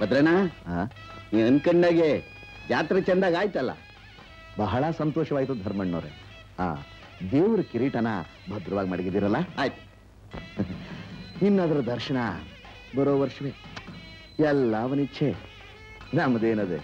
ಭದ್ರನ ನೀ ಅನ್ಕಂಡಾಗೆ ಜಾತ್ರೆ ಚಂದಾಗ ಆಯ್ತಲ್ಲ ಬಹಳ ಸಂತೋಷವಾಯ್ತು ಧರ್ಮಣ್ಣವ್ರೆ ಆ ದೇವ್ರ ಕಿರೀಟನ ಭದ್ರವಾಗಿ ಮಡಗಿದಿರಲ್ಲ ಆಯ್ತು ಇನ್ನದರ ದರ್ಶನ ಬರೋ ವರ್ಷವೇ ಎಲ್ಲ ಅವನಿಚ್ಛೆ ನಮ್ದೇನದೆ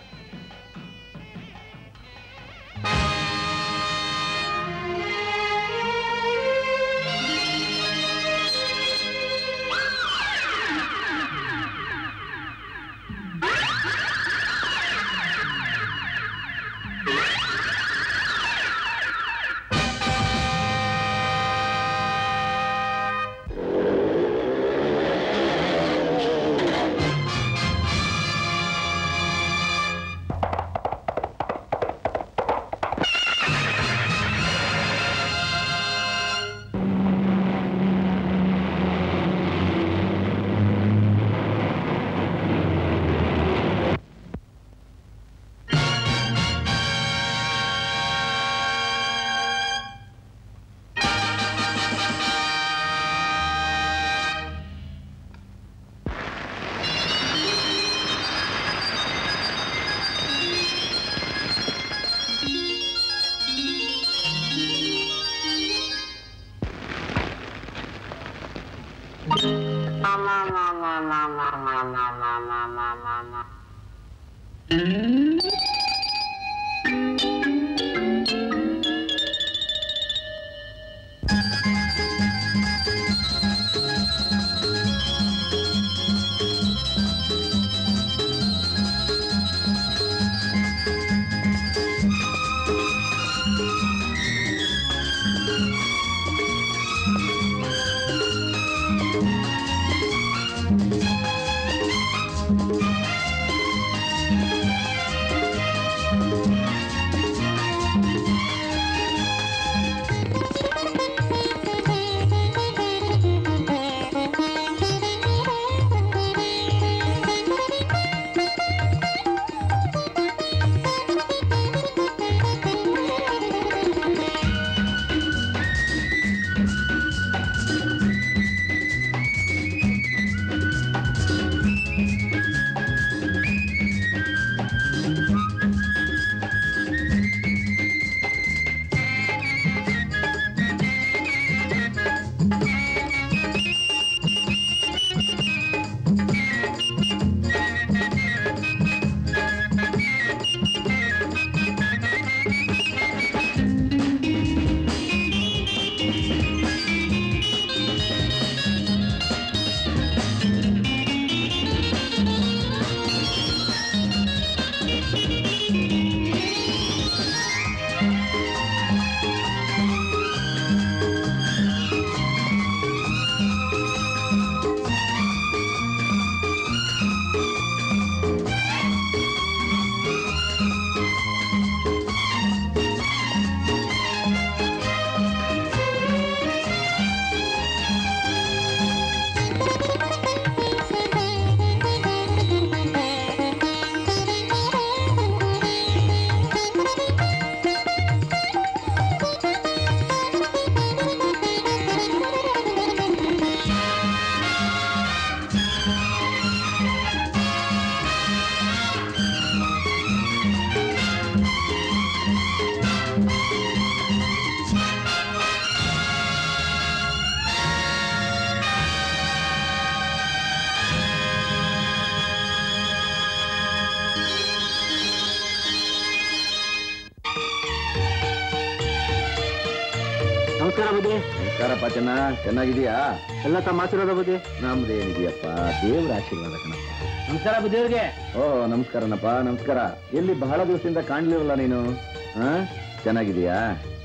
ನಮಸ್ಕಾರ ಬುದ್ಧಿ ನಮಸ್ಕಾರಪ್ಪ ಚೆನ್ನ ಚೆನ್ನಾಗಿದೀಯಾ ಎಲ್ಲ ತಮ್ಮ ಆಶೀರ್ವಾದ ಬುದ್ಧಿ ನಮ್ದೇನಿದೆಯಪ್ಪ ದೇವ್ರ ಆಶೀರ್ವಾದ ಕಣಪ್ಪ ನಮಸ್ಕಾರ ಬುದ್ಧಿ ಅವ್ರಿಗೆ ಓ ನಮಸ್ಕಾರನಪ್ಪ ನಮಸ್ಕಾರ ಎಲ್ಲಿ ಬಹಳ ದಿವಸದಿಂದ ಕಾಣ್ಲಿರಲ್ಲ ನೀನು ಹಾ ಚೆನ್ನಾಗಿದೀಯಾ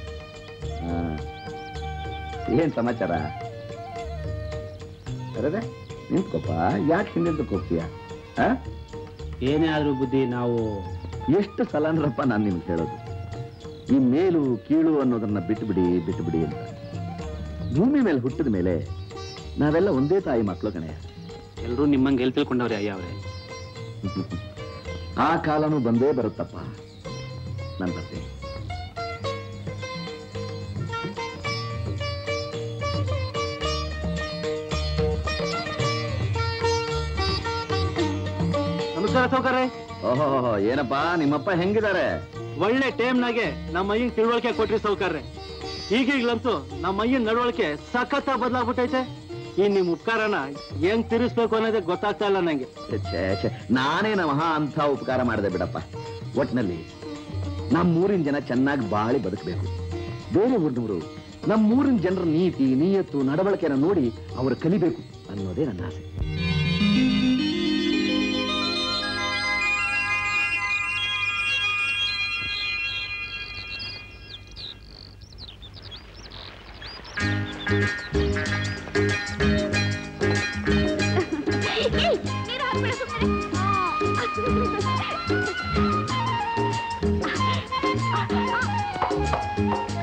ಹಾ ಏನ್ ಸಮಾಚಾರ ಅರದೆ ನಿಂತ್ಕೊಪ್ಪ ಯಾಕೆ ಹಿಂದೆ ಹೋಗ್ತೀಯ ಹಾ ಏನೇ ಆದ್ರೂ ಬುದ್ಧಿ ನಾವು ಎಷ್ಟು ಸಲ ಅಂದ್ರಪ್ಪ ನಾನು ನಿಮ್ಗೆ ಹೇಳೋದು ಈ ಮೇಲು ಕೀಳು ಅನ್ನೋದನ್ನ ಬಿಟ್ಟುಬಿಡಿ ಬಿಟ್ಟುಬಿಡಿ ಅಂತ ಭೂಮಿ ಮೇಲೆ ಹುಟ್ಟಿದ ಮೇಲೆ ನಾವೆಲ್ಲ ಒಂದೇ ತಾಯಿ ಮಕ್ಕಳು ಕಣೆ ಎಲ್ಲರೂ ನಿಮ್ಮಂಗೆ ಎಲ್ಲಿ ತಿಳ್ಕೊಂಡವ್ರೆ ಅಯ್ಯ ಅವ್ರೆ ಆ ಕಾಲನೂ ಬಂದೇ ಬರುತ್ತಪ್ಪ ನಾನು ಬರ್ತೀನಿ ನಮಸ್ಕಾರ ಸೌಕರ್ಯ ಓಹೋ ಏನಪ್ಪಾ ನಿಮ್ಮಪ್ಪ ಹೆಂಗಿದ್ದಾರೆ ಒಳ್ಳೆ ಟೈಮ್ನಾಗೆ ನಮ್ಮ ಅಯ್ಯನ್ ತಿಳುವಳಿಕೆ ಕೊಟ್ರಿ ಸೌಕರ್ಯ ಈಗೀಗ್ಲಂತೂ ನಮ್ಮ ಅಯ್ಯನ್ ನಡವಳಿಕೆ ಸಖತ್ತ ಬದಲಾಗ್ಬಿಟ್ಟೈತೆ ಈ ನಿಮ್ ಉಪಕಾರನ ಹೆಂಗ್ ತಿರ್ಸ್ಬೇಕು ಅನ್ನೋದೇ ಗೊತ್ತಾಗ್ತಾ ಇಲ್ಲ ನಂಗೆ ಛೇ ಛೇ ನಾನೇನ ಮಹಾ ಅಂತ ಉಪಕಾರ ಮಾಡಿದೆ ಬಿಡಪ್ಪ ಒಟ್ನಲ್ಲಿ ನಮ್ಮೂರಿನ ಜನ ಚೆನ್ನಾಗಿ ಬಾಳಿ ಬದುಕಬೇಕು ಬೇರೆ ಊರಿನವರು ನಮ್ಮೂರಿನ ಜನರ ನೀತಿ ನಿಯತ್ತು ನಡವಳಿಕೆನ ನೋಡಿ ಅವರು ಕಲಿಬೇಕು ಅನ್ನೋದೇ ನನ್ನ ಆಸೆ ಏಯ್, ನೀರು ಹಾಕ್ಬೇಡ ಸುಮ್ನೆ.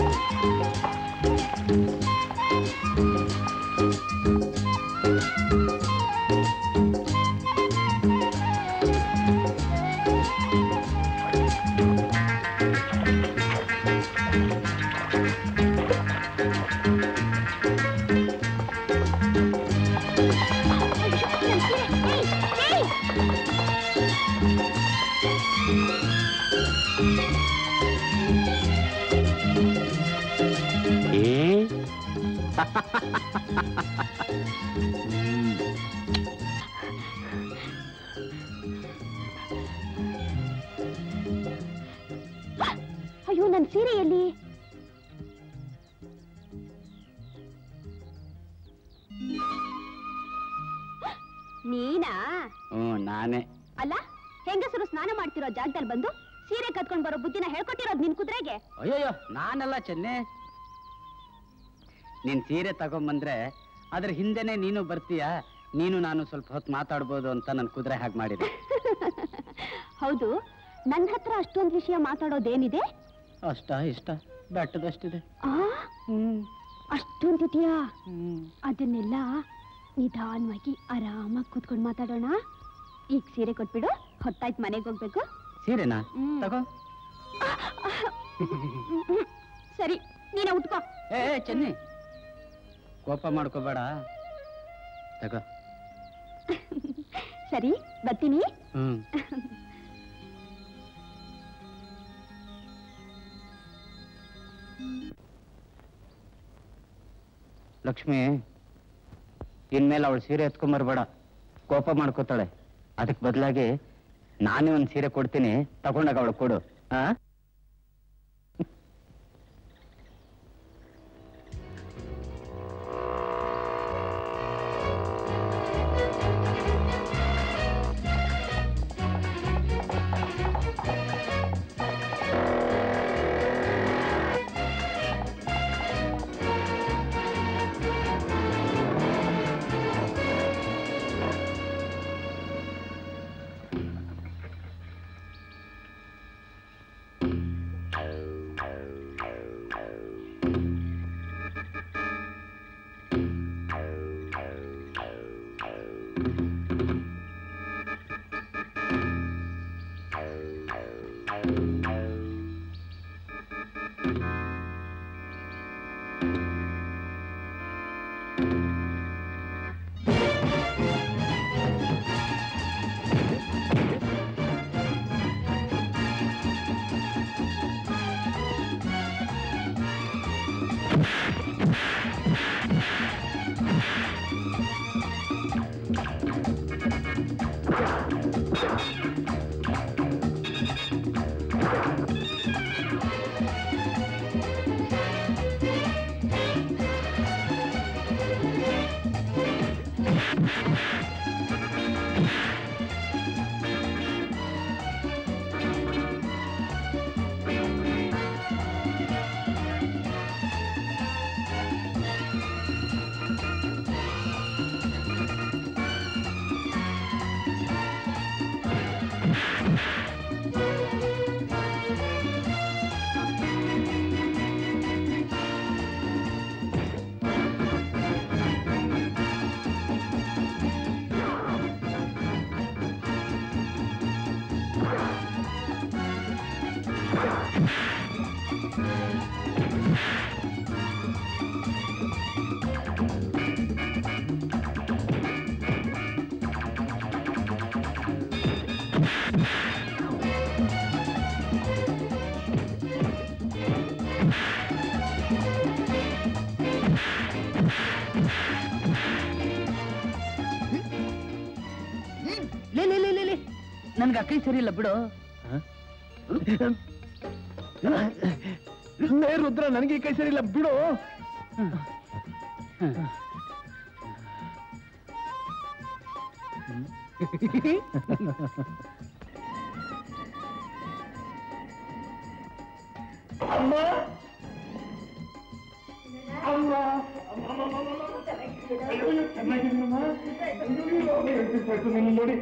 ಏಯ್, ಏಯ್. ಏ ಅಯ್ಯೋ ನನ್ ಸೀರೆ ಎಲ್ಲಿ ನೀನಾ ಹ್ಮ್ ನಾನೇ ಅಲ್ಲ ಹೆಂಗಸರು ಸ್ನಾನ ಮಾಡ್ತಿರೋ ಜಾಗದಲ್ಲಿ ಬಂದು ಸೀರೆ ಕತ್ಕೊಂಡ್ ಬರೋ ಬುದ್ಧಿನ ಹೇಳ್ಕೊಟ್ಟಿರೋದ್ ನಿನ್ ಕುದುರೆಗೆ ಅಯ್ಯಯ್ಯೋ ನಾನಲ್ಲ ಚೆನ್ನೆ ನೀನ್ ಸೀರೆ ತಗೊಂಬಂದ್ರೆ ಅದ್ರ ಹಿಂದೆನೆ ನೀನು ಬರ್ತೀಯ ನೀನು ನಾನು ಸ್ವಲ್ಪ ಹೊತ್ತು ಮಾತಾಡ್ಬೋದು ಅಂತ ನನ್ ಕುದುರೆ ಹಾಗೆ ಮಾಡಿದೆ ಹೌದು ನನ್ನ ಹತ್ರ ಅಷ್ಟೊಂದ್ ವಿಷಯ ಮಾತಾಡೋದೇನಿದೆ ಅಷ್ಟ ಇಷ್ಟ ಬೆಟ್ಟದಷ್ಟಿದೆ ಆ ಹ್ಮ್ ಅಷ್ಟೊಂದಿದ್ಯಾ ಹ್ಮ್ ಅದನ್ನೆಲ್ಲ ನಿಧಾನವಾಗಿ ಆರಾಮಾಗಿ ಕೂತ್ಕೊಂಡು ಮಾತಾಡೋಣ ಈಗ ಸೀರೆ ಕೊಟ್ಬಿಡು ಹೊತ್ತಾಯ್ತು ಮನೆಗೆ ಹೋಗ್ಬೇಕು ಸೀರೆನಾ ಹ್ಮ್. ತಗೋ ಸರಿ ನೀನೇ ಉಟ್ಕೋ ಏ ಏ, ಚೆನ್ನಿ ಕೋಪ ಮಾಡ್ಕೋಬೇಡ ತಗೋ ಸರಿ ಬರ್ತೀನಿ ಹ್ಮ್ ಲಕ್ಷ್ಮಿ ಇನ್ಮೇಲೆ ಅವಳು ಸೀರೆ ಎತ್ಕೊಂಬರ್ಬೇಡ ಕೋಪ ಮಾಡ್ಕೋತಾಳೆ ಅದಕ್ಕೆ ಬದಲಾಗಿ ನಾನೇ ಒಂದು ಸೀರೆ ಕೊಡ್ತೀನಿ ತಗೊಂಡಾಗ ಅವಳು ಕೊಡು ಆ ನನ್ಗೆ ಅಕ್ಕೈ ಸರಿ ಇಲ್ಲ ಬಿಡು ಲೇ ರುದ್ರ ನನಗೆ ಕೈ ಸರಿ ಇಲ್ಲ ಬಿಡು ಅಮ್ಮ ಅಮ್ಮ ನೋಡಿ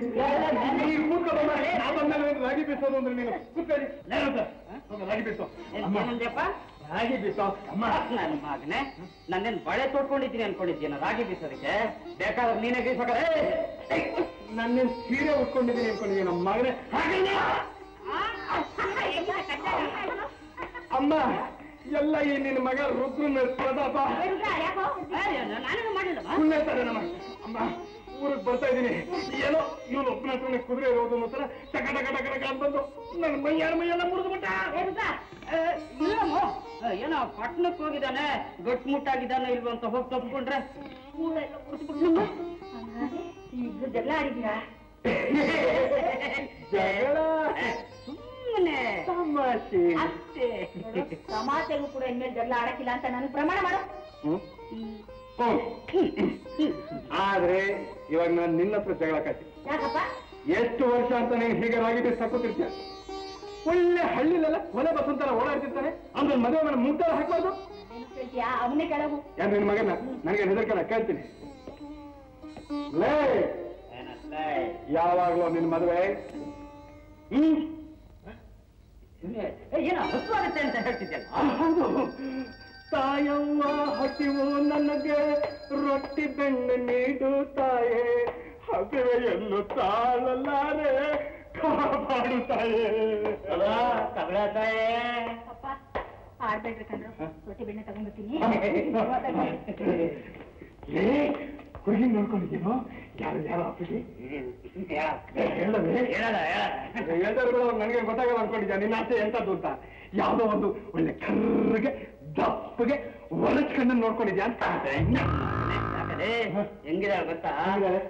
ರಾಗಿ ಬೀಸೋದು ಅಂದ್ರೆ ನೀನು ಕೂತ್ಕೊಳ್ಳಿ ರಾಗಿ ಬೀಸೋ ರಾಗಿ ಬೀಸೋ ಅಮ್ಮ ನನ್ನ ಮಗನೆ ನನ್ನೇನ್ ಬಳೆ ತೊಟ್ಕೊಂಡಿದ್ದೀನಿ ಅನ್ಕೊಂಡಿದ್ದೀನ ರಾಗಿ ಬೀಸೋದಕ್ಕೆ ಬೇಕಾದ್ರೆ ನೀನೇ ಬೀಸೋಕರೆ ನನ್ನ ಸೀರೆ ಉಟ್ಕೊಂಡಿದ್ದೀನಿ ಅನ್ಕೊಂಡಿದ್ದೀನಿ ನಮ್ಮ ಮಗನೇ ಹಾಗಲ್ಲ. ಅಮ್ಮ ಎಲ್ಲ ಈ ನಿನ್ನ ಮಗ ರುದ್ರನ ಪ್ರತಾಪ ನಾನೇನು ಮಾಡಿಲ್ಲ ಪುಣ್ಯ ತಾರೆ ನಮ್ಮ ಅಮ್ಮ ಊರಿಗೆ ಬರ್ತಾ ಇದ್ದೀನಿ ಏನೋ ಇವನು ಒಬ್ಬನ ಹತ್ರನೇ ಕುದುರೆ ಇರೋದು ಮಾತ್ರ ಟಕ ಟಕ ಟಕ ಟಕ ಅಂತಂದು ನನ್ನ ಮೈಯಾರ ಮೈಯೆಲ್ಲ ಮುರಿದು ಬಿಟ್ಟ ಇಲ್ಲಮ್ಮ ಏನೋ ಪಟ್ನಕ್ಕೆ ಹೋಗಿದ್ದಾನೆ ಗಟ್ಮುಟ್ಟಾಗಿದ್ದಾನೆ ಇಲ್ವ ಅಂತ ಹೋಗಿ ತಪ್ಕೊಂಡ್ರೆ ಜಗಳ ಆಡಿದ್ದೀರಾ ಜಗಳ ಸುಮ್ಮನೆ ತಮಾಷೆ ಅಷ್ಟೇ ಸಮಾಜೆಗೂ ಕೂಡ ಇನ್ಮೇಲೆ ಜಗಳ ಆಡಕ್ಕಿಲ್ಲ ಅಂತ ನಾನು ಪ್ರಮಾಣ ಮಾಡು ಹ್ಮ್? ಹ್ಮ್. ಆದ್ರೆ ಇವಾಗ ನಾನು ನಿನ್ನ ಹತ್ರ ಜಗಳ ಕಾಯ್ತೀನಿ ಯಾಕಪ್ಪ ಎಷ್ಟು ವರ್ಷ ಅಂತ ನೀನು ಹೀಗೆ ರಾಗಿ ಬೀಸ್ ತಕ್ಕೋತಿರ್ತೀಯ ಒಳ್ಳೆ ಹಳ್ಳಿಲೆಲ್ಲ ಕೊಲೆ ಬಸಂತರ ಓಡಾಡ್ತಿರ್ತಾನೆ ಅಂದ್ರೆ ಮದುವೆ ಮೇಲೆ ಮುಟ್ಟಲು ಹಾಕ್ಬಾರ್ದು ಏನು ಕೇಳ್ತೀಯಾ ಅವನೇ ಕೆಳಗು ಯಾರು ನಿನ್ನ ಮಗನ ನನಗೆ ಹೆದರ್ಕಲ್ಲ ಕೇಳ್ತೀನಿ ಲೇ ಯಾವಾಗ್ಲೂ ನಿನ್ನ ಮದುವೆ ಹ್ಮ್ ಏನೋ ಹಸುವಾಗುತ್ತೆ ಅಂತ ಹೇಳ್ತಿದ್ಯಲ್ಲ ಹೌದು ತಾಯವ್ವ ಹಸಿವು ನನಗೆ ರೊಟ್ಟಿ ಬೆಣ್ಣೆ ನೀಡು ತಾಯೇ ಹಸಿವೆಯನ್ನು ತಾಳಲಾರೆ ಕಾಪಾಡು ತಾಯೇ ಅಪ್ಪ ಆಡ್ಬೇಡ್ರಿ ಕಣ್ರು ರೊಟ್ಟಿ ಬೆಣ್ಣೆ ತಗೊಂಡ್ಬರ್ತೀನಿ ಏ ಹುಡುಗಿ ನೋಡ್ಕೊಂಡಿದ್ದೀನೋ ಯಾರು ಯಾರು ಆಫೀಸಿ ಹೇಳವೆ ಹೇಳ್ತಾರೆ ನನಗೆ ಗೊತ್ತಾಗಲ್ಲ ಅನ್ಕೊಂಡಿದ್ಯಾ ನಿನ್ನ ಆಸೆ ಎಂತದ್ದು ಅಂತ ಯಾವುದೋ ಒಂದು ಒಳ್ಳೆ ಕರ್ರಗೆ ದಪ್ಪಗೆ ಒರಚ್ಕೊಂಡು ನೋಡ್ಕೊಂಡಿದ್ಯಾ ಅಂತ ಹೆಂಗಿದೆ ಗೊತ್ತಾ ಹಂಗಿದಾರೆ.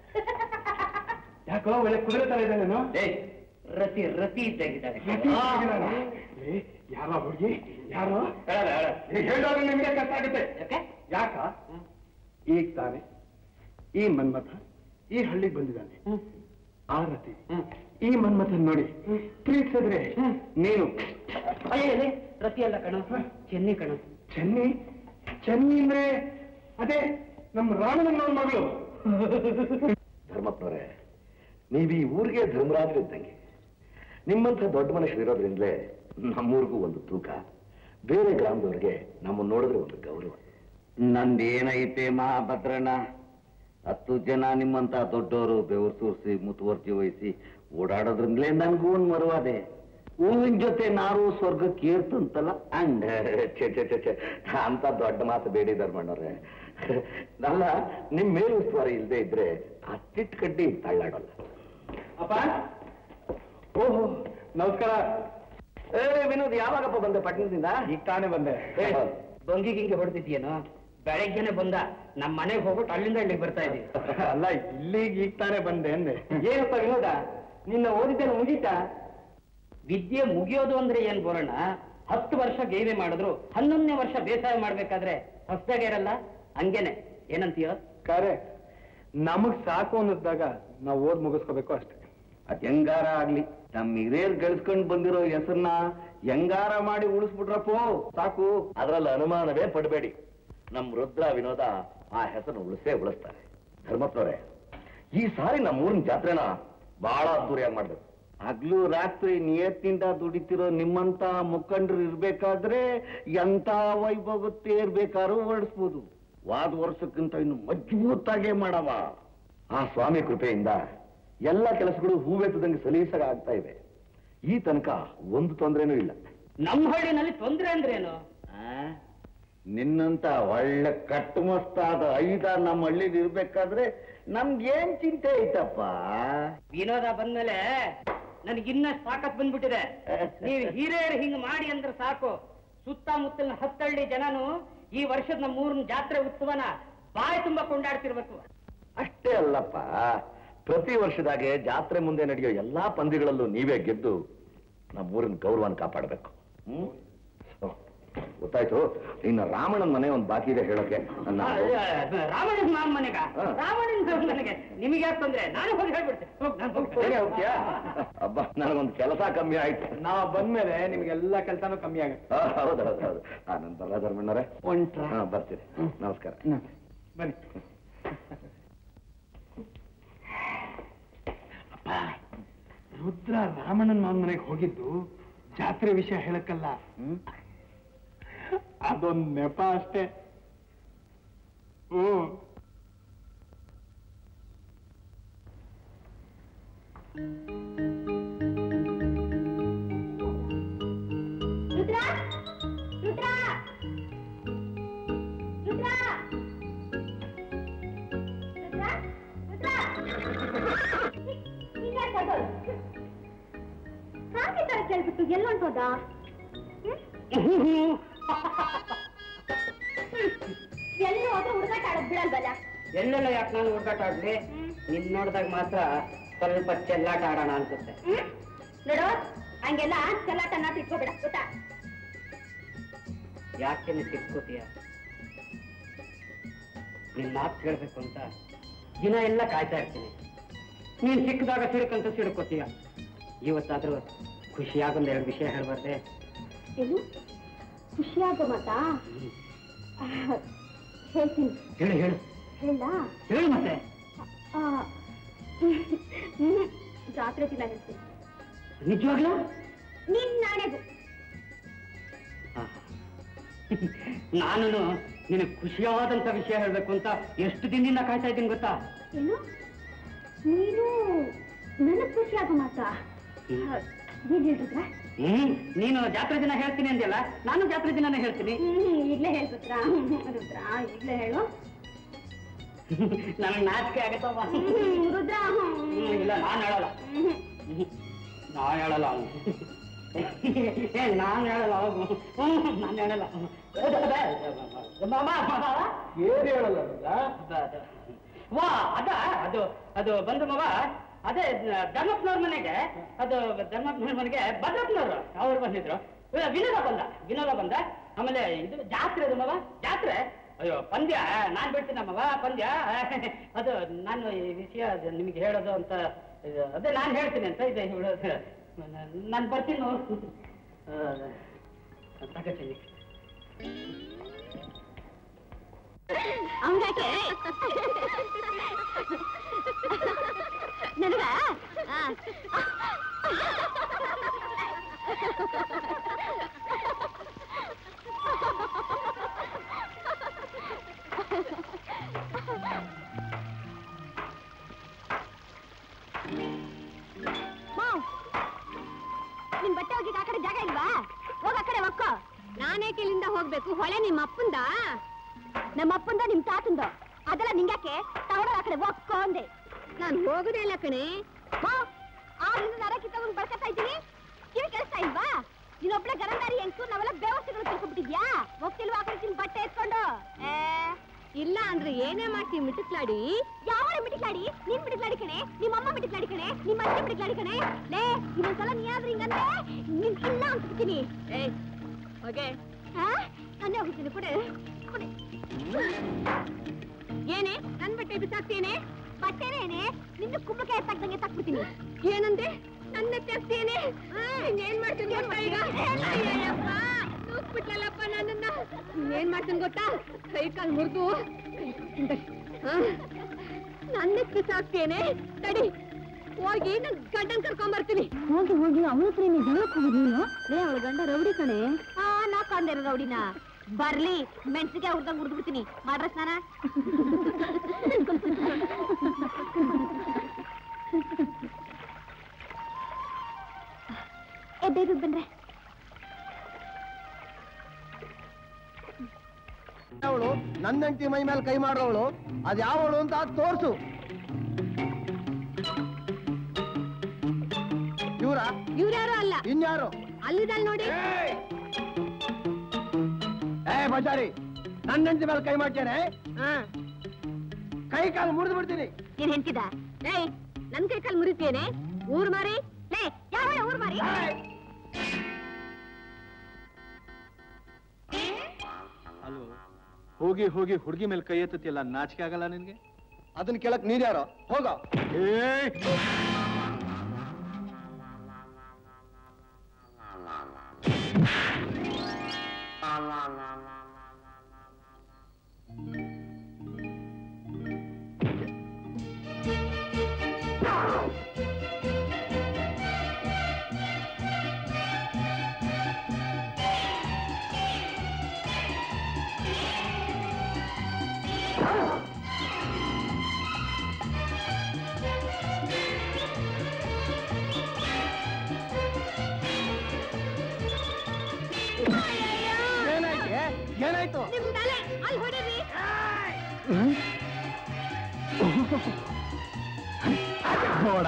ಯಾಕೋ ಒಳ್ಳೆ ಕುದುರೆ ತರ ಇದ್ದಾನೇನೋ ಏಯ್, ರತಿ ರತಿ ಇದ್ದಾಗಿದ್ದಾರೆ ಏ, ಯಾರ ಹುಡುಗಿ ಯಾರೋ ಹೇಳಲ್ಲ, ಹೇಳ. ಏ, ಹೇಳೋರು ನಿಮ್ಗೆ ಕಷ್ಟ ಆಗುತ್ತೆ ಯಾಕೆ ಯಾಕ ಈಗ ತಾನೆ ಈ ಮನ್ಮಥ ಈ ಹಳ್ಳಿಗೆ ಬಂದಿದ್ದಾನೆ ಆ ರತಿ ಈ ಮನ್ಮಥನ್ ನೋಡಿ ಪ್ರೀತಿಸಿದ್ರೆ ನೀನು ಅಯ್ಯೋ ಎಲೆ, ರತಿ ಅಲ್ಲ ಕಣ ಚೆನ್ನಿ ಕಣ ಚೆನ್ನಿ ಚೆನ್ನಿ ಅಂದ್ರೆ ಅದೇ ನಮ್ಮ ರಾಮನನ್ನ ಮಗಳು ಧರ್ಮಪ್ಪನವರೇ ನೀವು ಈ ಊರಿಗೆ ಧರ್ಮರಾಜರು ಇದ್ದಂಗೆ ನಿಮ್ಮಂಥ ದೊಡ್ಡ ಮನುಷ್ಯರು ಇರೋದ್ರಿಂದಲೇ ನಮ್ಮೂರಿಗೂ ಒಂದು ತೂಕ ಬೇರೆ ಗ್ರಾಮದವ್ರಿಗೆ ನಮ್ಮನ್ನು ನೋಡಿದ್ರೆ ಒಂದು ಗೌರವ ನಂದೇನೈತೆ ಮಹಾಭದ್ರಣ್ಣ ಹತ್ತು ಜನ ನಿಮ್ಮಂತ ದೊಡ್ಡವರು ಬೆವರು ಸೂರಿಸಿ ಮುತುವರ್ಜಿ ವಹಿಸಿ ಓಡಾಡೋದ್ರಿಂದಲೇ ನನ್ಗೂ ಒಂದು ಮರವಾದೆ ಹೂವಿನ ಜೊತೆ ನಾರು ಸ್ವರ್ಗಕ್ಕೆ ಏರ್ತಂತಲ್ಲ ಹಂಗ ಛೆ ಛೆ ಛೆ ಛೆ ಅಂತ ದೊಡ್ಡ ಮಾತು ಬೇಡಿ ಧರ್ಮಣ್ಣವ್ರೆ ಅಲ್ಲ ನಿಮ್ ಮೇಲು ಉಸ್ತುವಾರಿ ಇಲ್ಲದೆ ಇದ್ರೆ ಅತ್ತಿಟ್ ಕಡ್ಡಿ ತಳ್ಳಾಡಲ್ಲ ಅಪ್ಪ ಓಹೋ ನಮಸ್ಕಾರ ಏ ವಿನೋದ್ ಯಾವಾಗಪ್ಪ ಬಂದೆ ಪಟ್ಟಣದಿಂದ ಈಗ ತಾನೇ ಬಂದೆ ಏ, ಬಂಗಿ ಗಿಂಗೆ ಹೊಡೆದಿದ್ಯೇನೋ ಬೆಳಗ್ಗೆನೆ ಬಂದ ನಮ್ಮ ಮನೆಗೆ ಹೋಗ್ಬಿಟ್ಟು ಅಲ್ಲಿಂದ ಇಲ್ಲಿಗೆ ಬರ್ತಾ ಇದೀವಿ ಅಲ್ಲ ಇಲ್ಲಿಗೆ ಈಗ ತಾನೇ ಬಂದೆ ಅಂದೆ ಏನಪ್ಪ ವಿನೋದ ನಿನ್ನ ಓದಿದ್ದೆಲ್ಲ ಮುಗೀತಾ ವಿದ್ಯೆ ಮುಗಿಯೋದು ಅಂದ್ರೆ ಏನ್ ಬೋರಣ್ಣ ಹತ್ತು ವರ್ಷ ಗೇವೆ ಮಾಡಿದ್ರು ಹನ್ನೊಂದನೇ ವರ್ಷ ಬೇಸಾಯ ಮಾಡ್ಬೇಕಾದ್ರೆ ಹೊಸದಾಗೆ ಇರಲ್ಲ ಹಂಗೇನೆ ಏನಂತೀಯ ಕರೆ ನಮಗ್ ಸಾಕು ಅನ್ನಿಸ್ದಾಗ ನಾವು ಓದ್ ಮುಗಿಸ್ಕೋಬೇಕು ಅಷ್ಟೇ ಅದ್ ಹೆಂಗಾರ ಆಗ್ಲಿ ನಮ್ ಹಿರಿಯರ್ ಗಳಿಸ್ಕೊಂಡ್ ಬಂದಿರೋ ಹೆಸರನ್ನ ಹೆಂಗಾರ ಮಾಡಿ ಉಳಿಸ್ಬಿಟ್ರಪ್ಪೋ ಸಾಕು ಅದ್ರಲ್ಲಿ ಅನುಮಾನವೇ ಪಡಬೇಡಿ ನಮ್ ರುದ್ರ ವಿನೋದ ಆ ಹೆಸರನ್ನು ಉಳಿಸೇ ಉಳಿಸ್ತಾರೆ ಧರ್ಮಪ್ಪನವ್ರೆ ಈ ಸಾರಿ ನಮ್ಮ ಊರಿನ ಜಾತ್ರೆನ ಬಹಳ ಅದ್ದೂರಿಯಾಗಿ ಮಾಡ್ಬೇಕು ಹಗ್ಲು ರಾತ್ರಿ ನಿಯತ್ತಿಂದ ದುಡಿತಿರೋ ನಿಮ್ಮಂತ ಮುಖಂಡರು ಇರ್ಬೇಕಾದ್ರೆ ಎಂತ ವೈಭವ ತೇರ್ ಬೇಕಾದ್ರೂ ಹೊರಡಿಸ್ಬೋದು ವಾದ ವರ್ಷಕ್ಕಿಂತ ಇನ್ನು ಮಜಬೂತಾಗೆ ಮಾಡವ ಆ ಸ್ವಾಮಿ ಕೃಪೆಯಿಂದ ಎಲ್ಲ ಕೆಲಸಗಳು ಹೂವೆತ್ತದಂಗೆ ಸಲೀಸಾಗಿ ಆಗ್ತಾ ಇವೆ ಈ ತನಕ ಒಂದು ತೊಂದರೆನೂ ಇಲ್ಲ ನಮ್ಮ ಹಳ್ಳಿನಲ್ಲಿ ತೊಂದ್ರೆ ಅಂದ್ರೇನು ಆ? ನಿನ್ನಂತ ಒಳ್ಳೆ ಕಟ್ಟುಮಸ್ತಾದ ಐದ ನಮ್ಮ ಹಳ್ಳಿಲಿ ಇರ್ಬೇಕಾದ್ರೆ ನಮ್ಗೇನ್ ಚಿಂತೆ ಐತಪ್ಪ ವಿನೋದ ಬಂದ್ಮೇಲೆ ನನಗಿನ್ನ ಸಾಕತ್ ಬಂದ್ಬಿಟ್ಟಿದೆ ನೀವು ಹಿರಿಯರು ಹಿಂಗ್ ಮಾಡಿ ಅಂದ್ರೆ ಸಾಕು ಸುತ್ತಮುತ್ತಲಿನ ಹತ್ತಳ್ಳಿ ಜನನು ಈ ವರ್ಷದ ನಮ್ಮ ಊರಿನ ಜಾತ್ರೆ ಉತ್ಸವನ ಬಾಯಿ ತುಂಬಾ ಕೊಂಡಾಡ್ತಿರ್ಬೇಕು ಅಷ್ಟೇ ಅಲ್ಲಪ್ಪ ಪ್ರತಿ ವರ್ಷದಾಗೆ ಜಾತ್ರೆ ಮುಂದೆ ನಡೆಯೋ ಎಲ್ಲಾ ಪಂದ್ಯಗಳಲ್ಲೂ ನೀವೇ ಗೆದ್ದು ನಮ್ಮೂರಿನ ಗೌರವನ ಕಾಪಾಡಬೇಕು ಹ್ಮ್ ಓ, ಗೊತ್ತಾಯ್ತು ಇನ್ನು ರಾಮಣ್ಣನ ಮನೆ ಒಂದು ಬಾಕಿ ಇದೆ ಹೇಳೋಕೆ ನಾನು- ರಾವಣನ ಮಾಮ ಮನೆಗ ಹಾ. ರಾವಣನ ಮನೆಗೆ ನಿಮಗೆ ಯಾಕೆ ತೊಂದ್ರೆ ನಾನು ಹೋಗಿ ಹೇಳ್ಬಿಡ್ತೀನಿ ಹೋಗ್, ನಾನ್ ಹೋಗ್ತೀನಿ. ಹೇಗೆ ಹೋಗ್ತೀಯಾ ಅಬ್ಬ ನನಗೊಂದು ಕೆಲಸ ಕಮ್ಮಿ ಆಯ್ತು ನಾವು ಬಂದ್ಮೇಲೆ ನಿಮ್ಗೆಲ್ಲ ಕೆಲಸನೂ ಕಮ್ಮಿ ಆಗುತ್ತೆ ಆ, ಹೌದು ಹೌದು ಹೌದು ಆ, ನನ್ ಬರಲ್ಲ ಧರ್ಮಣ್ಣರೇ ಹೊಂಟ್ರ ಹಾ ಬರ್ತೀರಿ ನಮಸ್ಕಾರ ಬನ್ನಿ ಅಪ್ಪ ರುದ್ರ ರಾಮಣ್ಣನ ಮಾವನ ಮನೆಗೆ ಹೋಗಿದ್ದು ಜಾತ್ರೆ ವಿಷಯ ಹೇಳಕ್ಕಲ್ಲ ಅದೊಂದ್ ನೆಪ ಅಷ್ಟೇ ಹ್ಮ್ ರುದ್ರ ರುದ್ರ ರುದ್ರ ರುದ್ರ ರುದ್ರ ಇನ್ಯಾಕ್ ಅದು? ಹಾಗೆ ತರ ಕೇಳ್ಬಿಟ್ಟು ಎಲ್ಲೊಂಟೋದ ಎಲ್ಲಿ ಹೋದ್ರೆ ಹುಡುಗಾಟ ಆಡೋದ್ ಬಿಡಲ್ವಲ್ಲ ಎಲ್ಲೆಲ್ಲ ಯಾಕೆ ನಾನು ಹುಡುಗಾಟ ಆಡ್ಲಿ ನಿನ್ ನೋಡಿದಾಗ ಮಾತ್ರ ಸ್ವಲ್ಪ ಚೆಲ್ಲಾಟ ಆಡೋಣ ಅನ್ಸುತ್ತೆ ಹ್ಮ್? ನೋಡು ಹಂಗೆಲ್ಲ ಚಲಾಟ ನಾಟ್ ಇಟ್ಕೋಬೇಡ ಗೊತ್ತಾ ಯಾಕೆ ನೀನ್ ಸಿಕ್ಕೋತೀಯ ನಿನ್ ಮಾತು ಕೇಳ್ಬೇಕು ಅಂತ ದಿನ ಎಲ್ಲ ಕಾಯ್ತಾ ಇರ್ತೀನಿ ನೀನ್ ಸಿಕ್ಕಿದಾಗ ಸಿಡಕಂತ ಸಿಡ್ಕೋತೀಯ ಇವತ್ತಾದ್ರೂ ಖುಷಿಯಾಗೊಂದ್ ಎರಡು ವಿಷಯ ಹೇಳ್ಬಾರ್ದೆ ಏನು ಖುಷಿಯಾಗೋ ಮಾತಾ ಹೇಳ್ತೀನಿ ಹೇಳು ಹೇಳು ಹೇಳ ಹೇಳು ಮತ್ತೆ ಜಾತ್ರೆ ದಿನ ಹೇಳ್ತೀನಿ ನಿಜವಾಗ್ಲೂ ನಿನ್ ನಾಳೆಗೂ ನಾನು ನಿನಗೆ ಖುಷಿಯಾದಂತ ವಿಷಯ ಹೇಳ್ಬೇಕು ಅಂತ ಎಷ್ಟು ದಿನದಿಂದ ಕಾಯ್ತಾ ಇದ್ದೀನಿ ಗೊತ್ತಾ ಏನು ನೀನು ನನಗ್ ಖುಷಿಯಾಗೋ ಮಾತಾ ಏನ್ ಹೇಳಿದ್ರ ಹ್ಮ್ ನೀನು ಜಾತ್ರೆ ದಿನ ಹೇಳ್ತೀನಿ ಅಂದ್ಯಲ್ಲ ನಾನು ಜಾತ್ರೆ ದಿನನೇ ಹೇಳ್ತೀನಿ ಹ್ಮ್ ಈಗ್ಲೇ ಹೇಳ್ಬಿಟ್ರಾ ರುದ್ರ ಈಗ್ಲೇ ಹೇಳು ನನಗೆ ನಾಚಿಕೆ ಆಗತ್ತವ ಹ್ಮ್, ರುದ್ರ ಹ್ಮ್. ಇಲ್ಲ ನಾನು ಹೇಳಲ್ಲ ಹ್ಮ್. ನಾನು ಹೇಳಲ್ಲ ಅವನು ಏ ನಾನು ಹೇಳಲ್ಲ ಅವನು ನಾನು ಹೇಳಲ್ಲ ಮಾಮ ಏನ್ ಹೇಳಲ್ಲ ವಾ ಅದ ಅದು ಅದು ಬಂದು ಮವ ಅದೇ ಧರ್ಮಪ್ಪನವ್ರ ಮನೆಗೆ ಅದು ಧರ್ಮಪ್ಪನವ್ರ ಮನೆಗೆ ಭದ್ರಪ್ಪನವ್ರು ಅವ್ರು ಬಂದಿದ್ರು ಇವ ವಿನೋದ ಬಂದ ವಿನೋದ ಬಂದ ಆಮೇಲೆ ಇದು ಜಾತ್ರೆ ಅದು ಮವ ಜಾತ್ರೆ ಅಯ್ಯೋ ಪಂದ್ಯ ನಾನ್ ಬಿಡ್ತೀನಿ ಮವ ಪಂದ್ಯ ಅದು ನಾನು ಈ ವಿಷಯ ಅದು ನಿಮ್ಗೆ ಹೇಳೋದು ಅಂತ ಇದು, ಅದೇ ನಾನು ಹೇಳ್ತೀನಿ ಅಂತ ಇದೆ ಹೇಳೋದು ನಾನು ಬರ್ತೀನಿ ತಗೋತೀನಿ ಹಂಗಾಕೆ ನನಗ ನಿನ್ ಬಟ್ಟೆ ಹೋಗಿ ಆ ಕಡೆ ಜಾಗ ಇಲ್ವಾ ಹೋಗ ಆ ಕಡೆ ಒಕ್ಕೋ ನಾನೇಕೆ ಇಲ್ಲಿಂದ ಹೋಗ್ಬೇಕು ಹೊಳೆ ನಿಮ್ಮ ಅಪ್ಪಂದ ನಮ್ಮ ಅಪ್ಪಂದ ನಿಮ್ ತಾತಂದ ಅದೆಲ್ಲ ನಿಂಗ್ಯಾಕೆ ತಗೊಂಡ ಆ ಕಡೆ ಒಕ್ಕೋ ಅಂದೆ ನಾನು ಹೋಗುದೇ ಇಲ್ಲ ಕಣೆ ಆರಿಂದ ನರ ಕಿತ್ತಗೊಂಡು ಬರ್ಕತ್ತಾ ಇದ್ದೀನಿ ಕಿವಿ ಕೇಳಿಸ್ತಾ ಇಲ್ವಾ ನೀನೊಬ್ಳೆ ಗರಂದಾರಿ ಹೆಂಗ್ಸು ನಾವೆಲ್ಲ ಬೇವಸ್ಥೆಗಳು ತಿಳ್ಕೊಂಡ್ಬಿಟ್ಟಿದ್ಯಾ ಹೋಗ್ತಿಲ್ವಾ ಆ ಕಡೆ ನಿನ್ ಬಟ್ಟೆ ಎತ್ಕೊಂಡು ಏ, ಇಲ್ಲ ಅಂದ್ರೆ ಏನೇ ಮಾಡ್ತೀವಿ ಮಿಟಿಕ್ಲಾಡಿ ಯಾವ ಮಿಟಿಕ್ಲಾಡಿ ನೀನ್ ಮಿಟಿಕ್ಲಾಡಿ ಕಣೆ ನಿಮ್ಮ ಅಮ್ಮ ಮಿಟಿಕ್ಲಾಡಿ ಕಣೆ ನಿಮ್ಮ ಅತ್ತೆ ಮಿಟಿಕ್ಲಾಡಿ ಕಣೆ ಲೇ ಇನ್ನೊಂದ್ಸಲ ನೀ ಆದ್ರೂ ಹಿಂಗಂದ್ರೆ ನಿನ್ ಇಲ್ಲ ಅನ್ಸ್ಬಿಡ್ತೀನಿ ಏ ಓಕೆ ನಾನೇ ಹೋಗ್ತೀನಿ ಕೊಡೆ ಕೊಡೆ ಏನೇ ನನ್ ಬಟ್ಟೆ ಬಿಸಾಕ್ತೇನೆ ಬಟ್ಟೆನೇನೆ ನಿನ್ನ ಕುಂಬಳಕಾಯಿ ತಗ್ದಂಗೆ ತಕ್ಬಿಡ್ತೀನಿ ಏನಂದೆ ನನ್ನ ತೆಗ್ತೇನೆ ಏನ್ ಮಾಡ್ತೀನಿ ಗೊತ್ತಾ ಈಗ ನೂಸ್ಬಿಟ್ಲಲ್ಲಪ್ಪ ನನ್ನನ್ನ ಏನ್ ಮಾಡ್ತೀನಿ ಗೊತ್ತಾ ಕೈ ಕಾಲು ಮುರಿದು ನನ್ನ ಬಿಸಾಕ್ತೇನೆ ತಡಿ ಹೋಗಿ ನನ್ ಗಂಡನ್ ಕರ್ಕೊಂಡ್ ಬರ್ತೀನಿ ಹೋಗಿ ಹೋಗಿ ಅವಳ ಹತ್ರ ನೀನು ಜಗಳಕ್ಕೆ ಹೋಗುದು ನೀನು ರೇ ಅವಳ ಗಂಡ ರೌಡಿ ಕಣೆ ಆ ನಾ ಕಂದೆ ರೌಡಿನ ಬರ್ಲಿ ಮೆಣಸಿಗೆ ಹುಡ್ದಂಗ್ ಹುಡ್ಬಿಡ್ತೀನಿ ಮಾಡ್ರ ಸ್ನಾನ ಎದ್ದೇದು ಬಂದ್ರೆ ಅವಳು ನನ್ನ ಹೆಂಡತಿ ಮೈ ಮೇಲೆ ಕೈ ಮಾಡೋವಳು ಅದ್ ಯಾವಳು ಅಂತ ತೋರ್ಸು ಇವ್ರ ಇವ್ರ್ಯಾರು ಅಲ್ಲ ಇನ್ಯಾರು ಅಲ್ಲಿದಲ್ ನೋಡಿ ಏ ಬಜಾರಿ ನನ್ನ ಹೆಂಡತಿ ಮೇಲೆ ಕೈ ಮಾಡ್ತೇನೆ ಹಾ ಕೈ ಕಾಲು ಮುರಿದು ಬಿಡ್ತೀನಿ ಏನ್ ಹೆಂಡ್ತಿದ ಏಯ್ ನನ್ ಕೈ ಕಾಲ್ ಮುರಿತೇನೆ ಊರ್ ಮಾರಿ ಲೇ ಯಾವ ಊರ್ ಮಾರಿ ಅಲ್ವೋ ಹೋಗಿ ಹೋಗಿ ಹುಡುಗಿ ಮೇಲೆ ಕೈ ಎತ್ತತಿಯಲ್ಲ ನಾಚಿಕೆ ಆಗಲ್ಲ ನಿನ್ಗೆ ಅದನ್ನ ಕೇಳಕ್ ನೀರ್ಯಾರೋ ಹೋಗ ಏಯ್! ಏನಾಯ್ತು ನಿಮ್ ತಲೆ ಅಲ್ಲಿ ಹೊಡೀರಿ ನೋಡ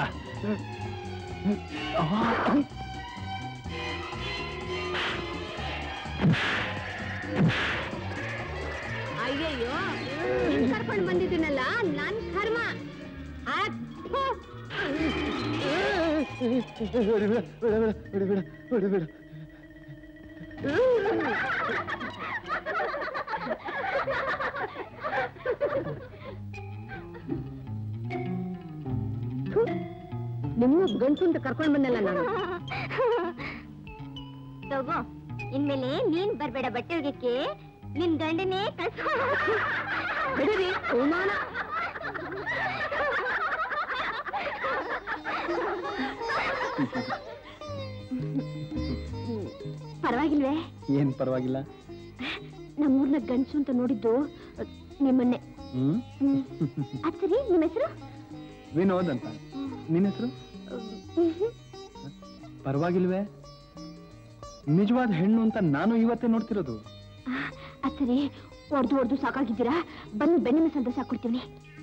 ಅಯ್ಯಯ್ಯೋ ನಿನ್ ಕರ್ಕೊಂಡ್ ಬಂದಿದ್ದೀನಲ್ಲ ನನ್ ಕರ್ಮ ಅದ್ ಥು. ಥು. ನಿಮ್ಮ ಗಂಟು ಅಂತ ಕರ್ಕೊಂಡ್ ಬಂದಲ್ಲ ನಾನು ತಗೋ ಇನ್ಮೇಲೆ ನೀನ್ ಬರ್ಬೇಡ ಬಟ್ಟೆ ಒಗ್ಯಕ್ಕೆ ನಿನ್ ಗಂಡನೇ ಕಳ್ಸೋ ಬಿಡಿರಿ ಅವಮಾನ ಪರವಾಗಿಲ್ವೇ ಏನ್ ಪರವಾಗಿಲ್ಲ ನಮ್ಮೂರ್ನ ಗಂಡಸು ಅಂತ ನೋಡಿದ್ದು ನಿಮ್ಮನ್ನೇ ಹ್ಮ್ ಹ್ಮ್. ಅದ್ ಸರಿ ನಿಮ್ಮ ಹೆಸರು ವಿನೋದ್ ಅಂತ ನಿನ್ನ ಹೆಸರು ಪರವಾಗಿಲ್ವೇ ನಿಜವಾದ ಹೆಣ್ಣು ಅಂತ ನಾನು ಇವತ್ತೇ ನೋಡ್ತಿರೋದು ಅದ್ ಸರಿ ಹೊಡ್ದು ಹೊಡ್ದು ಸಾಕಾಗಿದ್ದೀರಾ ಬನ್ನಿ ಬೆಣ್ಣೆ ಮಸಾಲೆ ದೋಸೆ ಹಾಕೊಡ್ತೀನಿ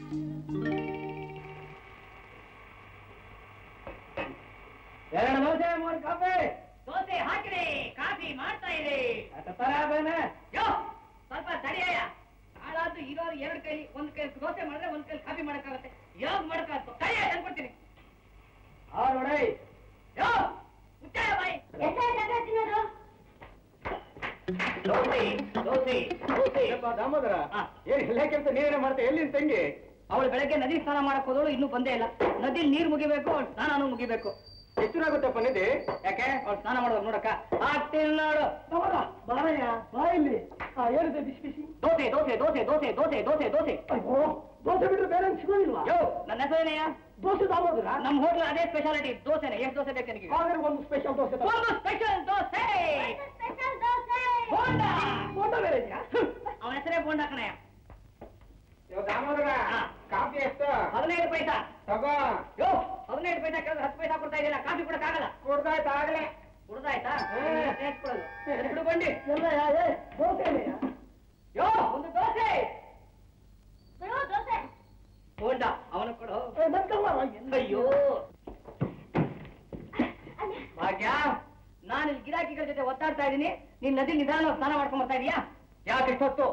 ಎರಡು ದೋಸೆ ಮೂರು ಕಾಫಿ ದೋಸೆ ಹಾಕಿರಿ ಕಾಫಿ ಮಾಡ್ತಾ ಇರಿ ಯೋ ಸ್ವಲ್ಪ ತಡಿಯಯ್ಯ ಹಾಳಾದ್ದು ಇರೋರು ಎರಡು ಕೈ ಒಂದ್ ಕೈ ದೋಸೆ ಮಾಡಿದ್ರೆ ಒಂದ್ ಕೈ ಕಾಫಿ ಮಾಡಕ್ಕಾಗತ್ತೆ ಯೋಗ ಮಾಡಕ್ಕಾಗತ್ತೆ ಕೈ ತಂದ್ಕೊಡ್ತೀನಿ ಆ ನೋಡಿ ಯೋ ಮುಚ್ಚಾಯ ಬಾಯಿ ದೋಸೆ ದೋಸೆ ದೋಸೆ ದಾಮೋದರ ಹಾ. ಏನ್ ಎಲ್ಲ ಕೆಲಸ ನೀವೇನೇ ಮಾಡ್ತಾ ಎಲ್ಲಿ ತಂಗಿ ಅವಳು ಬೆಳಗ್ಗೆ ನದಿ ಸ್ನಾನ ಮಾಡಕ್ ಹೋದವಳು ಇನ್ನೂ ಬಂದೇ ಇಲ್ಲ ನದಿ ನೀರ್ ಮುಗಿಬೇಕು ಅವಳು ಸ್ನಾನನೂ ಮುಗಿಬೇಕು ಎಷ್ಟರಾಗುತ್ತಪ್ಪ ನಿಧಿ ಯಾಕೆ ಅವ್ಳು ಸ್ನಾನ ಮಾಡೋದು ನೋಡಕ್ಕ ಆಗ್ತಿಲ್ಲ ನೋಡು ಬಾರಯ್ಯ ಬಾ ಇಲ್ಲಿ ಏನಿದೆ ಬಿಸಿ ಬಿಸಿ ದೋಸೆ ದೋಸೆ ದೋಸೆ ದೋಸೆ ದೋಸೆ ದೋಸೆ ದೋಸೆ ದೋಸೆ ಬಿಟ್ರೆ ಬೇರೆ ಸಿಗೋದಿಲ್ವಾ ಯೋ ನನ್ನ ಹೆಸರೇನೆಯ ದೋಸೆ ತಾಗೋದ್ರ ನಮ್ಮ ಹೋಟ್ಲ್ ಅದೇ ಸ್ಪೆಷಾಲಿಟಿ ದೋಸೆನೆ ಎಷ್ಟು ದೋಸೆ ಬೇಕು ನನಗೆ ಹಾಗಾದ್ರೆ ಒಂದು ಸ್ಪೆಷಲ್ ದೋಸೆ ತಗೋ. ಒಂದು ಸ್ಪೆಷಲ್ ದೋಸೆ ಬೋಂಡ ಬೋಂಡ ಬೇರೆ ಅವನ ಹೆಸರೇ ಬೋಂಡ ಕಣಯ್ಯ ಇವ ದಾಮೋದರ ಹಾ. ಕಾಫಿ ಎಷ್ಟು ಹದಿನೈದು ಪೈಸಾ ತಗೋ ಯೋ ಹದಿನೈದು ಪೈಸಾ ಕೇಳಿದ್ರೆ ಹತ್ತು ಪೈಸಾ ಕೊಡ್ತಾ ಇದೀನ ಕಾಫಿ ಕೊಡಕ್ಕಾಗಲ್ಲ ಕುಡ್ದಾಯ್ತು ಆಗ್ಲೇ ಕುಡ್ದಾಯ್ತಾ ಹ್ಮ್. ಸೇರ್ಸ್ಕೊಳ್ಳೋದು. ಬಿಡು ಬಂಡಿ ಯೋ ಒಂದು ದೋಸೆ ಬೋಂಡ ಅವನು ಕೊಡು ಅಯ್ಯೋ ಭಾಗ್ಯ ನಾನು ಇಲ್ಲಿ ಗಿರಾಕಿಗಳ ಜೊತೆ ಒತ್ತಾಡ್ತಾ ಇದ್ದೀನಿ ನೀನ್ ನದಿ ನಿಧಾನ ಸ್ನಾನ ಮಾಡ್ಕೊಂಡ್ ಬರ್ತಾ ಇದೀಯಾ ಯಾಕೆ ಇಷ್ಟೊತ್ತು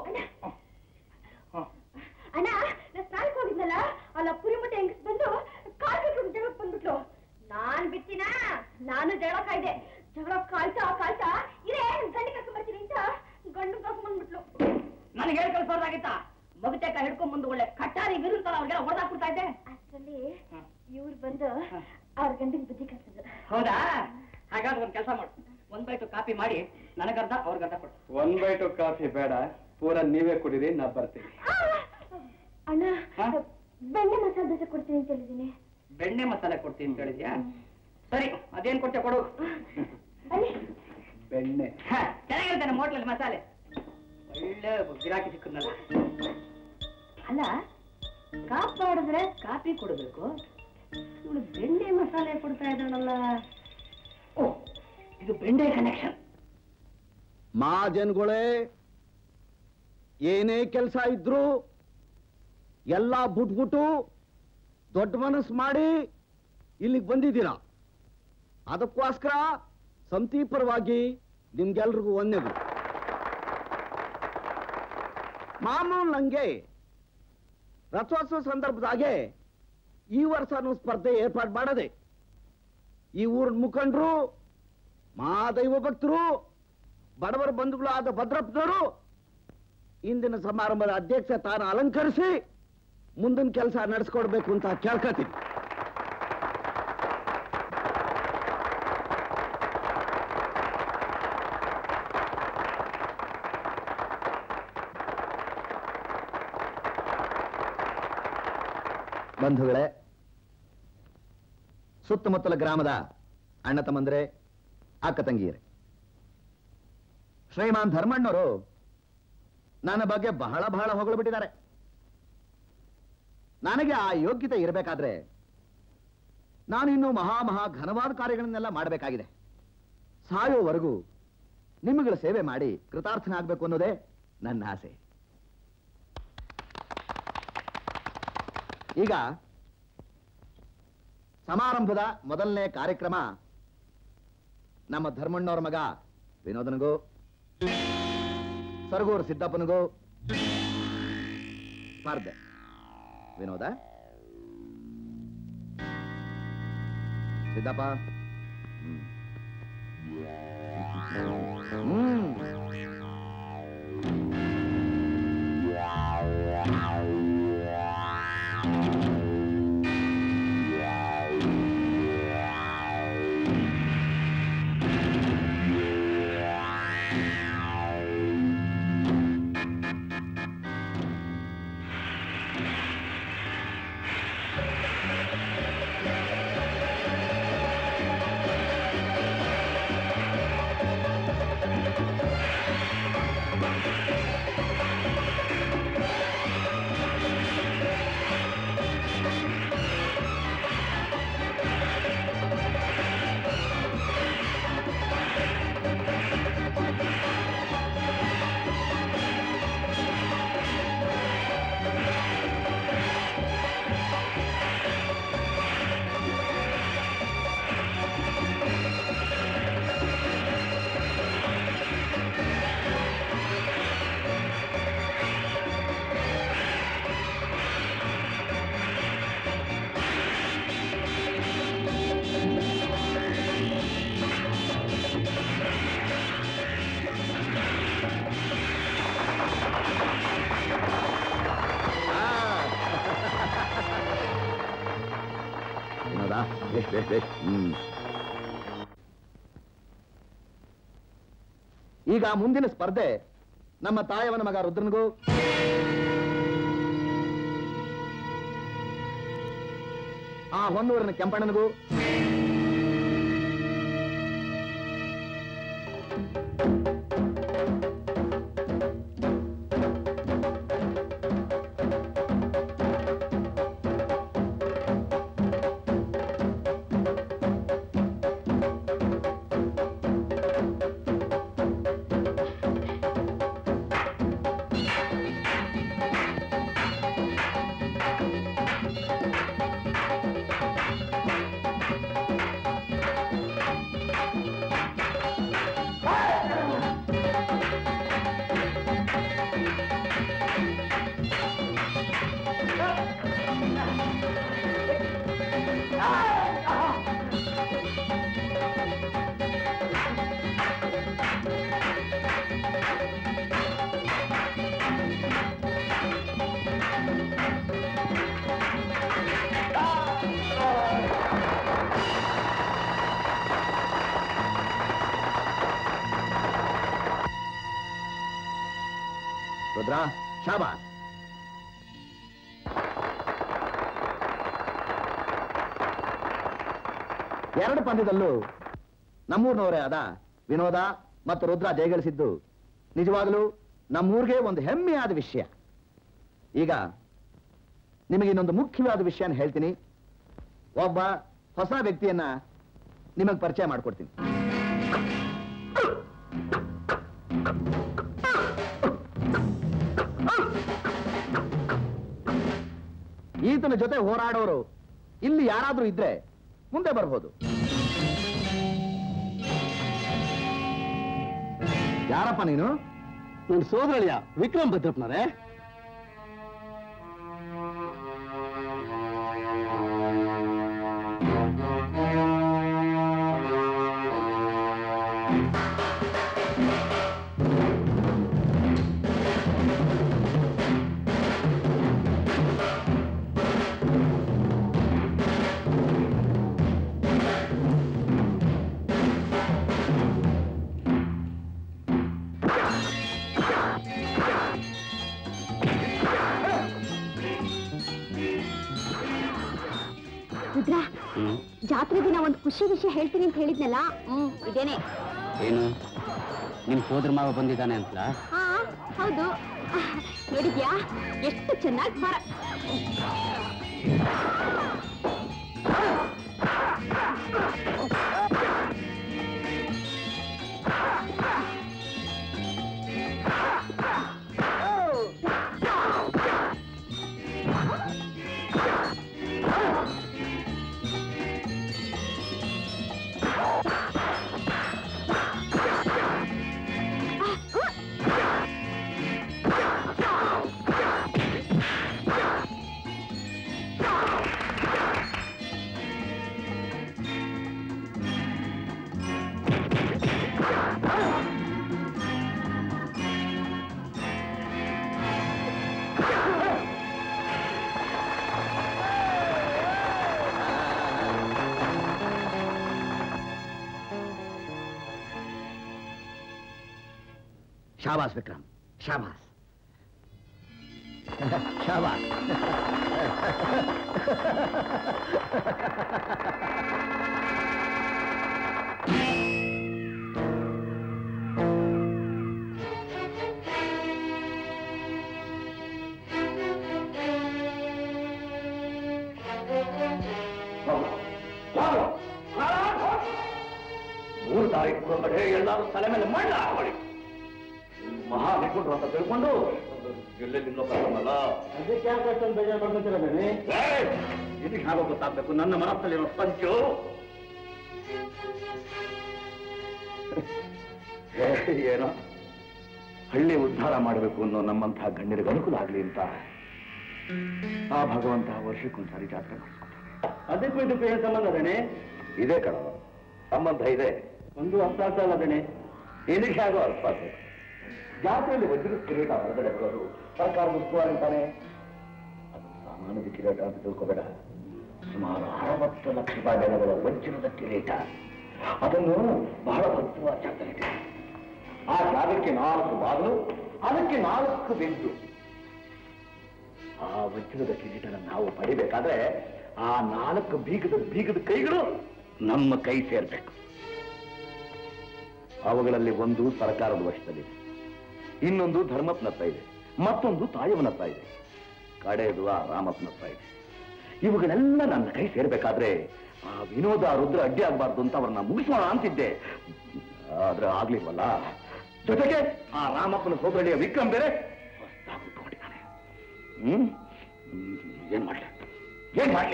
ಅಣ್ಣ ನಾ ಸ್ನಾನಕ್ಕೆ ಹೋಗಿದ್ನಲ್ಲ ಅಲ್ಲ ಪುರಿ ಮತ್ತೆ ಹೆಂಗಸ್ ಬಂದು ಕಾಲ್ ಕಟ್ಕೊಂಡು ಜಗಳಕ್ಕೆ ಬಂದ್ಬಿಟ್ಲು ನಾನ್ ಬಿಟ್ಟಿನ ನಾನು ಜಗಳ ಕಾಯ್ದೆ ಜಗಳ ಕಾಯ್ತಾ ಕಾಯ್ತಾ ಇರೇ ಗಂಡಿ ಕರ್ಕೊಂಡ್ ಬರ್ತೀನಿ ಅಂತ ಗಂಡು ಕರ್ಕೊಂಡ್ ಬಂದ್ಬಿಟ್ಲು ನನಗೆ ಹೇಳಿ ಕಳ್ಸೋದಾಗಿತ್ತ ಮಗತೆಕ ಹಿಡ್ಕೊಂಡ್ ಬಂದು ಒಳ್ಳೆ ಕಟ್ಟಾರಿ ವಿರುದ್ಧ ಅವ್ರಿಗೆಲ್ಲ ಹೊಡೆದಾಕ್ಬಿಡ್ತಾ ಇದ್ದೆ ಅಷ್ಟರಲ್ಲಿ ಇವ್ರು ಬಂದು ಅವ್ರ ಗಂಡಿನ ಬುದ್ಧಿ ಕಲ್ಸಿದ್ರು ಹೌದಾ ಹಾಗಾದ್ರೆ ಒಂದ್ ಕೆಲಸ ಮಾಡು ಒಂದ್ ಬೈಟು ಕಾಪಿ ಮಾಡಿ ನನಗರ್ಧ ಅವ್ರಿಗರ್ಧ ಕೊಡು ಒಂದ್ ಬೈಟು ಕಾಫಿ ಬೇಡ ಪೂರ ನೀವೇ ಕುಡೀರಿ ನಾ ಬರ್ತೀನಿ ಅಣ್ಣ ಹಾ? ಬೆಣ್ಣೆ ಮಸಾಲೆ ದೋಸೆ ಕೊಡ್ತೀನಿ ಅಂತ ಹೇಳಿದ್ದೀನಿ ಬೆಣ್ಣೆ ಮಸಾಲೆ ಕೊಡ್ತೀನಿ ಅಂತ ಹೇಳಿದ್ಯಾ ಸರಿ ಅದೇನ್ ಕೊಟ್ಟೆ ಕೊಡು ಅಲ್ಲಿ ಬೆಣ್ಣೆ ಹ, ಚೆನ್ನಾಗಿರುತ್ತೆ ನಮ್ಮ ಹೋಟ್ಲಲ್ಲಿ ಮಸಾಲೆ ಒಳ್ಳೆ ಗಿರಾಕಿ ಸಿಕ್ಕದ್ನಲ್ಲ ಅಲ್ಲ ಕಾಫ್ ಮಾಡಿದ್ರೆ ಕಾಫಿ ಕೊಡಬೇಕು ಇವಳು ಬೆಂಡೆ ಮಸಾಲೆ ಕೊಡ್ತಾ ಇದ್ದಾಳಲ್ಲ ಓ ಇದು ಬೆಂಡೆ ಕನೆಕ್ಷನ್ ಮಹಾಜನ್ಗಳೇ ಏನೇ ಕೆಲಸ ಇದ್ರು ಎಲ್ಲ ಬಿಟ್ಬಿಟ್ಟು ದೊಡ್ಡ ಮನಸ್ಸು ಮಾಡಿ ಇಲ್ಲಿಗೆ ಬಂದಿದ್ದೀರಾ ಅದಕ್ಕೋಸ್ಕರ ಸಮಿತಿ ಪರವಾಗಿ ನಿಮ್ಗೆಲ್ರಿಗೂ ಒಂದೆದು ಮಾಮೂಲು ನಂಗೆ ರಥೋತ್ಸವ ಸಂದರ್ಭದಾಗೆ ಈ ವರ್ಷನೂ ಸ್ಪರ್ಧೆ ಏರ್ಪಾಡು ಮಾಡದೆ ಈ ಊರಿನ ಮುಖಂಡರು ಮಹಾದೈವ ಭಕ್ತರು ಬಡವರ ಬಂಧುಗಳು ಆದ ಭದ್ರಪ್ಪನವರು ಇಂದಿನ ಸಮಾರಂಭದ ಅಧ್ಯಕ್ಷ ತಾನು ಅಲಂಕರಿಸಿ ಮುಂದಿನ ಕೆಲಸ ನಡೆಸ್ಕೊಡ್ಬೇಕು ಅಂತ ಕೇಳ್ಕತೀನಿ ಬಂಧುಗಳೇ ಸುತ್ತಮುತ್ತಲ ಗ್ರಾಮದ ಅಣ್ಣ ತಮ್ಮಂದ್ರೆ ಅಕ್ಕ ತಂಗಿಯರೇ ಶ್ರೀಮಾನ್ ಧರ್ಮಣ್ಣವರು ನನ್ನ ಬಗ್ಗೆ ಬಹಳ ಬಹಳ ಹೊಗಳು ಬಿಟ್ಟಿದ್ದಾರೆ ನನಗೆ ಆ ಯೋಗ್ಯತೆ ಇರಬೇಕಾದ್ರೆ ನಾನು ಇನ್ನು ಮಹಾ ಮಹಾ ಘನವಾದ ಕಾರ್ಯಗಳನ್ನೆಲ್ಲ ಮಾಡಬೇಕಾಗಿದೆ ಸಾಯೋವರೆಗೂ ನಿಮ್ಮಗಳ ಸೇವೆ ಮಾಡಿ ಕೃತಾರ್ಥನಾಗಬೇಕು ಅನ್ನೋದೇ ನನ್ನ ಆಸೆ ಈಗ ಸಮಾರಂಭದ ಮೊದಲನೇ ಕಾರ್ಯಕ್ರಮ ನಮ್ಮ ಧರ್ಮಣ್ಣವ್ರ ಮಗ ವಿನೋದನಿಗೂ ಸರಗೂರು ಸಿದ್ದಪ್ಪನಿಗೂ ಸ್ಪರ್ಧೆ ವಿನೋದ ಸಿದ್ದಪ್ಪ ಹ್ಮ್. ಹ್ಮ್ ವಿನೋದ ಬೇಷ್ ಬೇಷ್ ಬೇಷ್ ಹ್ಮ್ ಈಗ ಮುಂದಿನ ಸ್ಪರ್ಧೆ ನಮ್ಮ ತಾಯವನ ಮಗ ರುದ್ರನಿಗೂ ಆ ಹೊನ್ನೂರಿನ ಕೆಂಪಣ್ಣನಿಗೂ ರುದ್ರ ಶಾಬಾಸ್ ಎರಡು ಪಂದ್ಯದಲ್ಲೂ ನಮ್ಮೂರಿನವರೇ ಆದ ವಿನೋದ ಮತ್ತು ರುದ್ರ ಜಯಗಳಿಸಿದ್ದು ನಿಜವಾಗಲೂ ನಮ್ಮೂರಿಗೆ ಒಂದು ಹೆಮ್ಮೆಯಾದ ವಿಷಯ ಈಗ ನಿಮಗೆ ಇನ್ನೊಂದು ಮುಖ್ಯವಾದ ವಿಷಯನ ಹೇಳ್ತೀನಿ ಒಬ್ಬ ಹೊಸ ವ್ಯಕ್ತಿಯನ್ನ ನಿಮಗೆ ಪರಿಚಯ ಮಾಡಿಕೊಡ್ತೀನಿ ಈತನ ಜೊತೆ ಹೋರಾಡೋರು ಇಲ್ಲಿ ಯಾರಾದ್ರೂ ಇದ್ರೆ ಮುಂದೆ ಬರ್ಬೋದು ಯಾರಪ್ಪ ನೀನು ನನ್ನ ಸೋದರಳಿಯ ವಿಕ್ರಮ್ ಭದ್ರಪ್ಪನವರೇ ಜಾತ್ರೆ ದಿನ ಒಂದು ಖುಷಿ ವಿಷಯ ಹೇಳ್ತೀನಿ ಅಂತ ಹೇಳಿದ್ನಲ್ಲ ಹ್ಮ್ ಇದೇನೆ ಏನು ನಿಮ್ ಸೋದರ ಮಾವ ಬಂದಿದ್ದಾನೆ ಅಂತಲಾ ಹಾ ಹೌದು ಆಹ್, ನೋಡಿದ್ಯಾ ಎಷ್ಟು ಚೆನ್ನಾಗಿ ಮರ ಶಾಬಾಸ್ ವಿಕ್ರಮ್ ಶಾಬಾಸ್ ಶಾಬಾಸ್ ಮೂರು ತಾರೀಕು ಒಳಗಡೆ ಎಲ್ಲರೂ ತಲೆ ಮೇಲೆ ಮಣ್ಣ ಹಾಕೊಳ್ಳಿ ಮಹಾ ನಿಂತ್ಕೊಂಡ್ರು ಅಂತ ತಿಳ್ಕೊಂಡು ಎಲ್ಲೆಲ್ಲಿಂದ ಬರಲ್ಲ ಅದಕ್ಕೆ ಯಾಕೆ ಅಷ್ಟೊಂದು ಬೇಜಾರು ಮಾಡ್ಕೊಂತೀರ ಬೇನೆ ಇದಕ್ಕೆ ಹಾಗೋ ಗೊತ್ತಾಗ್ಬೇಕು ನನ್ನ ಮನಸ್ಸಲ್ಲಿರೋ ಸಂಚು ಏ, ಏನೋ ಹಳ್ಳಿ ಉದ್ಧಾರ ಮಾಡಬೇಕು ಅನ್ನೋ ನಮ್ಮಂತಹ ಗಣ್ಯರಿಗೆ ಅನುಕೂಲ ಆಗ್ಲಿ ಅಂತ ಆ ಭಗವಂತ ವರ್ಷಕ್ಕೊಂದ್ಸಾರಿ ಜಾತ್ರೆ ಮಾಡಿಸ್ಕೊತಾನೆ ಅದಕ್ಕೂ ಇದಕ್ಕೂ ಏನ್ ಸಂಬಂಧ ಬೇನೆ ಇದೆ ಕಣ ಸಂಬಂಧ ಇದೆ ಒಂದು ಅರ್ಥ ಆಗ್ತಾ ಇಲ್ಲ ಬೇನೆ ಇದಕ್ಕೆ ಹೇಗೋ ಅರ್ಥ ಆಗ್ಬೇಕು ಜಾತ್ರೆಯಲ್ಲಿ ವಜ್ರದ ಕಿರೀಟ ಹೊರಗಡೆ ಬರೋದು ಸರ್ಕಾರದ ಉಸ್ತುವಾರಿ ಅಂತಾನೆ ಅದು ಸಾಮಾನ್ಯದ ಕಿರೀಟ ಅಂತ ತಿಳ್ಕೋಬೇಡ ಸುಮಾರು ಅರವತ್ತು ಲಕ್ಷ ರೂಪಾಯಿ ಬೆಲೆ ಬರೋ ವಜ್ರದ ಕಿರೀಟ ಅದನ್ನು ಬಹಳ ಭದ್ರವಾಗಿ ಜಾತ್ರೆ ಆ ಜಾಗಕ್ಕೆ ನಾಲ್ಕು ಬಾಗಿಲು ಅದಕ್ಕೆ ನಾಲ್ಕು ಬೆಂಕು ಆ ವಜ್ರದ ಕಿರೀಟನ ನಾವು ಪಡಿಬೇಕಾದ್ರೆ ಆ ನಾಲ್ಕು ಬೀಗದ ಬೀಗದ ಕೈಗಳು ನಮ್ಮ ಕೈ ಸೇರ್ಬೇಕು ಅವುಗಳಲ್ಲಿ ಒಂದು ಸರ್ಕಾರದ ವಶದಲ್ಲಿದೆ ಇನ್ನೊಂದು ಧರ್ಮಪ್ಪನ ಹತ್ರ ಇದೆ ಮತ್ತೊಂದು ತಾಯವನ ಹತ್ರ ಇದೆ ಕಡೆಯದು ಆ ರಾಮಪ್ಪನ ಹತ್ರ ಇದೆ ಇವುಗಳೆಲ್ಲ ನನ್ನ ಕೈ ಸೇರ್ಬೇಕಾದ್ರೆ ಆ ವಿನೋದ ರುದ್ರ ಅಡ್ಡಿ ಆಗ್ಬಾರ್ದು ಅಂತ ಅವ್ರನ್ನ ಮುಗಿಸೋಣ ಅಂತಿದ್ದೆ ಆದ್ರೆ ಆಗ್ಲಿಲ್ವಲ್ಲ ಜೊತೆಗೆ ಆ ರಾಮಪ್ಪನ ಸೋದರಳಿಯ ವಿಕ್ರಮ್ ಬೇರೆ ಹೊಸ್ದಾಗಿ ಹುಟ್ಕೊಂಡಿದ್ದಾನೆ ಹ್ಮ್ ಹ್ಮ್, ಏನ್ ಮಾಡ್ಲಿ ಏನ್ ಮಾಡ್ಲಿ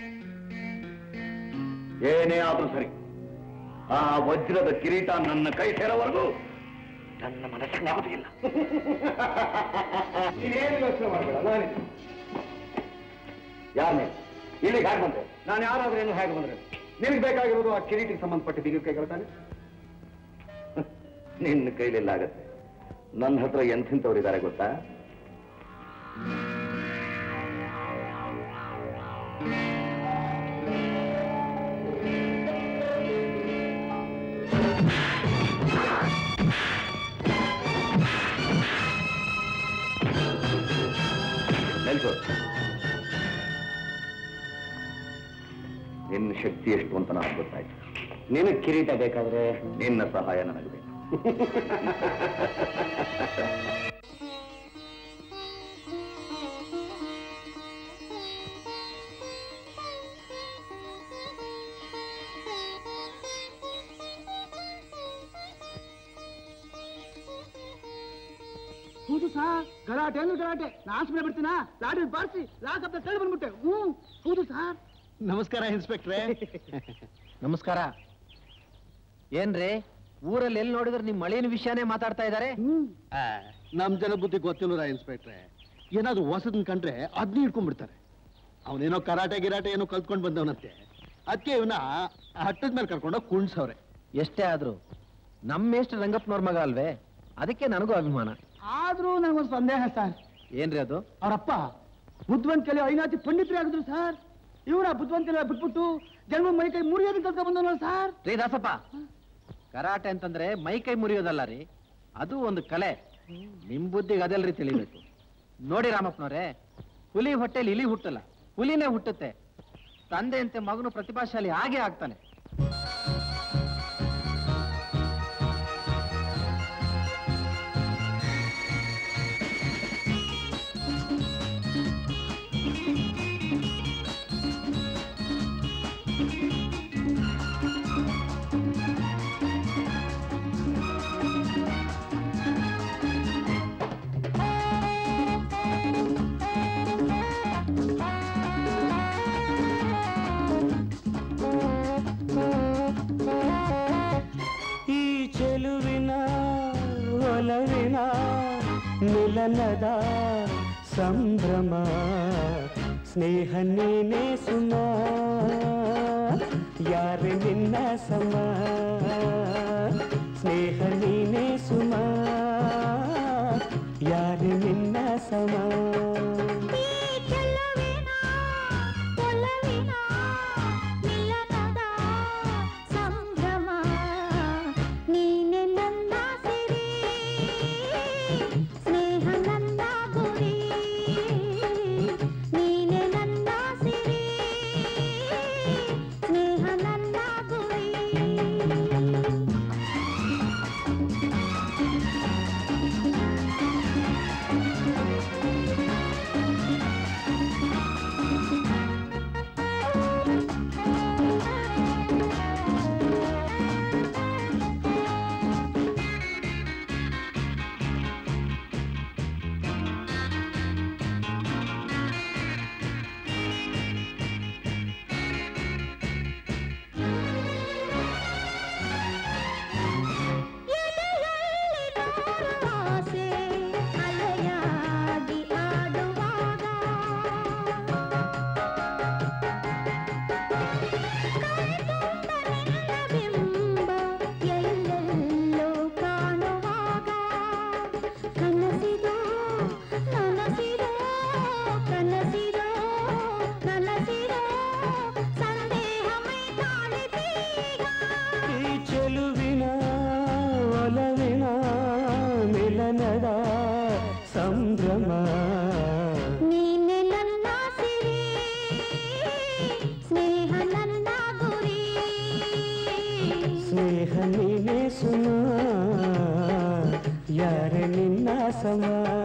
ಏನೇ ಆದ್ರೂ ಸರಿ ಆ ವಜ್ರದ ಕಿರೀಟ ನನ್ನ ಕೈ ಸೇರೋವರೆಗೂ ನನ್ನ ಮನಸ್ಸಿಗೆ ನೆಮ್ಮದಿ ಇಲ್ಲ ನೀನೇನು ಯೋಚನೆ ಮಾಡಬೇಡ ನಾನಿದ್ದೀನಿ ಯಾರನ್ನೇ ಇಲ್ಲಿಗೆ ಹೇಗೆ ಬಂದೆ ನಾನು ಯಾರಾದ್ರೇನು ಹೇಗೆ ಬಂದ್ರೆ ನಿನಗೆ ಬೇಕಾಗಿರೋದು ಆ ಕಿರೀಟಿಗೆ ಸಂಬಂಧಪಟ್ಟ ಬೀಗ ಕೈಗಳು ತಾನೆ ನಿನ್ನ ಕೈಲಿಲ್ಲ ಆಗತ್ತೆ ನನ್ನ ಹತ್ರ ಎಂಥಿಂಥವ್ರು ಇದ್ದಾರೆ ಗೊತ್ತಾ ನಿಲ್ಸು ನಿನ್ನ ಶಕ್ತಿ ಎಷ್ಟು ಅಂತ ನನಗೆ ಗೊತ್ತಾಯ್ತು ನಿನಗೆ ಕಿರೀಟ ಬೇಕಾದ್ರೆ ನಿನ್ನ ಸಹಾಯ ನನಗೆ ಬೇಕು ಹೌದು ಸರ್ ಗಲಾಟೆ ಅಂದ್ರೆ ಗಲಾಟೆ ನಾಶಮೇ ಬಿಡ್ತೀನಾ ಲಾಡಿ ಬಾರಿಸಿ ಲಾಕಪ್ಪ ತಳ್ಳಿ ಬಂದ್ಬಿಟ್ಟೆ ಹ್ಞೂ ಹೌದು ಸರ್ ನಮಸ್ಕಾರ ಇನ್ಸ್ಪೆಕ್ಟ್ರೆ ನಮಸ್ಕಾರ ಏನ್ರಿ ಊರಲ್ಲಿ ಎಲ್ಲಿ ನೋಡಿದ್ರೆ ನಿಮ್ ಮಳಿನ ವಿಷಯನೇ ಮಾತಾಡ್ತಾ ಇದ್ದಾರೆ ನಮ್ ಜನ ಬುದ್ಧಿ ಗೊತ್ತಿಲ್ಲ ಇನ್ಸ್ಪೆಕ್ಟ್ರೆ ಏನಾದ್ರು ಹೊಸದನ್ ಕಂಡ್ರೆ ಅದ್ನ ಹಿಡ್ಕೊಂಡ್ಬಿಡ್ತಾರೆ ಅವನೇನೋ ಕರಾಟೆ ಗಿರಾಟೆ ಏನೋ ಕಲ್ತ್ಕೊಂಡ್ ಬಂದವನಂತೆ ಅದಕ್ಕೆ ಇವನ ಹಟ್ಟದ ಮೇಲೆ ಕರ್ಕೊಂಡೋಗಿ ಕುಣ್ಸವ್ರೆ ಎಷ್ಟೇ ಆದ್ರು ನಮ್ಮ ಮೇಷ್ಟ್ರ ರಂಗಪ್ಪನವ್ರ ಮಗ ಅಲ್ವೇ ಅದಕ್ಕೆ ನನಗೂ ಅಭಿಮಾನ ಆದ್ರೂ ನನಗೊಂದು ಸಂದೇಹ ಸರ್ ಏನ್ರಿ ಅದು ಅವರಪ್ಪ ಬುದ್ಧಿವಂತಿಕೆಯಲ್ಲಿ ಐನಾತಿ ಪಂಡಿತರೇ ಆಗಿದ್ರು ಸರ್ ಇವರ ಬುದ್ಧಿವಂತಿಕೆ ಬಿಟ್ಬಿಟ್ಟು ಜನ್ಮ ಮೈ ಕೈ ಮುರಿಯೋದನ್ನ ಕಲ್ತ್ಕೊಂಡ್ ಬಂದವಲ್ಲ ಸರ್ ರೀ ದಾಸಪ್ಪ ಕರಾಟೆ ಅಂತಂದ್ರೆ ಮೈ ಕೈ ಮುರಿಯೋದಲ್ಲ ರೀ ಅದು ಒಂದು ಕಲೆ ನಿಮ್ ಬುದ್ಧಿಗೆ ಅದೆಲ್ರಿ ತಿಳಿಬೇಕು ನೋಡಿ ರಾಮಪ್ಪನವ್ರೆ ಹುಲಿ ಹೊಟ್ಟೆಲಿ ಇಲಿ ಹುಟ್ಟಲ್ಲ ಹುಲಿನೇ ಹುಟ್ಟುತ್ತೆ ತಂದೆಯಂತೆ ಮಗನು ಪ್ರತಿಭಾಶಾಲಿ ಹಾಗೆ ಆಗ್ತಾನೆ ಈ ಚೆಲುವಿನ ಒಲವಿನ ಮಿಲನದ ಸಂಭ್ರಮ ಸ್ನೇಹ ನೀನೇ ಸುಮ ಯಾರು ನಿನ್ನ ಸಮ ಸ್ನೇಹ ನೀನೇ ಸುಮ ಯಾರು ನಿನ್ನ ಸಮ ಸಂಭ್ರಮ ನೀನೆ ನನ್ನ ಸಿರಿ ಸ್ನೇಹ ನನ್ನ ಗುರಿ ನೀನೆ ನನ್ನ ಸಿರಿ ಸ್ನೇಹ ನನ್ನ ಗುರಿ ಎದೆಯಲ್ಲಿ ನೂರು ಆಸೆ ಅಲೆಯಾಗಿ ಆಡುವಾಗ ಕಣ್ತುಂಬ ನಿನ್ನ ಬಿಂಬ ಎಲ್ಲೆಲ್ಲೋ ಕಾಣುವಾಗ ಕನಸಿದೋ ನನಸಿದೋ ಕನಸಿದೋ ನನಸಿದೋ ಸಂದೇಹ ಮೈ ಕಾಣಿದೀಗ ಈ ಚೆಲುವಿನ ಒಲವಿನ ಮಿಲನದ ಸಂಭ್ರಮ ನೀನೆ ನನ್ನ ಸಿರಿ ಸ್ನೇಹ ನನ್ನ ಗುರಿ ಸ್ನೇಹ ನೀನೇ ಸುಮ ಯಾರ ನಿನ್ನ ಸಮ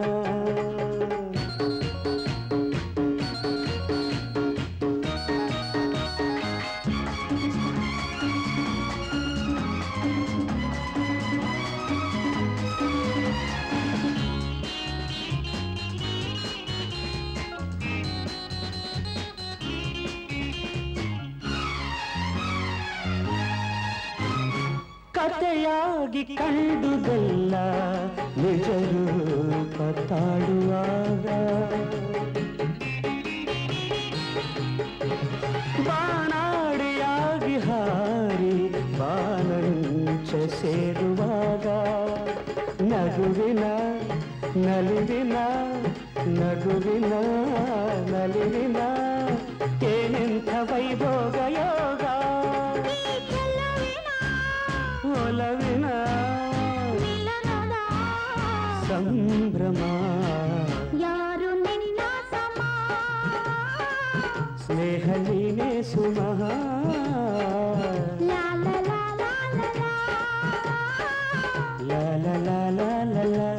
ಕಥೆಯಾಗಿ ಕಂಡುದಲ್ಲ ನಿಜ ರೂಪ ತಾಳುವಾಗ ಬಾನಾಡಿಯಾಗಿ ಹಾರಿ ಬಾನಂಚ ಸೇರುವಾಗ ನಗುವಿನ ನಲಿವಿನ ನಗುವಿನ ನಲಿವಿನ ಏನೆಂಥ ವೈಭೋಗ ಯೋಗ ಒಲವಿನ ಮಿಲನದ ಸಂಭ್ರಮ ಯಾರು ನಿನ್ನ ಸಮ ಸ್ನೇಹ ನೀನೇ ಸುಮ ಲಾ ಲಾ ಲಾ ಲಾ ಲಾ ಲಾ. ಲ ಲ ಲ ಲ ಲ ಲ.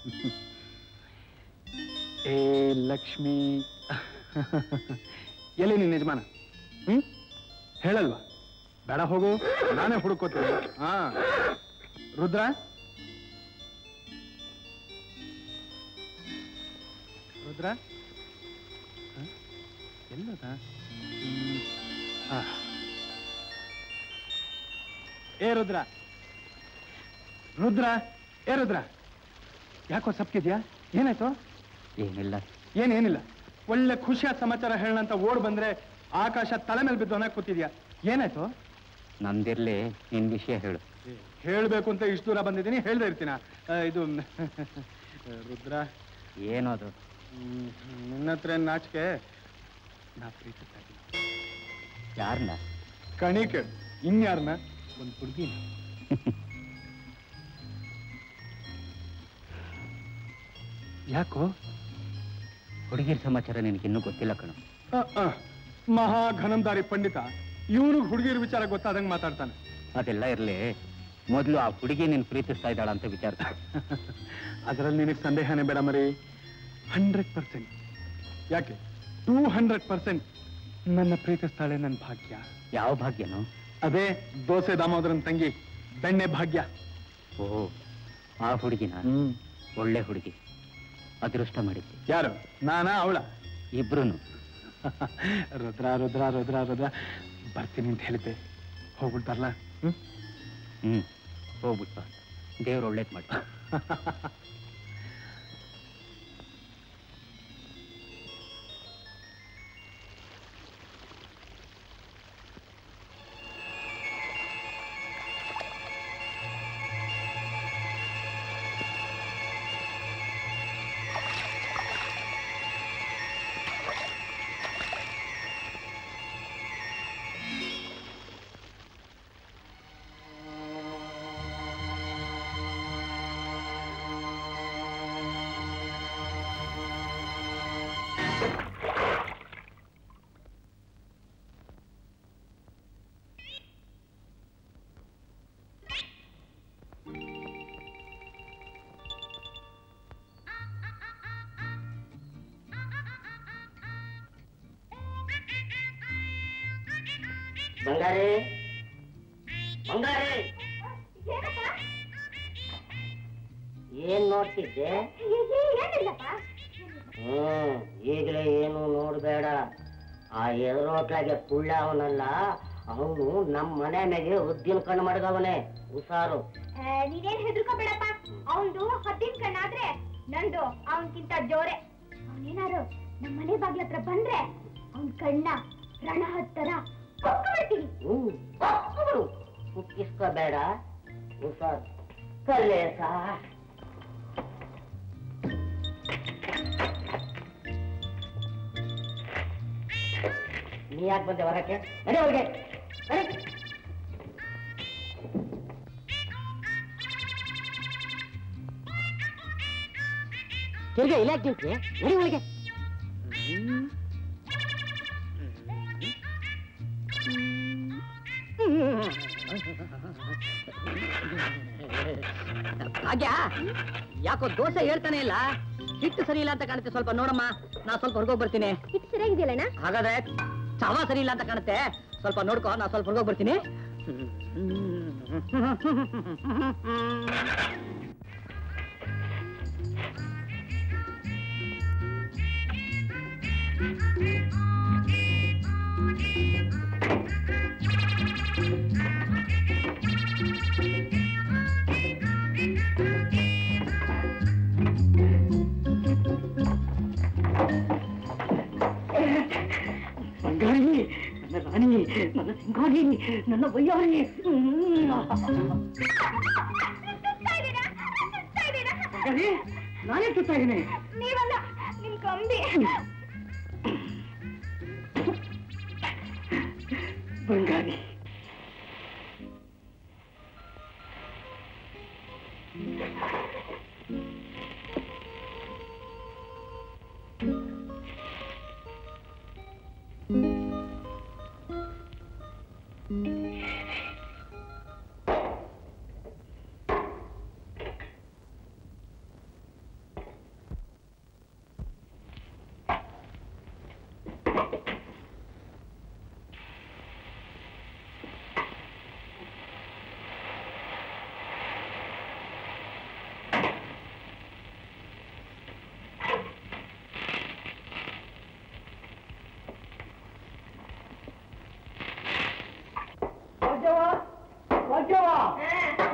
ಏ ಲಕ್ಷ್ಮಿ ಎಲ್ಲಿ ನಿನ್ನ ಯಜಮಾನ ಹ್ಮ್ ಹೇಳಲ್ವಾ ಬೇಡ ಹೋಗು ನಾನೇ ಹುಡುಕೋತೀನಿ ಹಾ ರುದ್ರ ರುದ್ರ ಹ? ಎಲ್ಲದ ಹ್ಮ್. ಆ. ಏ ರುದ್ರ ರುದ್ರ ಏ ರುದ್ರ ಯಾಕೋ ಸಪ್ಕಿದ್ಯಾ ಏನಾಯ್ತು ಏನಿಲ್ಲ ಏನೇನಿಲ್ಲ ಒಳ್ಳೆ ಖುಷಿಯಾದ ಸಮಾಚಾರ ಹೇಳೋಣ ಅಂತ ಓಡ್ ಬಂದ್ರೆ ಆಕಾಶ ತಲೆ ಮೇಲೆ ಬಿದ್ದು ಕೂತಿದ್ಯಾ ಏನಾಯ್ತು ನಂದಿರ್ಲಿ ನಿನ್ ವಿಷಯ ಹೇಳು ಹೇಳ್ಬೇಕು ಅಂತ ಇಷ್ಟು ದೂರ ಬಂದಿದ್ದೀನಿ ಹೇಳ್ದೆ ಇರ್ತೀನ ಆ, ಇದು ರುದ್ರ ಏನದು ಹ್ಮ್, ನಿನ್ನ ಹತ್ರ ಏನ್ ನಾಚಿಕೆ ನಾ ಪ್ರೀತಿಸ್ತಾ ಇದ್ದೀನಿ ಯಾರನ್ನ ಕಣಿಕೆ ಇನ್ಯಾರನ್ನ ಒಂದು ಹುಡುಗಿನ ಯಾಕೋ ಹುಡುಗಿರ ಸಮಾಚಾರ ನಿನಗಿನ್ನೂ ಗೊತ್ತಿಲ್ಲ ಕಣು ಆ, ಆ, ಮಹಾ ಘನಂದಾರಿ ಪಂಡಿತ ಇವನು ಹುಡುಗಿರ ವಿಚಾರ ಗೊತ್ತಾದಂಗೆ ಮಾತಾಡ್ತಾನೆ ಅದೆಲ್ಲ ಇರ್ಲಿ ಮೊದಲು ಆ ಹುಡುಗಿ ನಿನ್ ಪ್ರೀತಿಸ್ತಾ ಇದ್ದಾಳ ಅಂತ ವಿಚಾರ ಅದರಲ್ಲಿ ನಿನಗೆ ಸಂದೇಹನೇ ಬೇಡ ಮರಿ ಹಂಡ್ರೆಡ್ ಪರ್ಸೆಂಟ್ ಯಾಕೆ ಟೂ ಹಂಡ್ರೆಡ್ ಪರ್ಸೆಂಟ್ ನನ್ನ ಪ್ರೀತಿಸ್ತಾಳೆ ನನ್ನ ಭಾಗ್ಯ ಯಾವ ಭಾಗ್ಯನು ಅದೇ ದೋಸೆ ದಾಮೋದರನ್ ತಂಗಿ ಬೆಣ್ಣೆ ಭಾಗ್ಯ ಓ ಆ ಹುಡುಗಿನ ಒಳ್ಳೆ ಹುಡುಗಿ ಅದೃಷ್ಟ ಮಾಡಿದ್ದೆ ಯಾರು ನಾನಾ ಅವಳ ಇಬ್ರುನು ರುದ್ರ ರುದ್ರ ರುದ್ರ ರುದ್ರ ಬರ್ತೀನಿ ಅಂತ ಹೇಳಿದ್ದೆ ಹೋಗ್ಬಿಟ್ಟು ಬರ್ಲಾ ಹ್ಮ್ ಹ್ಮ್ ಹೋಗ್ಬಿಟ್ಟ ದೇವ್ರು ಒಳ್ಳೇದ್ ಮಾಡಿ ಬಂಗಾರಿ ಬಂಗಾರಿ ಏನ್ ನೋಡ್ತಿದ್ದೆ ಹ್ಮ್ ಈಗಲೇ ಏನು ನೋಡ್ಬೇಡ ಆ ಎದುರೋಟ್ಲಾಗೆ ಕುಳ್ಳ ಅವನಲ್ಲ ಅವನು ನಮ್ ಮನೆ ಮೇಲೆ ಉದ್ದಿನ ಕಣ್ಣು ಮಡಗವನೆ ಹುಷಾರು ನೀನೇನ್ ಹೆದರ್ಕೋಬೇಡಪ್ಪ ಅವಂದು ಹದ್ದಿನ ಕಣ್ಣಾದ್ರೆ ನಂದು ಅವನ್ಕಿಂತ ಜೋರೆ ಅವನೇನಾರು ನಮ್ಮ ಮನೆ ಬಾಗ್ಲ ಹತ್ರ ಬಂದ್ರೆ ಅವನ್ ಕಣ್ಣ ರಣ ಹತ್ತರ ಕೊಟ್ಬಿಡ್ತೀನಿ ಹ್ಮ್ ಕುಕ್ಕಿಸ್ಕೋಬೇಡ ಹುಷಾರು ಕಲ್ಲೇಸ ನೀ ಯಾಕೆ ಬಂದೆ ಹೊರಕ್ಕೆ ನಡಿ ಅವ್ರಿಗೆ ನಡಿ. ತಿರ್ಗಾ ಇಲ್ಲ ನಿಂತ್ರೆ ನಡಿ ಒಳಗೆ ಹಾಗ್ಯಾ ಯಾಕೋ ದೋಸೆ ಹೇಳ್ತಾನೆ ಇಲ್ಲ ಹಿಟ್ಟು ಸರಿ ಇಲ್ಲ ಅಂತ ಕಾಣುತ್ತೆ ಸ್ವಲ್ಪ ನೋಡಮ್ಮ ನಾ ಸ್ವಲ್ಪ ಹೊರಗೋಗಿ ಬರ್ತೀನಿ ಇದು ಸರಿಯಾಗಿದೆಯಲ್ಲಣ್ಣ ಹಾಗಾದ್ರೆ ಚವ ಸರಿ ಇಲ್ಲ ಅಂತ ಕಾಣುತ್ತೆ ಸ್ವಲ್ಪ ನೋಡ್ಕೊ ನಾ ಸ್ವಲ್ಪ ಹೊರಗೋಗಿ ಬರ್ತೀನಿ ಬಂಗಾರಿ ನನ್ನ ರಾಣಿ ನನ್ನ ಸಿಂಗಾರಿ ನನ್ನ ವಯ್ಯಾರಿ ಬಂಗಾರಿ ನಾನೇ ಸುತ್ತಾ ಇದ್ದೀನಿ ನೀವಲ್ಲ ನಿಮ್ ಕಂಬಿ ಬಂಗಾರಿ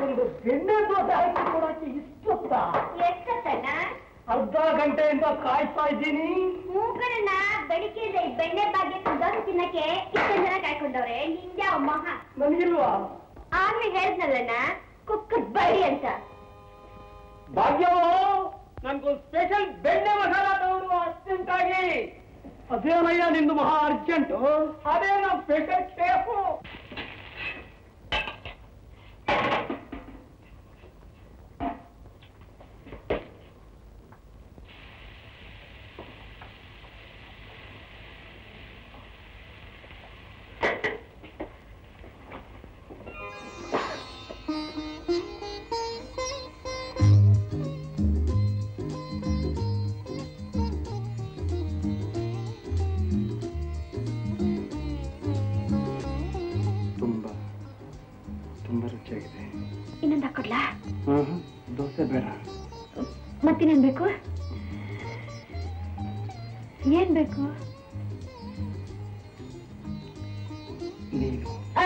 ಒಂದು ಬೆಣ್ಣೆ ದೋಸೆ ಹಾಕಿ ಕೊಡಕ್ಕೆ ಇಷ್ಟೊತ್ತ ಎಷ್ಟೊತ್ತಣ್ಣ ಅರ್ಧ ಗಂಟೆಯಿಂದ ಕಾಯ್ತಾ ಇದ್ದೀನಿ ಮೂಕರಣ್ಣ ಬೆಳಿಗ್ಗೆಯಿಂದ ಈ ಬೆಣ್ಣೆ ಭಾಗ್ಯ ದೋಸೆ ತಿನ್ನಕ್ಕೆ ಇಷ್ಟೊಂದು ಜನ ಕಾಯ್ಕೊಂಡವ್ರೆ ನಿಂಗೆ ಮಹ ನನಗಿಲ್ವಾ ಆಗ್ಲೇ ಹೇಳಿದ್ನಲ್ಲಣ್ಣ ಕುಕ್ಕರ್ ಬಡಿ ಅಂತ ಭಾಗ್ಯವು ನನ್ಗೊಂದು ಸ್ಪೆಷಲ್ ಬೆಣ್ಣೆ ಮಸಾಲ ತಗೊಂಡು ಅರ್ಜೆಂಟಾಗಿ ಅದೇನಯ್ಯ ನಿಂದು ಮಹಾ ಅರ್ಜೆಂಟು ಅದೇ ನಮ್ಮ ಸ್ಪೆಷಲ್ ಶೇಫು ತುಂಬಾ ತುಂಬಾ ರುಚಿಯಾಗಿದೆ ಇನ್ನೊಂದು ಹಾಕೊಡ್ಲಾ ಹ್ಮ್ ದೋಸೆ ಬೇಡ ಮತ್ತಿನೇನ್ ಬೇಕು ಏನ್ ಬೇಕು ನೀನು ಆ?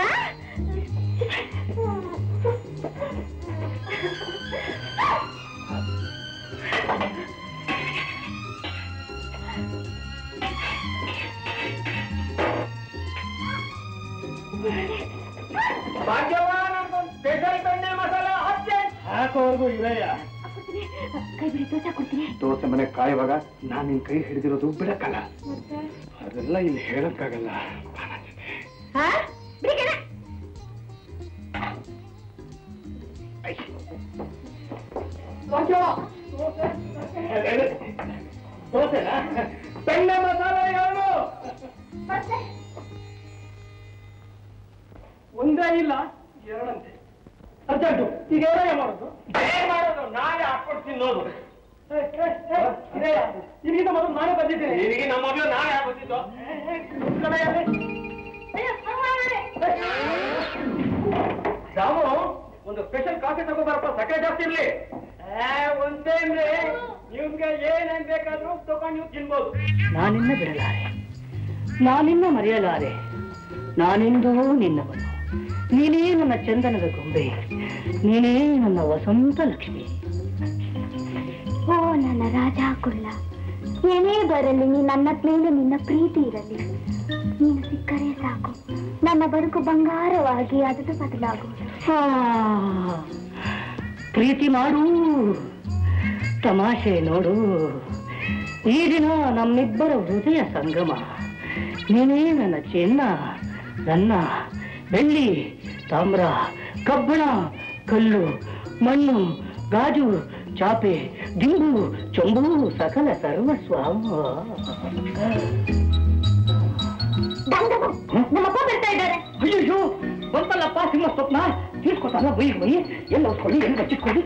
ಭಾಗ್ಯವ ನನ್ಗೊಂದು ಸ್ಪೆಷಲ್ ಬೆಣ್ಣೆ ಮಸಾಲ ಅರ್ಜೆಂಟ್ ಹಾಕೋವರೆಗೂ ಇವೆಯ ಕೊಡ್ತೀನಿ. ಕೈ ಬಿಡಿ ದೋಸೆ ಕೊಡ್ತೀನಿ ದೋಸೆ ಮನೆ ಕಾಯುವಾಗ ನಾನು ನಿನ್ ಕೈ ಹಿಡಿದಿರೋದು ಬಿಡಕ್ಕಲ್ಲ ಅದೆಲ್ಲ ಇಲ್ಲಿ ಹೇಳಕ್ಕಾಗಲ್ಲ ಬಾ ನನ್ ಜೊತೆ. ಹಾ ಬಿಡಿ ಕಣ. ದೋಸೆನಾ ಬೆಣ್ಣೆ ಮಸಾಲ ಯಾರು ಮತ್ತೆ? ಒಂದೇ ಇಲ್ಲ ಎರಡಂತೆ ಅರ್ಜೆಂಟು ಈಗ ಏನೇ ಮಾಡೋದು ಏನ್ ಮಾಡೋದು ನಾನೇ ಹಾಕೊಡ್ತೀನಿ ನೋಡು ಇದಕ್ಕಿಂತ ಮೊದಲು ನಾನೇ ಬಂದಿದ್ದೀನಿ ನಿನಗೆ ನಮ್ಮ ಮಗಳು ನಾನೇ ಹಾಕೊಟ್ಟಿದ್ದು ಅಯ್ಯೋ, ಹಂಗ್ ಮಾಡ್ಬೇಡಿ. ರಾಮು ಒಂದು ಸ್ಪೆಷಲ್ ಕಾಫಿ ತಗೋಬಾರಪ್ಪ ಸಕ್ಕರೆ ಜಾಸ್ತಿ ಇರ್ಲಿ ಒಂದೇ ಅಂದ್ರೆ ನಿಮ್ಗೆ ಏನೇನ್ ಬೇಕಾದ್ರೂ ತಗೊಂಡು ನೀವು ತಿನ್ಬೋದು ನಾನಿನ್ನ ಬಿಡಲಾರೆ ನಾನಿನ್ನ ಮರೆಯಲಾರೆ ನಾನೆಂದೂ ನಿನ್ನವನು ನೀನೇ ನನ್ನ ಚಂದನದ ಗೊಂಬೆ ನೀನೇ ನನ್ನ ವಸಂತ ಲಕ್ಷ್ಮಿ ಓ ನನ್ನ ರಾಜ ಕುಳ್ಳ ಏನೇ ಬರಲಿ ನೀ ನನ್ನ ಮೇಲೆ ನಿನ್ನ ಪ್ರೀತಿ ಇರಲಿ ನೀನು ಸಿಕ್ಕರೆ ಸಾಕು ನನ್ನ ಬದುಕು ಬಂಗಾರವಾಗಿ ಅದದು ಬದಲಾಗುವುದು ಆ, ಪ್ರೀತಿ ಮಾಡು ತಮಾಷೆ ನೋಡು ಈ ದಿನ ನಮ್ಮಿಬ್ಬರ ಹೃದಯ ಸಂಗಮ ನೀನೇ ನನ್ನ ಚಿನ್ನ ನನ್ನ ಬೆಳ್ಳಿ ತಾಮ್ರ ಕಬ್ಬಣ ಕಲ್ಲು ಮಣ್ಣು ಗಾಜು ಚಾಪೆ ದಿಂಬು ಚೊಂಬು ಸಕಲ ಸರ್ವಸ್ವ ದಂಗವು, ನಮ್ಮಪ್ಪ ಬರ್ತಾ ಇದ್ದಾರೆ ಅಯ್ಯೋ ಬಂತಲ್ಲಪ್ಪ ಸಿಂಹ ಸ್ವಪ್ನ ತೀರ್ಸ್ಕೊತಾನ ಬೈ ಬೈ ಎಲ್ಲ ಹೊತ್ಕೊಳ್ಳಿ ಎಲ್ಲ ಬಚ್ಚಿಟ್ಕೊಳ್ಳಿ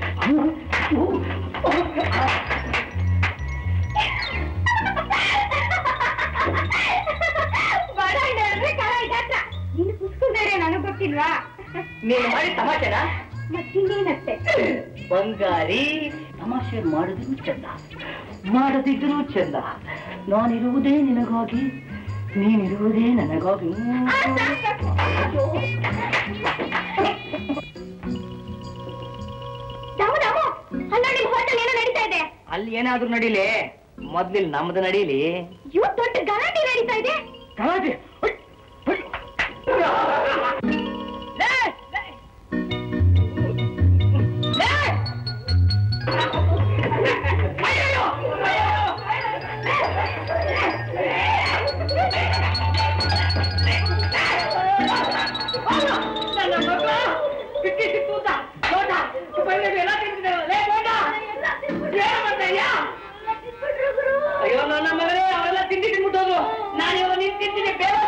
ಬಡ ಇದ್ದಾರೆ, ಕರ ಇದಾಟ. ನೀನು ಕುಸ್ಕೊಂಡಾರೆ ನನಗ್ ಗೊತ್ತಿಲ್ವಾ ನೀನು ಮಾಡಿ ತಮಾಷೆನಾ ಮತ್ತಿನ್ನೇನತ್ತೆ ಬಂಗಾರಿ ತಮಾಷೆ ಮಾಡಿದ್ರು ಚಂದ ಮಾಡದಿದ್ರು ಚಂದ ನಾನಿರುವುದೇ ನಿನಗಾಗಿ ನೀನಿರುವುದೇ ನನಗಾಗಿ ರಾಮು ರಾಮು ಅಲ್ಲ ನಿಮ್ ಹೋಟೆಲ್ ಏನೋ ನಡೀತಾ ಇದೆ ಅಲ್ಲಿ ಏನಾದ್ರೂ ನಡೀಲಿ ಮೊದ್ಲಿಲ್ ನಮ್ದು ನಡೀಲಿ ಇವ್ ದೊಡ್ಡ ಗಲಾಟೆ ನಡೀತಾ ಇದೆ ಗಲಾಟೆ ನನ್ನ ಮಗ ಸಿಕ್ಕಿ ಸಿಕ್ಕು ಅಂತ ನೋಡ ಬಳ್ಳಿ ಎಲ್ಲ ತಿಂತಿದ್ದಾರಲ್ಲ ಲೇ ನೋಡ ಏನು ಮಾಡ್ತಾ ಇದೀಯಾ ಅಯ್ಯೋ ನನ್ನ ಮಗನೇ ಅವೆಲ್ಲ ತಿಂಡಿ ತಿನ್ಬಿಟ್ಟೋದು ನಾನು ಇವಾಗ ನೀನ್ ತಿಂತೀನಿ ಬೇರೆ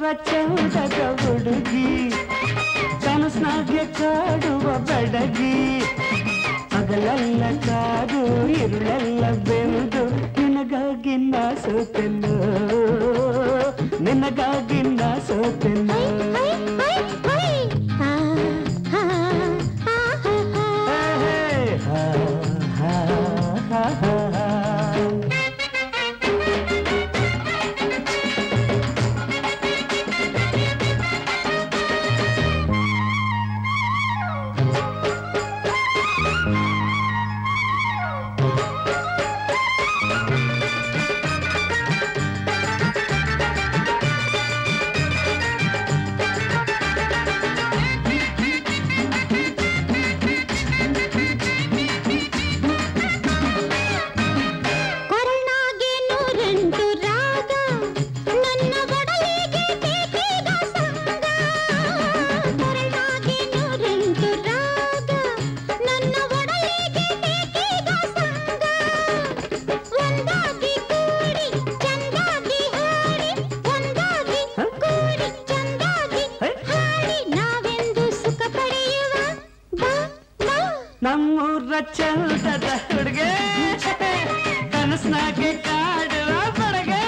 ಚೌದದ ಹುಡುಗಿ ಕನಸ್ನಾಗೆ ಕಾಡುವ ಬೆಡಗಿ ಹಗಲೆಲ್ಲ ಕಾದು ಇರುಳೆಲ್ಲ ಬೆಳೆದು ನಿನಗಾಗಿ ನಾ ಸೋತೆಲ್ಲೋ ನಿನಗಾಗಿ ನಾ ಸೋತೆಲ್ಲೋ ಹೇ, ಹಾ, ಹಾ, ಹಾ, ಹಾ, ಹಾ. ಕೊರಳಾಗೆ ನೂರೆಂಟು ರಾಗ ನನ್ನ ಒಡಲಿಗೆ ಬೇಕೀಗ ಸಂಗ ಕೊರಳಾಗೆ ನೂರೆಂಟು ರಾಗ ನನ್ನ ಒಡಲಿಗೆ ಬೇಕೀಗ ಸಂಗ ಒಂದಾಗಿ ಕೂಡಿ ಚಂದಾಗಿ ಹಾಡಿ ಒಂದಾಗಿ ಕೂಡಿ ಚಂದಾಗಿ ಹಾಡಿ ನಾವೆಂದು ಸುಖ ಪಡೆಯುವ ಬಾ ಬಾ ನಮ್ಮೂರ ಚಂದದ ಹುಡುಗೆ ಕನಸ್ನಾಗೆ ಕಾಡುವ ಬಡಗೆ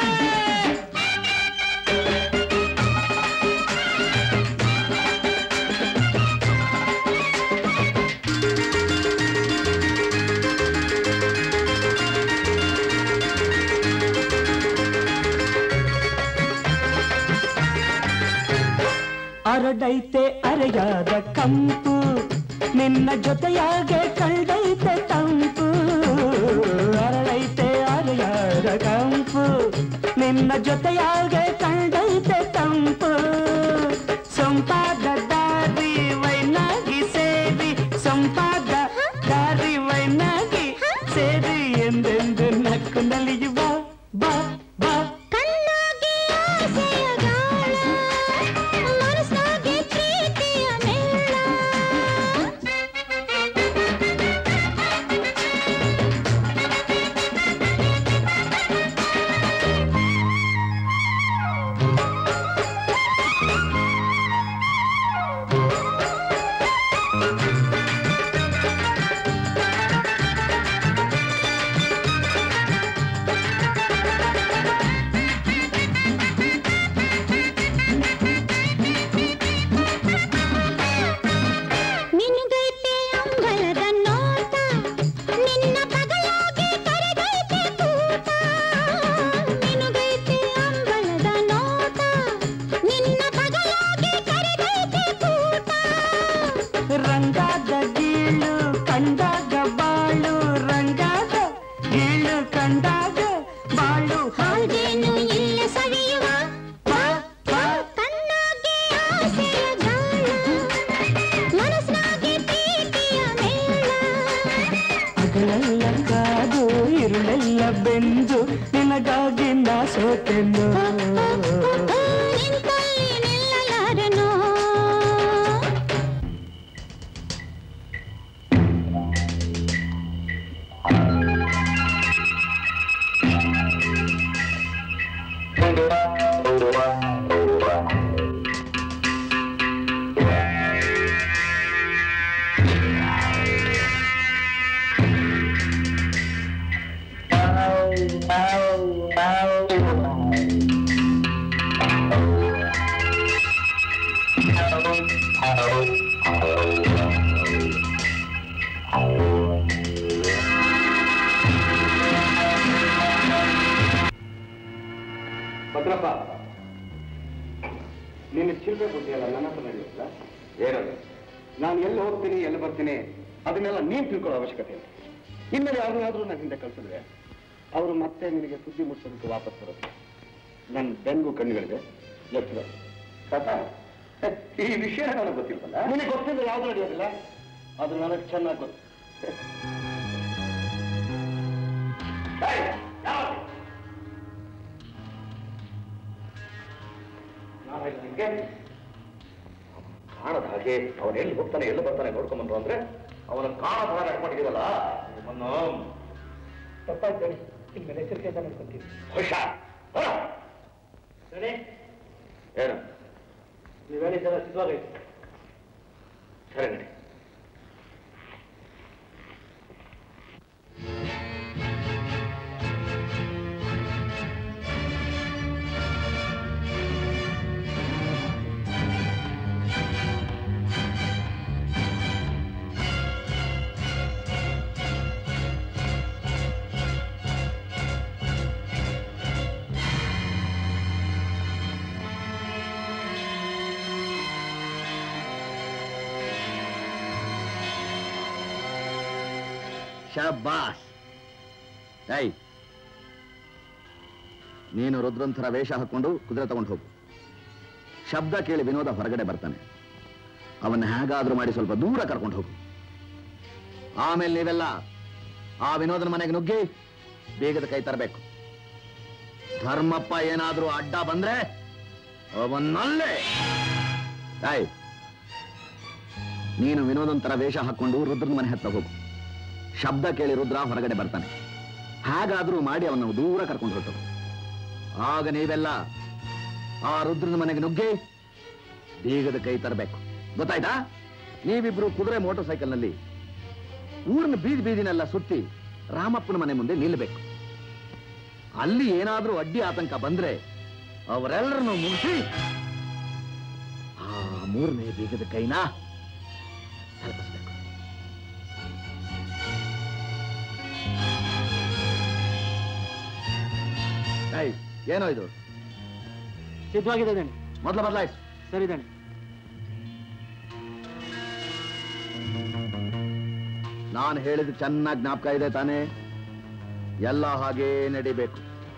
ಅರಡೈತೆ ಅರೆಯಾದ ಕಂಪು ನಿನ್ನ ಜೊತೆಯಾಗೆ ಕಳ್ದೈತೆ ತಂಪು ಅರಳೈತೆ ಅರೆಯಾದ ಕಂಪು ನಿನ್ನ ಜೊತೆಯಾಗೆ ಕಳ್ದೈತೆ ತಂಪು ಸಂಪಾದ ದಾರಿ ವೈನಾಗಿ ಸೇರಿ ಸಂಪಾದ ದಾರಿ ವೈನಾಗಿ ಸೇರಿ ಎಂದೆಂದು ನಕ್ಕು ನಲಿಯುವ ಬಾ ಬಾ ಕಣ್ಣಾಗೆ ಆಸೆಯ ಗಾಳ ಮನಸ್ಸಾಗೆ ಪ್ರೀತಿಯ ಮೇಳ ನಿನಗೈತೆ ಅಂಗಳದ ನೋಟ ನಿನ್ನ ಬಗಲಾಗೆ ಕರೆದೈತೆ ಕೂಟ ನಿನಗೈತೆ ಅಂಗಳದ ನೋಟ ನಿನ್ನ ಬಗಲಾಗೆ ಕರೆದೈತೆ ಕೂಟ ರಂಗಾದ ಗೀಳು ಕಂಡಾಗ ಬಾಳು ರಂಗಾದ ಗೀಳು ಕಂಡಾಗ ಬಾಳು ಹಾಗೇನು ಇಲ್ಲ ಸವಿಯುವ ಬಾ ಬಾ ಕಣ್ಣಾಗೆ ಆಸೆಯ ಗಾಳ ಮನಸ್ನಾಗೆ ಪ್ರೀತಿಯ ಮೇಳ ಹಗಲೆಲ್ಲ ಕಾದು ಇರುಳೆಲ್ಲ ಬೆಂದು ನಿನಗಾಗಿ ನಾ ಸೋತೆನು ನಿಂತಲ್ಲಿ ನಿಲ್ಲಲಾರೆನೋ ಭದ್ರಪ್ಪ ನೀನು ಚಿಲ್ಲರೆ ಬುದ್ಧಿಯಲ್ಲ ನನ್ನ ಹತ್ರ ನಡೆಯುತ್ತಲ್ಲ ಏನದು ನಾನು ಎಲ್ಲಿ ಹೋಗ್ತೀನಿ ಎಲ್ಲಿ ಬರ್ತೀನಿ ಅದನ್ನೆಲ್ಲ ನೀನು ತಿಳ್ಕೊಳ್ಳೋ ಅವಶ್ಯಕತೆ ಇಲ್ಲ ಇನ್ಮೇಲೆ ಯಾರನ್ನಾದ್ರೂ ನನ್ನ ಹಿಂದೆ ಕಳ್ಸಿದ್ರೆ ಅವರು ಮತ್ತೆ ನಿನಗೆ ಸುದ್ದಿ ಮುಟ್ಸೋದಕ್ಕೆ ವಾಪಸ್ ಬರುತ್ತೆ ನನ್ನ ಬೆನ್ಗು ಕಣ್ಣುಗಳಿದೆ ಎಚ್ಚರ ತಾತ ಈ ವಿಷಯ ನನಗೆ ಗೊತ್ತಿಲ್ವಲ್ಲ ನಿನಗೆ ಗೊತ್ತಿಲ್ಲ ಯಾವ್ದು ನಡೆಯೋದಿಲ್ಲ ಅದು ನನಗೆ ಚೆನ್ನಾಗಿ ಗೊತ್ತು ಏಯ್, ಯಾವತ್ತು? ನಾನು ಹೇಳಿದ್ದು ನಿಮ್ಗೆ ಕಾಣದ ಹಾಗೆ ಅವನು ಎಲ್ಲಿ ಹೋಗ್ತಾನೆ ಎಲ್ಲಿ ಬರ್ತಾನೆ ನೋಡ್ಕೊಂಬಂದ್ರು ಅಂದ್ರೆ ಅವನ ಕಾಣದ ಹಾಗೆ ಹಾಕೊಂಡಿದ್ದೀರಲ್ಲ ನಿಮ್ಮನ್ನು ತಪ್ಪಾಯ್ತು ಇನ್ಮೇಲೆ ಎಚ್ಚರಿಕೆಯಿಂದ ನೋಡ್ಕೊಂತೀವಿ ಹುಷಾರ್ ಹೊರ. ಸರಿ ಏನು ನೀವು ಹೇಳಿದ್ದೆಲ್ಲ ಸಿದ್ಧವಾಗೈತೆ ಸರಿ ನಡಿ ಶಬಾಸ್ ಐ ನೀನು ರುದ್ರಂಥರ ವೇಷ ಹಾಕೊಂಡು ಕುದುರೆ ತಗೊಂಡು ಹೋಗು ಶಬ್ದ ಕೇಳಿ ವಿನೋದ ಹೊರಗಡೆ ಬರ್ತಾನೆ ಅವನ್ನ ಹೇಗಾದ್ರೂ ಮಾಡಿ ಸ್ವಲ್ಪ ದೂರ ಕರ್ಕೊಂಡು ಹೋಗು ಆಮೇಲೆ ನೀವೆಲ್ಲ ಆ ವಿನೋದನ ಮನೆಗೆ ನುಗ್ಗಿ ಬೇಗದ ಕೈ ತರಬೇಕು ಧರ್ಮಪ್ಪ ಏನಾದ್ರೂ ಅಡ್ಡ ಬಂದ್ರೆ ಅವನ್ನಲ್ಲೇ ಆಯ್ ನೀನು ವಿನೋದನ್ ತರ ವೇಷ ಹಾಕೊಂಡು ರುದ್ರನ ಮನೆ ಹತ್ರ ಹೋಗು ಶಬ್ದ ಕೇಳಿ ರುದ್ರ ಹೊರಗಡೆ ಬರ್ತಾನೆ ಹಾಗಾದ್ರೂ ಮಾಡಿ ಅವನ ದೂರ ಕರ್ಕೊಂಡು ಹೊರಟು ಆಗ ನೀವೆಲ್ಲ ಆ ರುದ್ರನ ಮನೆಗೆ ನುಗ್ಗಿ ಬೀಗದ ಕೈ ತರಬೇಕು ಗೊತ್ತಾಯ್ತಾ ನೀವಿಬ್ರು ಕುದುರೆ ಮೋಟರ್ ಸೈಕಲ್ನಲ್ಲಿ ಊರಿನ ಬೀದಿ ಬೀದಿನೆಲ್ಲ ಸುತ್ತಿ ರಾಮಪ್ಪನ ಮನೆ ಮುಂದೆ ನಿಲ್ಲಬೇಕು ಅಲ್ಲಿ ಏನಾದ್ರೂ ಅಡ್ಡಿ ಆತಂಕ ಬಂದ್ರೆ ಅವರೆಲ್ಲರನ್ನು ಮುಗಿಸಿ ಆ ಮೂರನೇ ಬೀಗದ ಕೈನ ತಲುಪಿಸ್ಬೇಕು ಏಯ್, ಏನೋ ಇದು ಸಿದ್ಧವಾಗಿದೆ ದಣಿ ಮೊದಲು ಬದಲಾಯಿಸು ಸರಿ ದಣಿ ನಾನು ಹೇಳಿದ ಚೆನ್ನಾಗಿ ಜ್ಞಾಪಕ ಇದೆ ತಾನೇ ಎಲ್ಲ ಹಾಗೇ ನಡಿಬೇಕು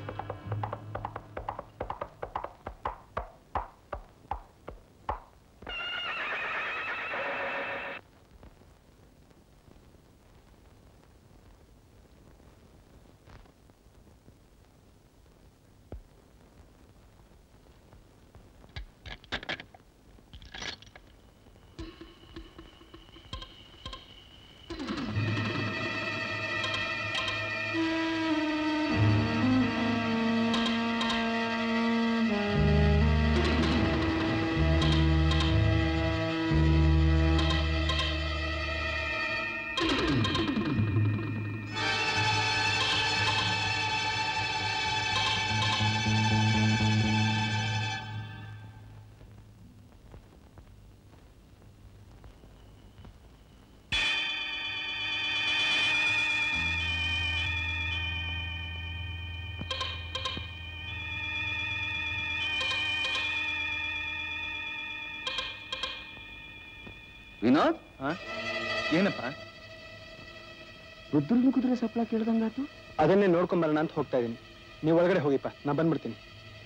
ವಿನೋದ್ ಏನಪ್ಪ ರುದ್ರನ ಕುದುರೆ ಸಪ್ಲ ಕೇಳ್ದಂಗಾತು ಅದನ್ನೇ ನೋಡ್ಕೊಂಬರೋಣ ಅಂತ ಹೋಗ್ತಾ ಇದೀನಿ ನೀವು ಒಳಗಡೆ ಹೋಗಿಪ್ಪ ನಾ ಬಂದ್ಬಿಡ್ತೀನಿ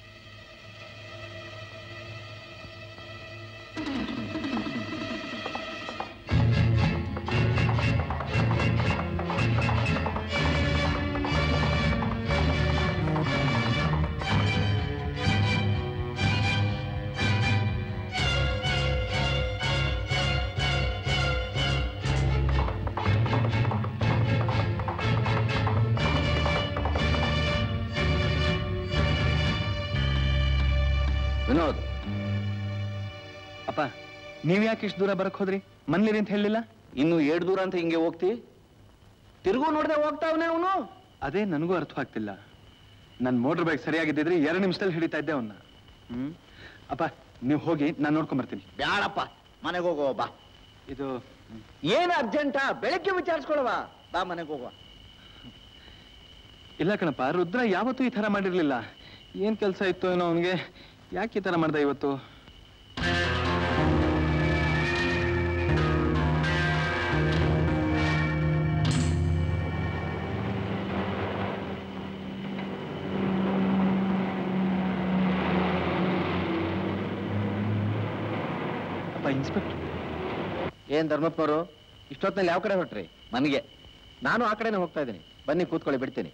ವಿನೋದ್ ಅಪ್ಪ ನೀವ್ ಯಾಕೆ ಇಷ್ಟು ದೂರ ಬರಕ್ ಹೋದ್ರಿ ಮನ್ಲಿರಿ ಅಂತ ಹೇಳಿಲ್ಲ ಇನ್ನು ಏಳು ದೂರ ಅಂತ ಹಿಂಗೆ ಹೋಗ್ತಿ ತಿರುಗು ನೋಡ್ದೆ ಹೋಗ್ತಾವನೆ ಅವನು ಅದೇ ನನಗೂ ಅರ್ಥ ಆಗ್ತಿಲ್ಲ ನನ್ ಮೋಟರ್ ಬೈಕ್ ಸರಿಯಾಗಿದ್ದಿದ್ರೆ ಎರಡು ನಿಮಿಷದಲ್ಲಿ ಹಿಡಿತಾ ಇದ್ದೆ ಅವನ್ನ ಹ್ಮ್ ಅಪ್ಪ ನೀವು ಹೋಗಿ ನಾನು ನೋಡ್ಕೊಂಡ್ ಬರ್ತೀನಿ ಬ್ಯಾಡಪ್ಪ ಮನೆಗೆ ಹೋಗೋ ಬಾ ಇದು ಏನು ಅರ್ಜೆಂಟಾ ಬೆಳಗ್ಗೆ ವಿಚಾರಿಸ್ಕೊಳವ ಬಾ ಮನೆಗೆ ಹೋಗುವ ಇಲ್ಲ ಕಣಪ್ಪ ರುದ್ರ ಯಾವತ್ತೂ ಈ ತರ ಮಾಡಿರ್ಲಿಲ್ಲ ಏನ್ ಕೆಲಸ ಇತ್ತು ಏನೋ ಅವನಿಗೆ ಯಾಕೆ ಈ ತರ ಮಾಡ್ದ ಇವತ್ತು ಅಪ್ಪ ಇನ್ಸ್ಪೆಕ್ಟರ್ ಏನ್ ಧರ್ಮಪ್ಪನವರು ಇಷ್ಟೊತ್ತಿನಲ್ಲಿ ಯಾವ ಕಡೆ ಹೊರಟ್ರಿ ಮನೆಗೆ ನಾನು ಆ ಕಡೆನೇ ಹೋಗ್ತಾ ಇದ್ದೀನಿ ಬನ್ನಿ ಕೂತ್ಕೊಳ್ಳಿ ಬಿಡ್ತೀನಿ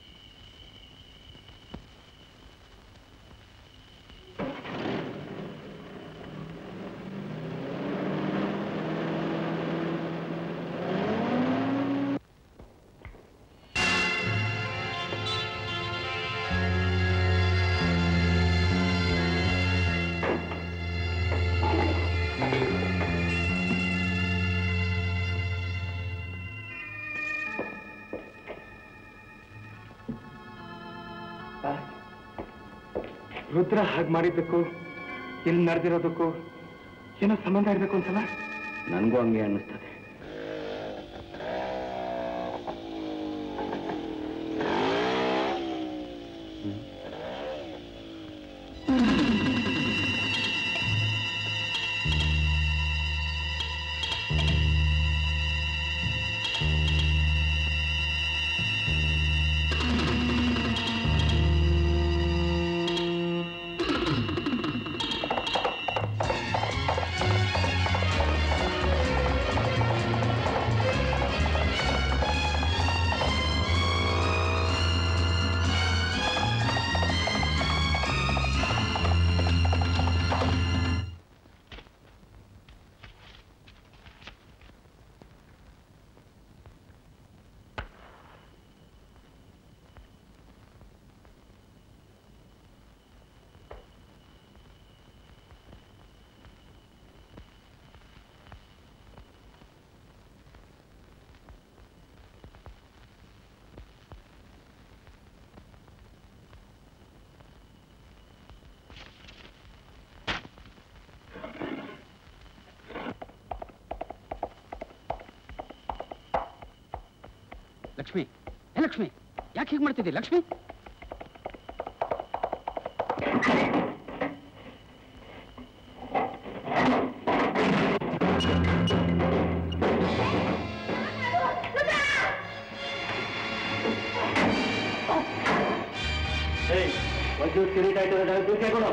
ರುದ್ರ ಹಾಗೆ ಮಾಡಿದ್ದಕ್ಕೂ ಇಲ್ಲಿ ನಡೆದಿರೋದಕ್ಕೂ ಏನೋ ಸಂಬಂಧ ಇರಬೇಕು ಅನ್ಸಲ್ಲ ನನಗೂ ಹಂಗೆ ಅನ್ನಿಸ್ತದೆ ಲಕ್ಷ್ಮಿ ಏ ಲಕ್ಷ್ಮಿ ಯಾಕೆ ಹೀಗೆ ಮಾಡ್ತಿದ್ದಿ ಲಕ್ಷ್ಮಿ ಒಂಚೂರು ಕಿರೀಟಾಯ್ತು ದೂಸೆ ಕೊಡು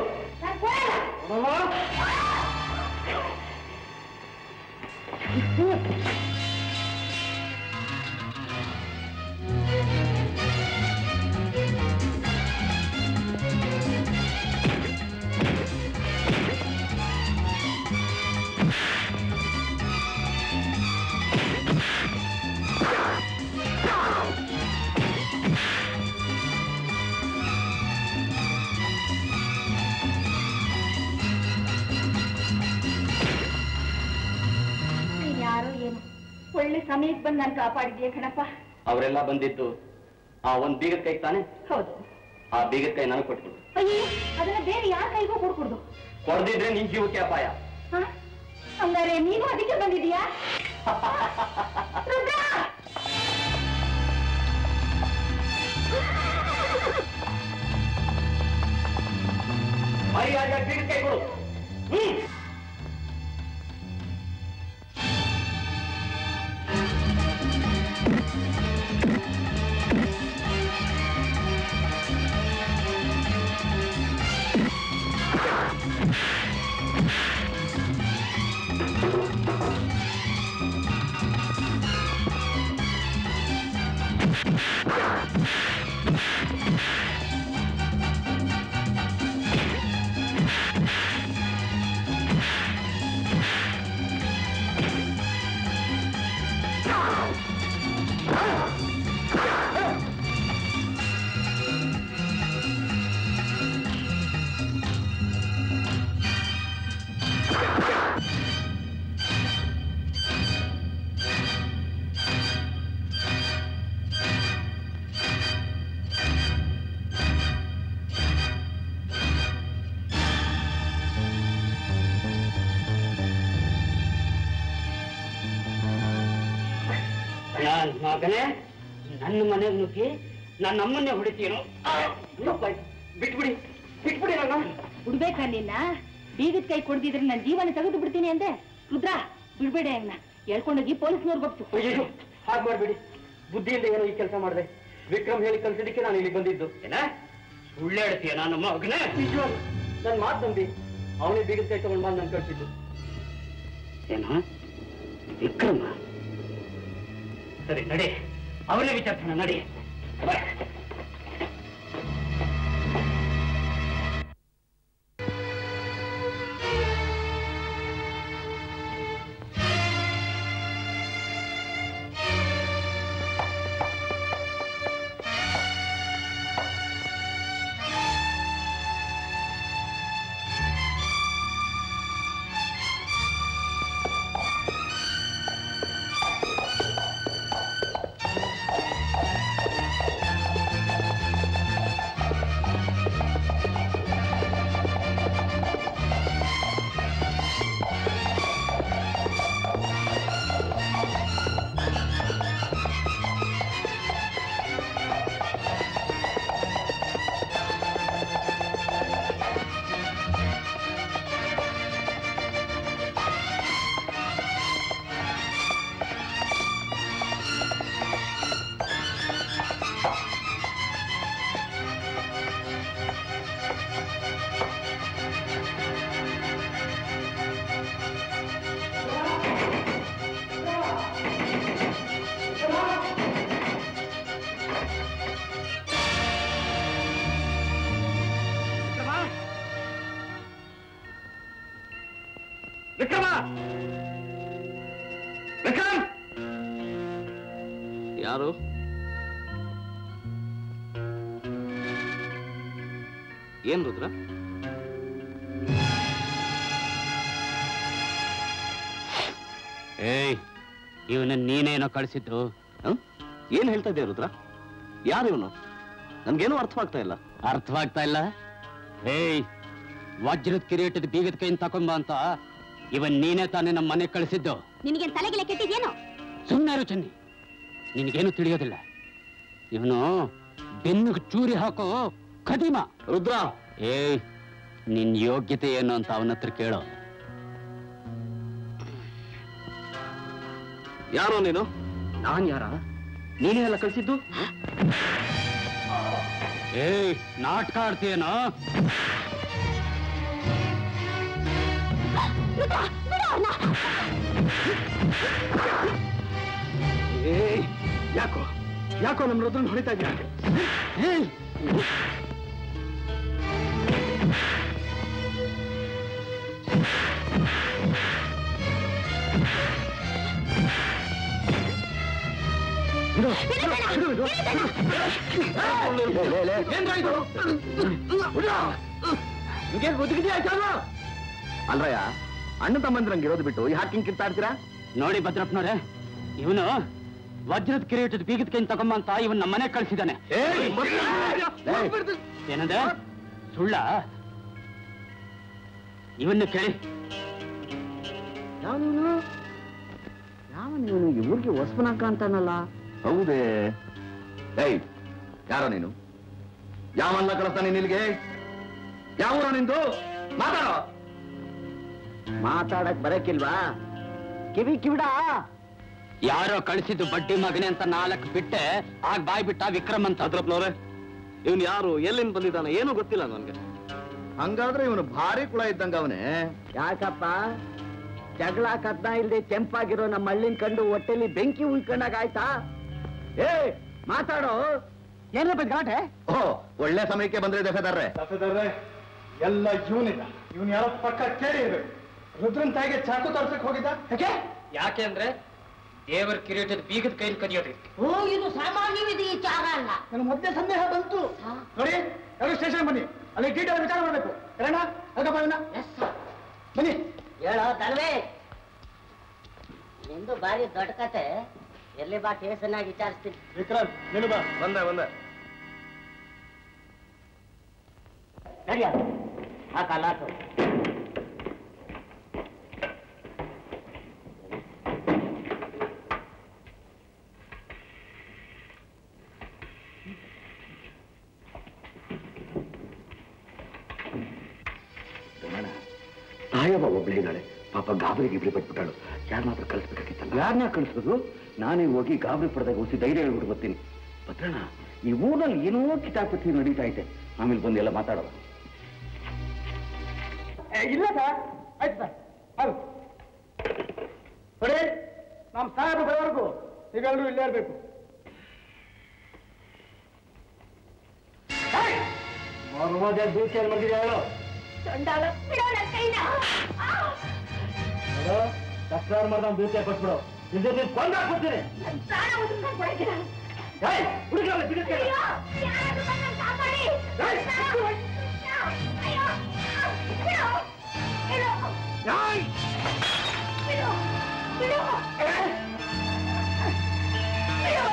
ನೀನ್ ಯಾರೋ ಏನು ಒಳ್ಳೆ ಸಮಯಕ್ಕೆ ಬಂದು ನಾನು ಕಾಪಾಡಿದ್ಯಾ ಕಣಪ್ಪ ಅವರೆಲ್ಲ ಬಂದಿದ್ದು ಆ ಒಂದ್ ಬೀಗದ ಕೈ ತಾನೆ ಹೌದು ಆ ಬೀಗದ ಕೈ ನನಗೆ ಕೊಟ್ಬಿಡು ಅಯ್ಯೋ ಅದನ್ನ ಬೇರೆ ಯಾರ ಕೈಗೂ ಕೊಡ್ಕೊಡ್ದು ಕೊಡ್ದಿದ್ರೆ ನಿನ್ ಜೀವಕ್ಕೆ ಅಪಾಯ ಹ? ಹಂಗಾರೆ ನೀನು ಅದಕ್ಕೆ ಬಂದಿದೀಯಾ ರುದ್ರ! ಮರ್ಯಾದೆ ಬೀಗದ ಕೈ ಕೊಡು ಹ್ಮ್ ನಾನ್ ಮಗನೇ ನನ್ನ ಮನೆಗೆ ನುಗ್ಗಿ ನನ್ನ ಅಮ್ಮನ್ನೇ ಹೊಡಿತೀನೋ ಬಿಟ್ಬಿಡಿ ಬಿಟ್ಬಿಡಿ ನನ್ನ ಬಿಡ್ಬೇಕಾ ನಿನ್ನ ಬೀಗದ ಕೈ ಕೊಡ್ದಿದ್ರೆ ನನ್ನ ಜೀವನ ತೆಗೆದು ಬಿಡ್ತೀನಿ ಅಂದೆ ರುದ್ರ ಬಿಡ್ಬೇಡ ಅವನ್ನ ಹೇಳ್ಕೊಂಡೋಗಿ ಪೊಲೀಸ್ನವ್ರಿಗೆ ಒಪ್ಸು ಅಯ್ಯೋ ಹಾಗೆ ಮಾಡ್ಬಿಡಿ ಬುದ್ಧಿಯಿಂದ ಏನೋ ಈ ಕೆಲಸ ಮಾಡಿದೆ ವಿಕ್ರಮ್ ಹೇಳಿ ಕಳ್ಸಿದ್ದಕ್ಕೆ ನಾನು ಇಲ್ಲಿ ಬಂದಿದ್ದು ಏನ ಸುಳ್ಳು ಹೇಳ್ತೀಯ ನನ್ನ ಮಗನೇ ನಿಜವಾಗ್ಲು ನನ್ನ ಮಾತು ನಂಬಿ ಅವನೇ ಬೀಗದ ಕೈ ತಗೊಂಡ್ ಬಂದು ನಾನು ಕಳ್ಸಿದ್ದು ಏನ ವಿಕ್ರಮ ಸರಿ ನಡಿ ಅವನೇ ವಿಚಾರಿಸೋಣ ನಡಿ ಬಾ. ರುದ್ರ ವಿಕ್ರಮ ವಿಕ್ರಮ್ ಯಾರು ಏನ್ ರುದ್ರ ಏಯ್ ಇವನ ನೀನೇನೋ ಕಳಿಸಿದ್ದು ಏನ್ ಹೇಳ್ತಾ ಇದ್ದೆ ರುದ್ರ ಯಾರು ಇವನು ನನ್ಗೇನು ಅರ್ಥವಾಗ್ತಾ ಇಲ್ಲ ಅರ್ಥವಾಗ್ತಾ ಇಲ್ಲ ಏಯ್ ವಜ್ರದ ಕಿರೀಟದ ಬೀಗದ ಕೈಯಿಂದ ತಕೊಂಬ ಅಂತ ಇವನ್ ನೀನೇ ತಾನೇ ನಮ್ಮ ಮನೆ ಕಳಿಸಿದ್ದು ನಿನಗೆ ತಲೆಗಿಲೆ ಕೆಟ್ಟಿದ್ಯೇನು ಸುಮ್ಮನೆ ಚೆನ್ನಿ ನಿನಗೇನು ತಿಳಿಯೋದಿಲ್ಲ ಇವನು ಬೆನ್ನಿಗೆ ಚೂರಿ ಹಾಕೋ ಖದೀಮ ರುದ್ರ ಏಯ್ ನಿನ್ ಯೋಗ್ಯತೆ ಏನು ಅಂತ ಅವನ ಹತ್ರ ಕೇಳೋ ಯಾರೋ ನೀನು ನಾನ್ ಯಾರ ನೀನೇ ಎಲ್ಲ ಕಳಿಸಿದ್ದು ಏಯ್ ನಾಟಕ ಆಡ್ತೀಯೇನೋ ಏಯ್ ಯಾಕೋ ಯಾಕೋ ನಮ್ಮ ರುದ್ರನ್ ಹೊಡಿತಾ ಇದ್ಯಾ ಏಯ್ ಅಲ್ರಯ್ಯ ಅಣ್ಣ ತಮ್ಮಂದ್ರಂಗೆ ಇರೋದು ಬಿಟ್ಟು ಯಾಕೆ ಹಿಂಗ್ ಕಿತ್ತಾಡ್ತೀರಾ ನೋಡಿ ಭದ್ರಪ್ಪನವ್ರೆ ಇವನು ವಜ್ರದ ಕಿರೀಟದ ಬೀಗದ ಕೈಯಿಂದ ತಗೊಂಬ ಅಂತ ಇವನ್ ನಮ್ಮ ಮನೆ ಕಳಿಸಿದಾನೆ ಏನಂದೆ ಸುಳ್ಳ ಇವನ್ನ ಕೇಳಿ ಯಾವನು ಯಾವನು ಇವ್ರಿಗೆ ಹೊಸಪನಾಕ ಅಂತಾನಲ್ಲ ಹೌದೇ ಏಯ್ ಯಾರೋ ನೀನು ಯಾವನ್ನ ಕಳಿಸ್ತಾನೆ ನಿನ್ಗೆ ಯಾವ ನಿಂದು ಮಾತಾಡೋ ಮಾತಾಡಕ್ ಬರಕ್ಕಿಲ್ವಾ ಕಿವಿ ಕಿವಿಡ ಯಾರೋ ಕಳಿಸಿದ್ದು ಬಡ್ಡಿ ಮಗನೆ ಅಂತ ನಾಲ್ಕು ಬಿಟ್ಟೆ ಆಗ ಬಾಯ್ ಬಿಟ್ಟ ವಿಕ್ರಮ್ ಅಂತ ಭದ್ರಪ್ಪನವ್ರೆ ಇವನ್ ಯಾರು ಎಲ್ಲಿಂದ ಬಂದಿದ್ದಾನೆ ಏನೂ ಗೊತ್ತಿಲ್ಲ ನನ್ಗೆ ಹಂಗಾದ್ರೆ ಇವನು ಭಾರಿ ಕುಳ ಇದ್ದಂಗ ಅವನೇ ಯಾಕಪ್ಪ ಜಗಳ ಕದ್ದ ಇಲ್ದೆ ಕೆಂಪಾಗಿರೋ ನಮ್ಮ ಹಳ್ಳಿನ ಕಂಡು ಹೊಟ್ಟೆಲಿ ಬೆಂಕಿ ಉಳ್ಕೊಂಡಾಗ ಆಯ್ತಾ ಏ ಮಾತಾಡೋ ಏನಪ್ಪ ಗಲಾಟೆ ಓ ಒಳ್ಳೆ ಸಮಯಕ್ಕೆ ಬಂದ್ರೆ ದಫೆದಾರ್ರೆ ದಫೆದಾರ್ರೆ ಎಲ್ಲ ಇವನಿಲ್ಲ ಇವನ್ ಯಾರೋ ಪಕ್ಕ ಕೇಳಿ ಇರ್ಬೇಕು ರುದ್ರನ್ ತಾಯಿಗೆ ಚಾಕು ತೋರ್ಸಕ್ ಹೋಗಿದ್ದ ಯಾಕೆ ಯಾಕೆ ಅಂದ್ರೆ ದೇವರ ಕಿರೀಟದ ಬೀಗದ ಕೈಲಿ ಕದಿಯೋದಕ್ಕೆ ಓ ಇದು ಸಾಮಾನ್ಯ ವಿಚಾರ ಅಲ್ಲ ನನ್ನ ಮೊದಲೇ ಸಂದೇಹ ಬಂತು ನೋಡಿ ಎಲ್ಲರೂ ಸ್ಟೇಷನ್ ಬನ್ನಿ ಅಲ್ಲಿ ಡೀಟೇಲ್ ವಿಚಾರ ಮಾಡ್ಬೇಕು ರಣ ಹೋಗಪ್ಪ ಇವನ್ನ ಬನ್ನಿ ಹೇಳೋ ತಲ್ವೇ ನಿಂದು ಬಾರಿ ದೊಡ್ಡ ಕತೆ ಎಲ್ಲಿ ಬಾ ಕೇಸನ್ನಾಗಿ ವಿಚಾರಿಸ್ತೀನಿ ವಿಕ್ರಮ್ ನೀನು ಬಾ ಬಂದೆ ಬಂದೆ ನಡಿಯ ಆ ಕಲಾಟು ತಾಯವ್ವ ಒಬ್ಳೇ ಇದ್ದಾಳೆ ಪಾಪ ಗಾಬರಿ ಗಿಬ್ರಿ ಪಟ್ಬಿಟ್ಟಾಳು ಯಾರು ಮಾತ್ರ ಕಳಿಸ್ಬೇಕಾಗಿತ್ತಲ್ಲ ಯಾರನ್ನ ಕಳಿಸ್ಬೇಕು ನಾನೇ ಹೋಗಿ ಗಾಬರಿ ಪಡೆದಾಗ ಹುಸಿ ಧೈರ್ಯ ಹೇಳ್ಬಿಟ್ಟು ಬರ್ತೀನಿ ಭದ್ರಣ್ಣ ಈ ಊರಲ್ಲಿ ಏನೋ ಕಿತಾಪತಿ ನಡೀತಾ ಐತೆ ಆಮೇಲೆ ಬಂದು ಎಲ್ಲ ಮಾತಾಡೋದು ಇಲ್ಲ ಸರ್ ಆಯ್ತು ಸರ್ ಹೌದು ನೋಡಿ ನಮ್ಮ ಸಾಹೇಬ್ ಬರೋವರೆಗೂ ನೀವೆಲ್ಲರೂ ಇಲ್ಲೇ ಇರಬೇಕು ಮರ್ಮದೆ ದೂಚಿಯಲ್ಲಿ ಬಂದಿದೆ ಹೇಳು ಚಂಡಾಲ ಬಿಡೋ ನನ್ನ ಕೈನ ತಕ್ರಾರು ಮಾಡ್ದ ದೂಚೆ ಕೊಟ್ಬಿಡು ಇದು ನೀನು ಕೊಂದಾಕ್ಬಿಡ್ತೀನಿ ಪ್ರಾಣ ಉಳಿಸ್ಕೊಂಡು ಕೊಡಕ್ಕಿಲ್ಲ ಏಯ್, ಹುಡುಗ್ರಲ್ಲ, ಬಿಡಿಸ್ಕೊಳ್ಳಿ. ಅಯ್ಯೋ ಯಾರಾದ್ರೂ ಬಂದು ನನ್ನ ಕಾಪಾಡಿ ಏಯ್, ಅಯ್ಯೋ ಅಯ್ಯೋ ಬಿಡು ಬಿಡು ಏಯ್, ಬಿಡು ಬಿಡು ಬಿಡು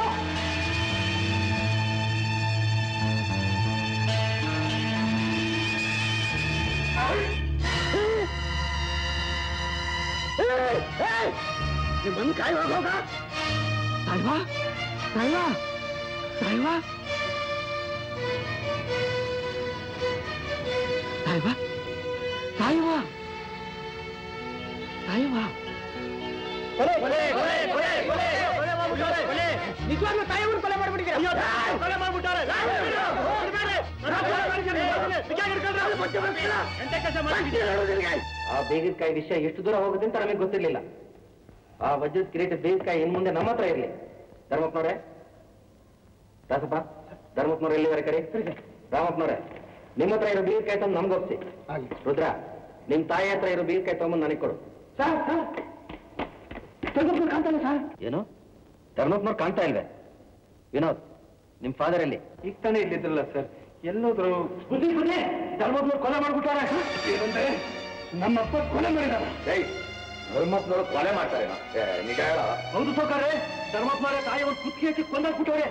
ನೀವು ಬಂದು ಕಾಯುವಾಗ ಹೋಗ ತಾಯ್ವಾ ತಾಯ್ವಾ ತಾಯ್ವಾ ತಾಯ್ವಾ ತಾಯ್ವಾ ತಾಯ್ವಾ ನಿಜವಾಗ್ಲೂ ತಾಯಿಯವ್ರು ಕೊಲೆ ಮಾಡ್ಬಿಟ್ಟಿದ್ದೀರಾ ಕೊಲೆ ಮಾಡ್ಬಿಟ್ಟಾರೆ ಆ ಬೇಗದಕಾಯಿ ವಿಷಯ ಎಷ್ಟು ದೂರ ಹೋಗುತ್ತೆ ಅಂತ ನಮಗೆ ಗೊತ್ತಿರ್ಲಿಲ್ಲ ಆ ವಜ್ರದ ಕಿರೀಟ ಬೇಗದಕಾಯಿ ಇನ್ ಮುಂದೆ ನಮ್ಮ ಹತ್ರ ಇರ್ಲಿ ಧರ್ಮಪ್ಪನವ್ರೆ ದಾಸಪ್ಪ ಧರ್ಮಪ್ಪನವ್ರೆ ಎಲ್ಲಿವರೆ ಕರೆ ರಾಮಪ್ಪನವ್ರೆ ನಿಮ್ಮ ಹತ್ರ ಇರೋ ಬೀಗದಕಾಯಿ ತಂದು ನಮ್ಗೆ ಒಪ್ಸಿ ರುದ್ರ ನಿಮ್ ತಾಯಿ ಹತ್ರ ಇರೋ ಬೀಗದಕಾಯಿ ತಗೊಂಬಂದು ನನಗೆ ಕೊಡು ಸರ್ ಸರ್ ಧರ್ಮಪ್ಪನವ್ರು ಕಾಣ್ತಾ ಇಲ್ಲ ಸರ್ ಏನು ಧರ್ಮಪ್ಪನವ್ರು ಕಾಣ್ತಾ ಇಲ್ವೇ ವಿನೋದ್ ನಿಮ್ ಫಾದರ್ ಎಲ್ಲಿ ಈಗ ತಾನೇ ಇಲ್ಲಿದ್ರಲ್ಲ ಸರ್ ಎಲ್ಲೋದ್ರು ಬುದ್ಧಿ ಬುದ್ಧಿ ಧರ್ಮಪ್ಪನವ್ರು ಕೊಲೆ ಮಾಡ್ಬಿಟ್ಟಾರೆ ಏನಂದ್ರೆ ನಮ್ಮಪ್ಪ ಕೊಲೆ ಮಾಡಿದಾರ ಏಯ್ ಧರ್ಮಪ್ಪನವ್ರು ಕೊಲೆ ಮಾಡ್ತಾರೆ ನಿಜ ಹೇಳ ಹೌದು ಸೋಕಾರೆ ಧರ್ಮಪ್ಪನವರೇ ತಾಯಿ ಒಂದು ಕುತ್ತಿಗೆ ಹಚ್ಚಿ ಕೊಂದಾಕ್ಬಿಟ್ಟವ್ರೆ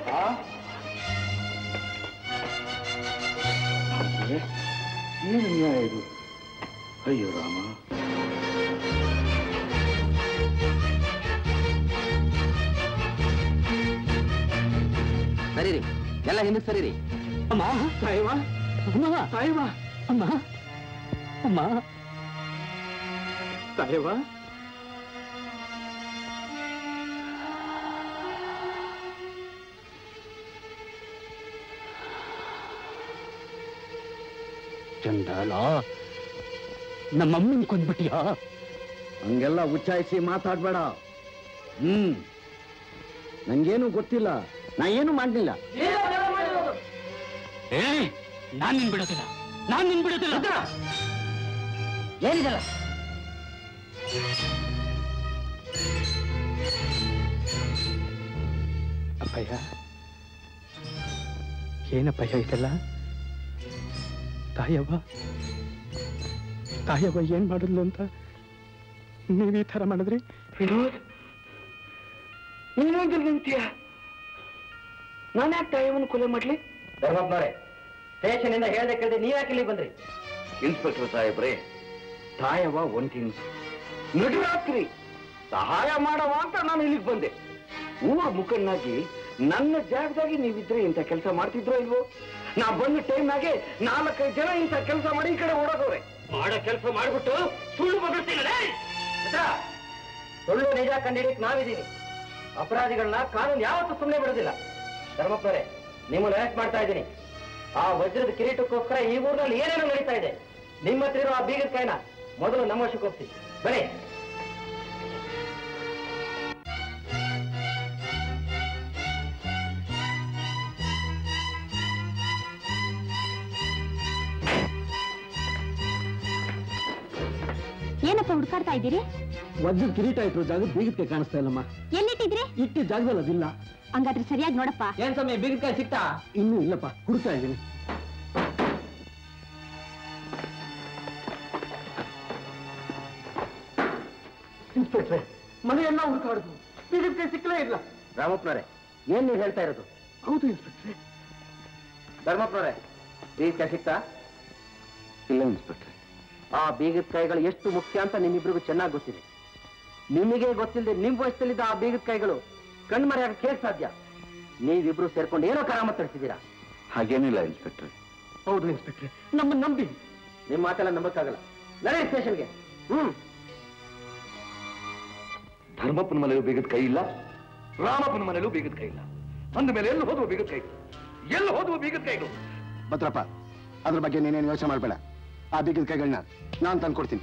ಏನು ನ್ಯಾಯ ಇದು ಅಯ್ಯೋ ರಾಮ ಸರಿ ರೀ ಎಲ್ಲ ಹಿಂದಕ್ಕೆ ಸರಿ ರೀ ಅಮ್ಮ ತಾಯಿವ ಅಮ್ಮ ತಾಯಿವ ಅಮ್ಮ ಅಮ್ಮ ತಾಯಿವ ಚಂಡಾಲ ನಮ್ಮಮ್ಮನ್ ಕೊಂದ್ಬಿಟ್ಟಿಯಾ ಹಂಗೆಲ್ಲ ಉಚ್ಚಾಯಿಸಿ ಮಾತಾಡ್ಬೇಡ ಹ್ಮ್ ನಂಗೇನು ಗೊತ್ತಿಲ್ಲ ನಾ ಏನು ಮಾಡ್ಲಿಲ್ಲ ಏ ನಾನ್ ನಿನ್ ಬಿಡೋದಿಲ್ಲ ನಾನ್ ನಿನ್ ಬಿಡೋದಿಲ್ಲ ಏನಿದಲ್ಲ ಅಪ್ಪಯ್ಯ ಏನಪ್ಪಯ್ಯ ಇದೆಲ್ಲ ತಾಯವ್ವ ತಾಯವ್ವ ಏನ್ ಮಾಡಿದ್ಲು ಅಂತ ನೀವ್ ಈ ತರ ಮಾಡಿದ್ರಿ ವಿನೋದ್ ನೀನೊಂದು ನಿಂತೀಯ ನಾನು ಯಾಕೆ ತಾಯಿಯನ್ನು ಕೊಲೆ ಮಾಡ್ಲಿ ಧರ್ಮಪ್ಪನವರೇ ಸ್ಟೇಷನ್ ಇಂದ ಹೇಳ್ದೆ ಕೇಳ್ದೆ ನೀವ್ ಯಾಕೆ ಇಲ್ಲಿ ಬಂದ್ರಿ ಇನ್ಸ್ಪೆಕ್ಟರ್ ಸಾಹೇಬ್ರೆ ತಾಯವ ಒಂಟಿ ನಡುರಾತ್ರಿ ಸಹಾಯ ಮಾಡವ ಅಂತ ನಾನು ಇಲ್ಲಿಗೆ ಬಂದೆ ಊರ ಮುಖಂಡಾಗಿ ನನ್ನ ಜಾಗದಾಗಿ ನೀವಿದ್ರೆ ಇಂಥ ಕೆಲಸ ಮಾಡ್ತಿದ್ರೋ ಇಲ್ವೋ ನಾ ಬಂದ ಟೈಮ್ನಾಗೆ ನಾಲ್ಕೈದು ಜನ ಇಂಥ ಕೆಲಸ ಮಾಡಿ ಈ ಕಡೆ ಓಡೋದವ್ರೆ ಮಾಡೋ ಕೆಲಸ ಮಾಡ್ಬಿಟ್ಟು ಸುಳ್ಳು ಬಗಳ್ತೀನಲ್ಲ ಸುಳ್ಳು ನಿಜ ಕಂಡಿಡಿಕ್ ನಾವಿದ್ದೀವಿ ಅಪರಾಧಿಗಳನ್ನ ಕಾನೂನು ಯಾವತ್ತೂ ಸುಮ್ಮನೆ ಬಿಡೋದಿಲ್ಲ ಧರ್ಮಪ್ಪನವರೇ ನಿಮ್ಮನ್ನು ಅರೆಸ್ಟ್ ಮಾಡ್ತಾ ಇದ್ದೀನಿ ಆ ವಜ್ರದ ಕಿರೀಟಕ್ಕೋಸ್ಕರ ಈ ಊರಿನಲ್ಲಿ ಏನೇನೋ ನಡೀತಾ ಇದೆ ನಿಮ್ಮ ಹತ್ರ ಇರೋ ಆ ಬೀಗದ ಕಾಯಿನ ಮೊದಲು ನಮ್ಮ ವಶಕ್ಕೆ ಒಪ್ಪಿಸಿ ಬನ್ನಿ ಏನಪ್ಪ ಹುಡ್ಕಾಡ್ತಾ ಇದ್ದೀರಿ ವಜ್ರದ ಕಿರೀಟ ಇಟ್ರು ಜಾಗ ಬೀಗಕ್ಕೆ ಕಾಣಿಸ್ತಾ ಇಲ್ಲಮ್ಮ ಎಲ್ಲಿಟ್ಟಿದ್ರಿ ಇಟ್ಟಿ ಜಾಗದಲ್ಲಿ ಅದಿಲ್ಲ ಹಂಗಾದ್ರೆ ಸರಿಯಾಗಿ ನೋಡಪ್ಪ ಏನ್ ಸಮಯ ಬೀಗದ ಸಿಕ್ತಾ ಇನ್ನೂ ಇಲ್ಲಪ್ಪ ಹುಡುಕ್ತಾ ಇದ್ದೀನಿ ಇನ್ಸ್ಪೆಕ್ಟ್ರೆ ಮನೆಯೆಲ್ಲ ಹುಡುಕಾಡುದು ಬೀಗಕ್ಕೆ ಸಿಕ್ಕಲೇ ಇಲ್ಲ ರಾಮಪ್ಪನವರೇ ಏನ್ ನೀವು ಹೇಳ್ತಾ ಇರೋದು ಹೌದು ಇನ್ಸ್ಪೆಕ್ಟ್ರೆ ಧರ್ಮಪ್ಪನವರೇ ಬೀಗದ ಸಿಕ್ತಾ ಇಲ್ಲ ಇನ್ಸ್ಪೆಕ್ಟ್ರೆ ಆ ಬೀಗದ ಕೈಗಳು ಎಷ್ಟು ಮುಖ್ಯ ಅಂತ ನಿಮ್ಮಿಬ್ರಿಗೂ ಚೆನ್ನಾಗಿ ಗೊತ್ತಿದೆ ನಿಮಗೆ ಗೊತ್ತಿಲ್ಲದೆ ನಿಮ್ ವಯಸ್ಸಲ್ಲಿದ್ದ ಆ ಬೀಗದ ಕೈಗಳು ಕಣ್ಮರೆಯಾಗಕ್ಕೆ ಹೇಗೆ ಸಾಧ್ಯ ನೀವಿಬ್ರು ಸೇರ್ಕೊಂಡು ಏನೋ ಕರಾಮ ತರಿಸಿದ್ದೀರಾ ಹಾಗೇನಿಲ್ಲ ಇನ್ಸ್ಪೆಕ್ಟ್ರೆ ಹೌದು ಇನ್ಸ್ಪೆಕ್ಟ್ರೆ ನಮ್ಮನ್ನ ನಂಬಿ ನಿಮ್ ಮಾತೆಲ್ಲ ನಂಬಕ್ಕಾಗಲ್ಲ ನಡೆ ಸ್ಟೇಷನ್ಗೆ ಹ್ಮ್ ಧರ್ಮಪ್ಪನ ಮನೆಯಲ್ಲೂ ಬೀಗದ ಕೈ ಇಲ್ಲ ರಾಮಪ್ಪನ ಮನೆಯಲ್ಲೂ ಬೀಗದ ಕೈ ಇಲ್ಲ ಅಂದ ಮೇಲೆ ಎಲ್ಲಿ ಹೋದ್ವು ಬೀಗದ ಕೈಗಳು ಎಲ್ಲಿ ಹೋದ್ವು ಬೀಗದ ಕೈಗಳು ಭದ್ರಪ್ಪ ಅದ್ರ ಬಗ್ಗೆ ನೀನೇನು ಯೋಚನೆ ಮಾಡಬೇಡ ಆ ಬೀಗದ ಕೈಗಳನ್ನ ನಾನು ತಂದು ಕೊಡ್ತೀನಿ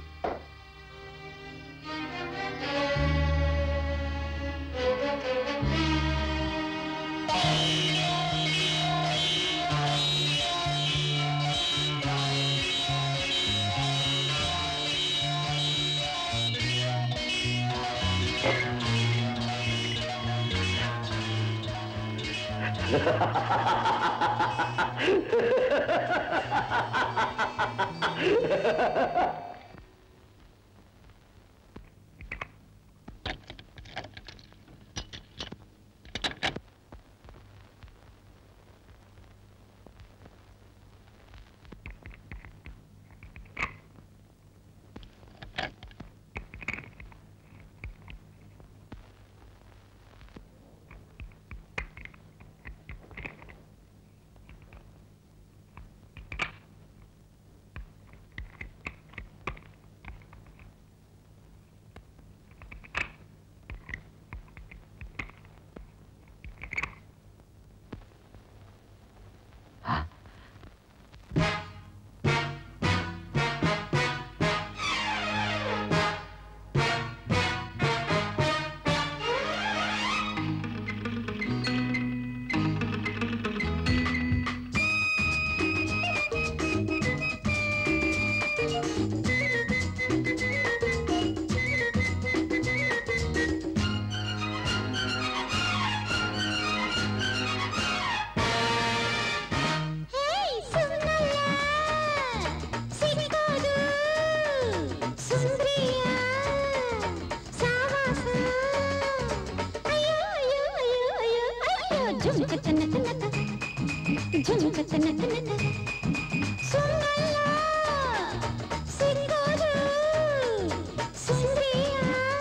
ಝುಮ್ಕ ತನ್ನ ತನಕ ಝುಮ್ಕ ತನ್ನ ತನಕ ಸುಮ್ಮಲ್ಲ ಸಿಕ್ಕೋದು ಸುಂದ್ರಿಯ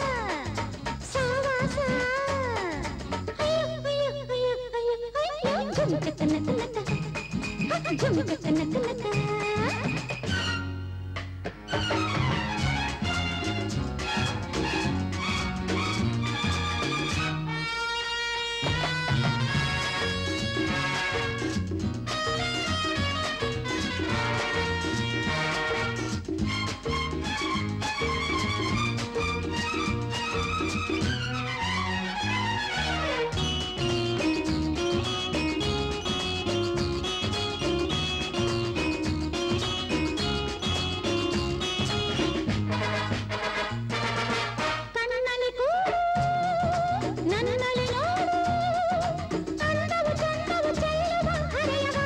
ಸಾವಾಸ ಅಯ್ಯೋ ಅಯ್ಯೋ ಅಯ್ಯೋ ಅಯ್ಯೋ ಅಯ್ಯೋ ಝುಮ್ಕ ತನ್ನ ತನಕ ಝುಮ್ಕ ತನ್ನ ತನಕ ಕಣ್ಣಲ್ಲಿ ಕೂಡು ನನ್ನಲ್ಲಿ ನೋಡು ಅಂದವು ಚಂದವು ಚೆಲ್ಲುವ ಹರೆಯವ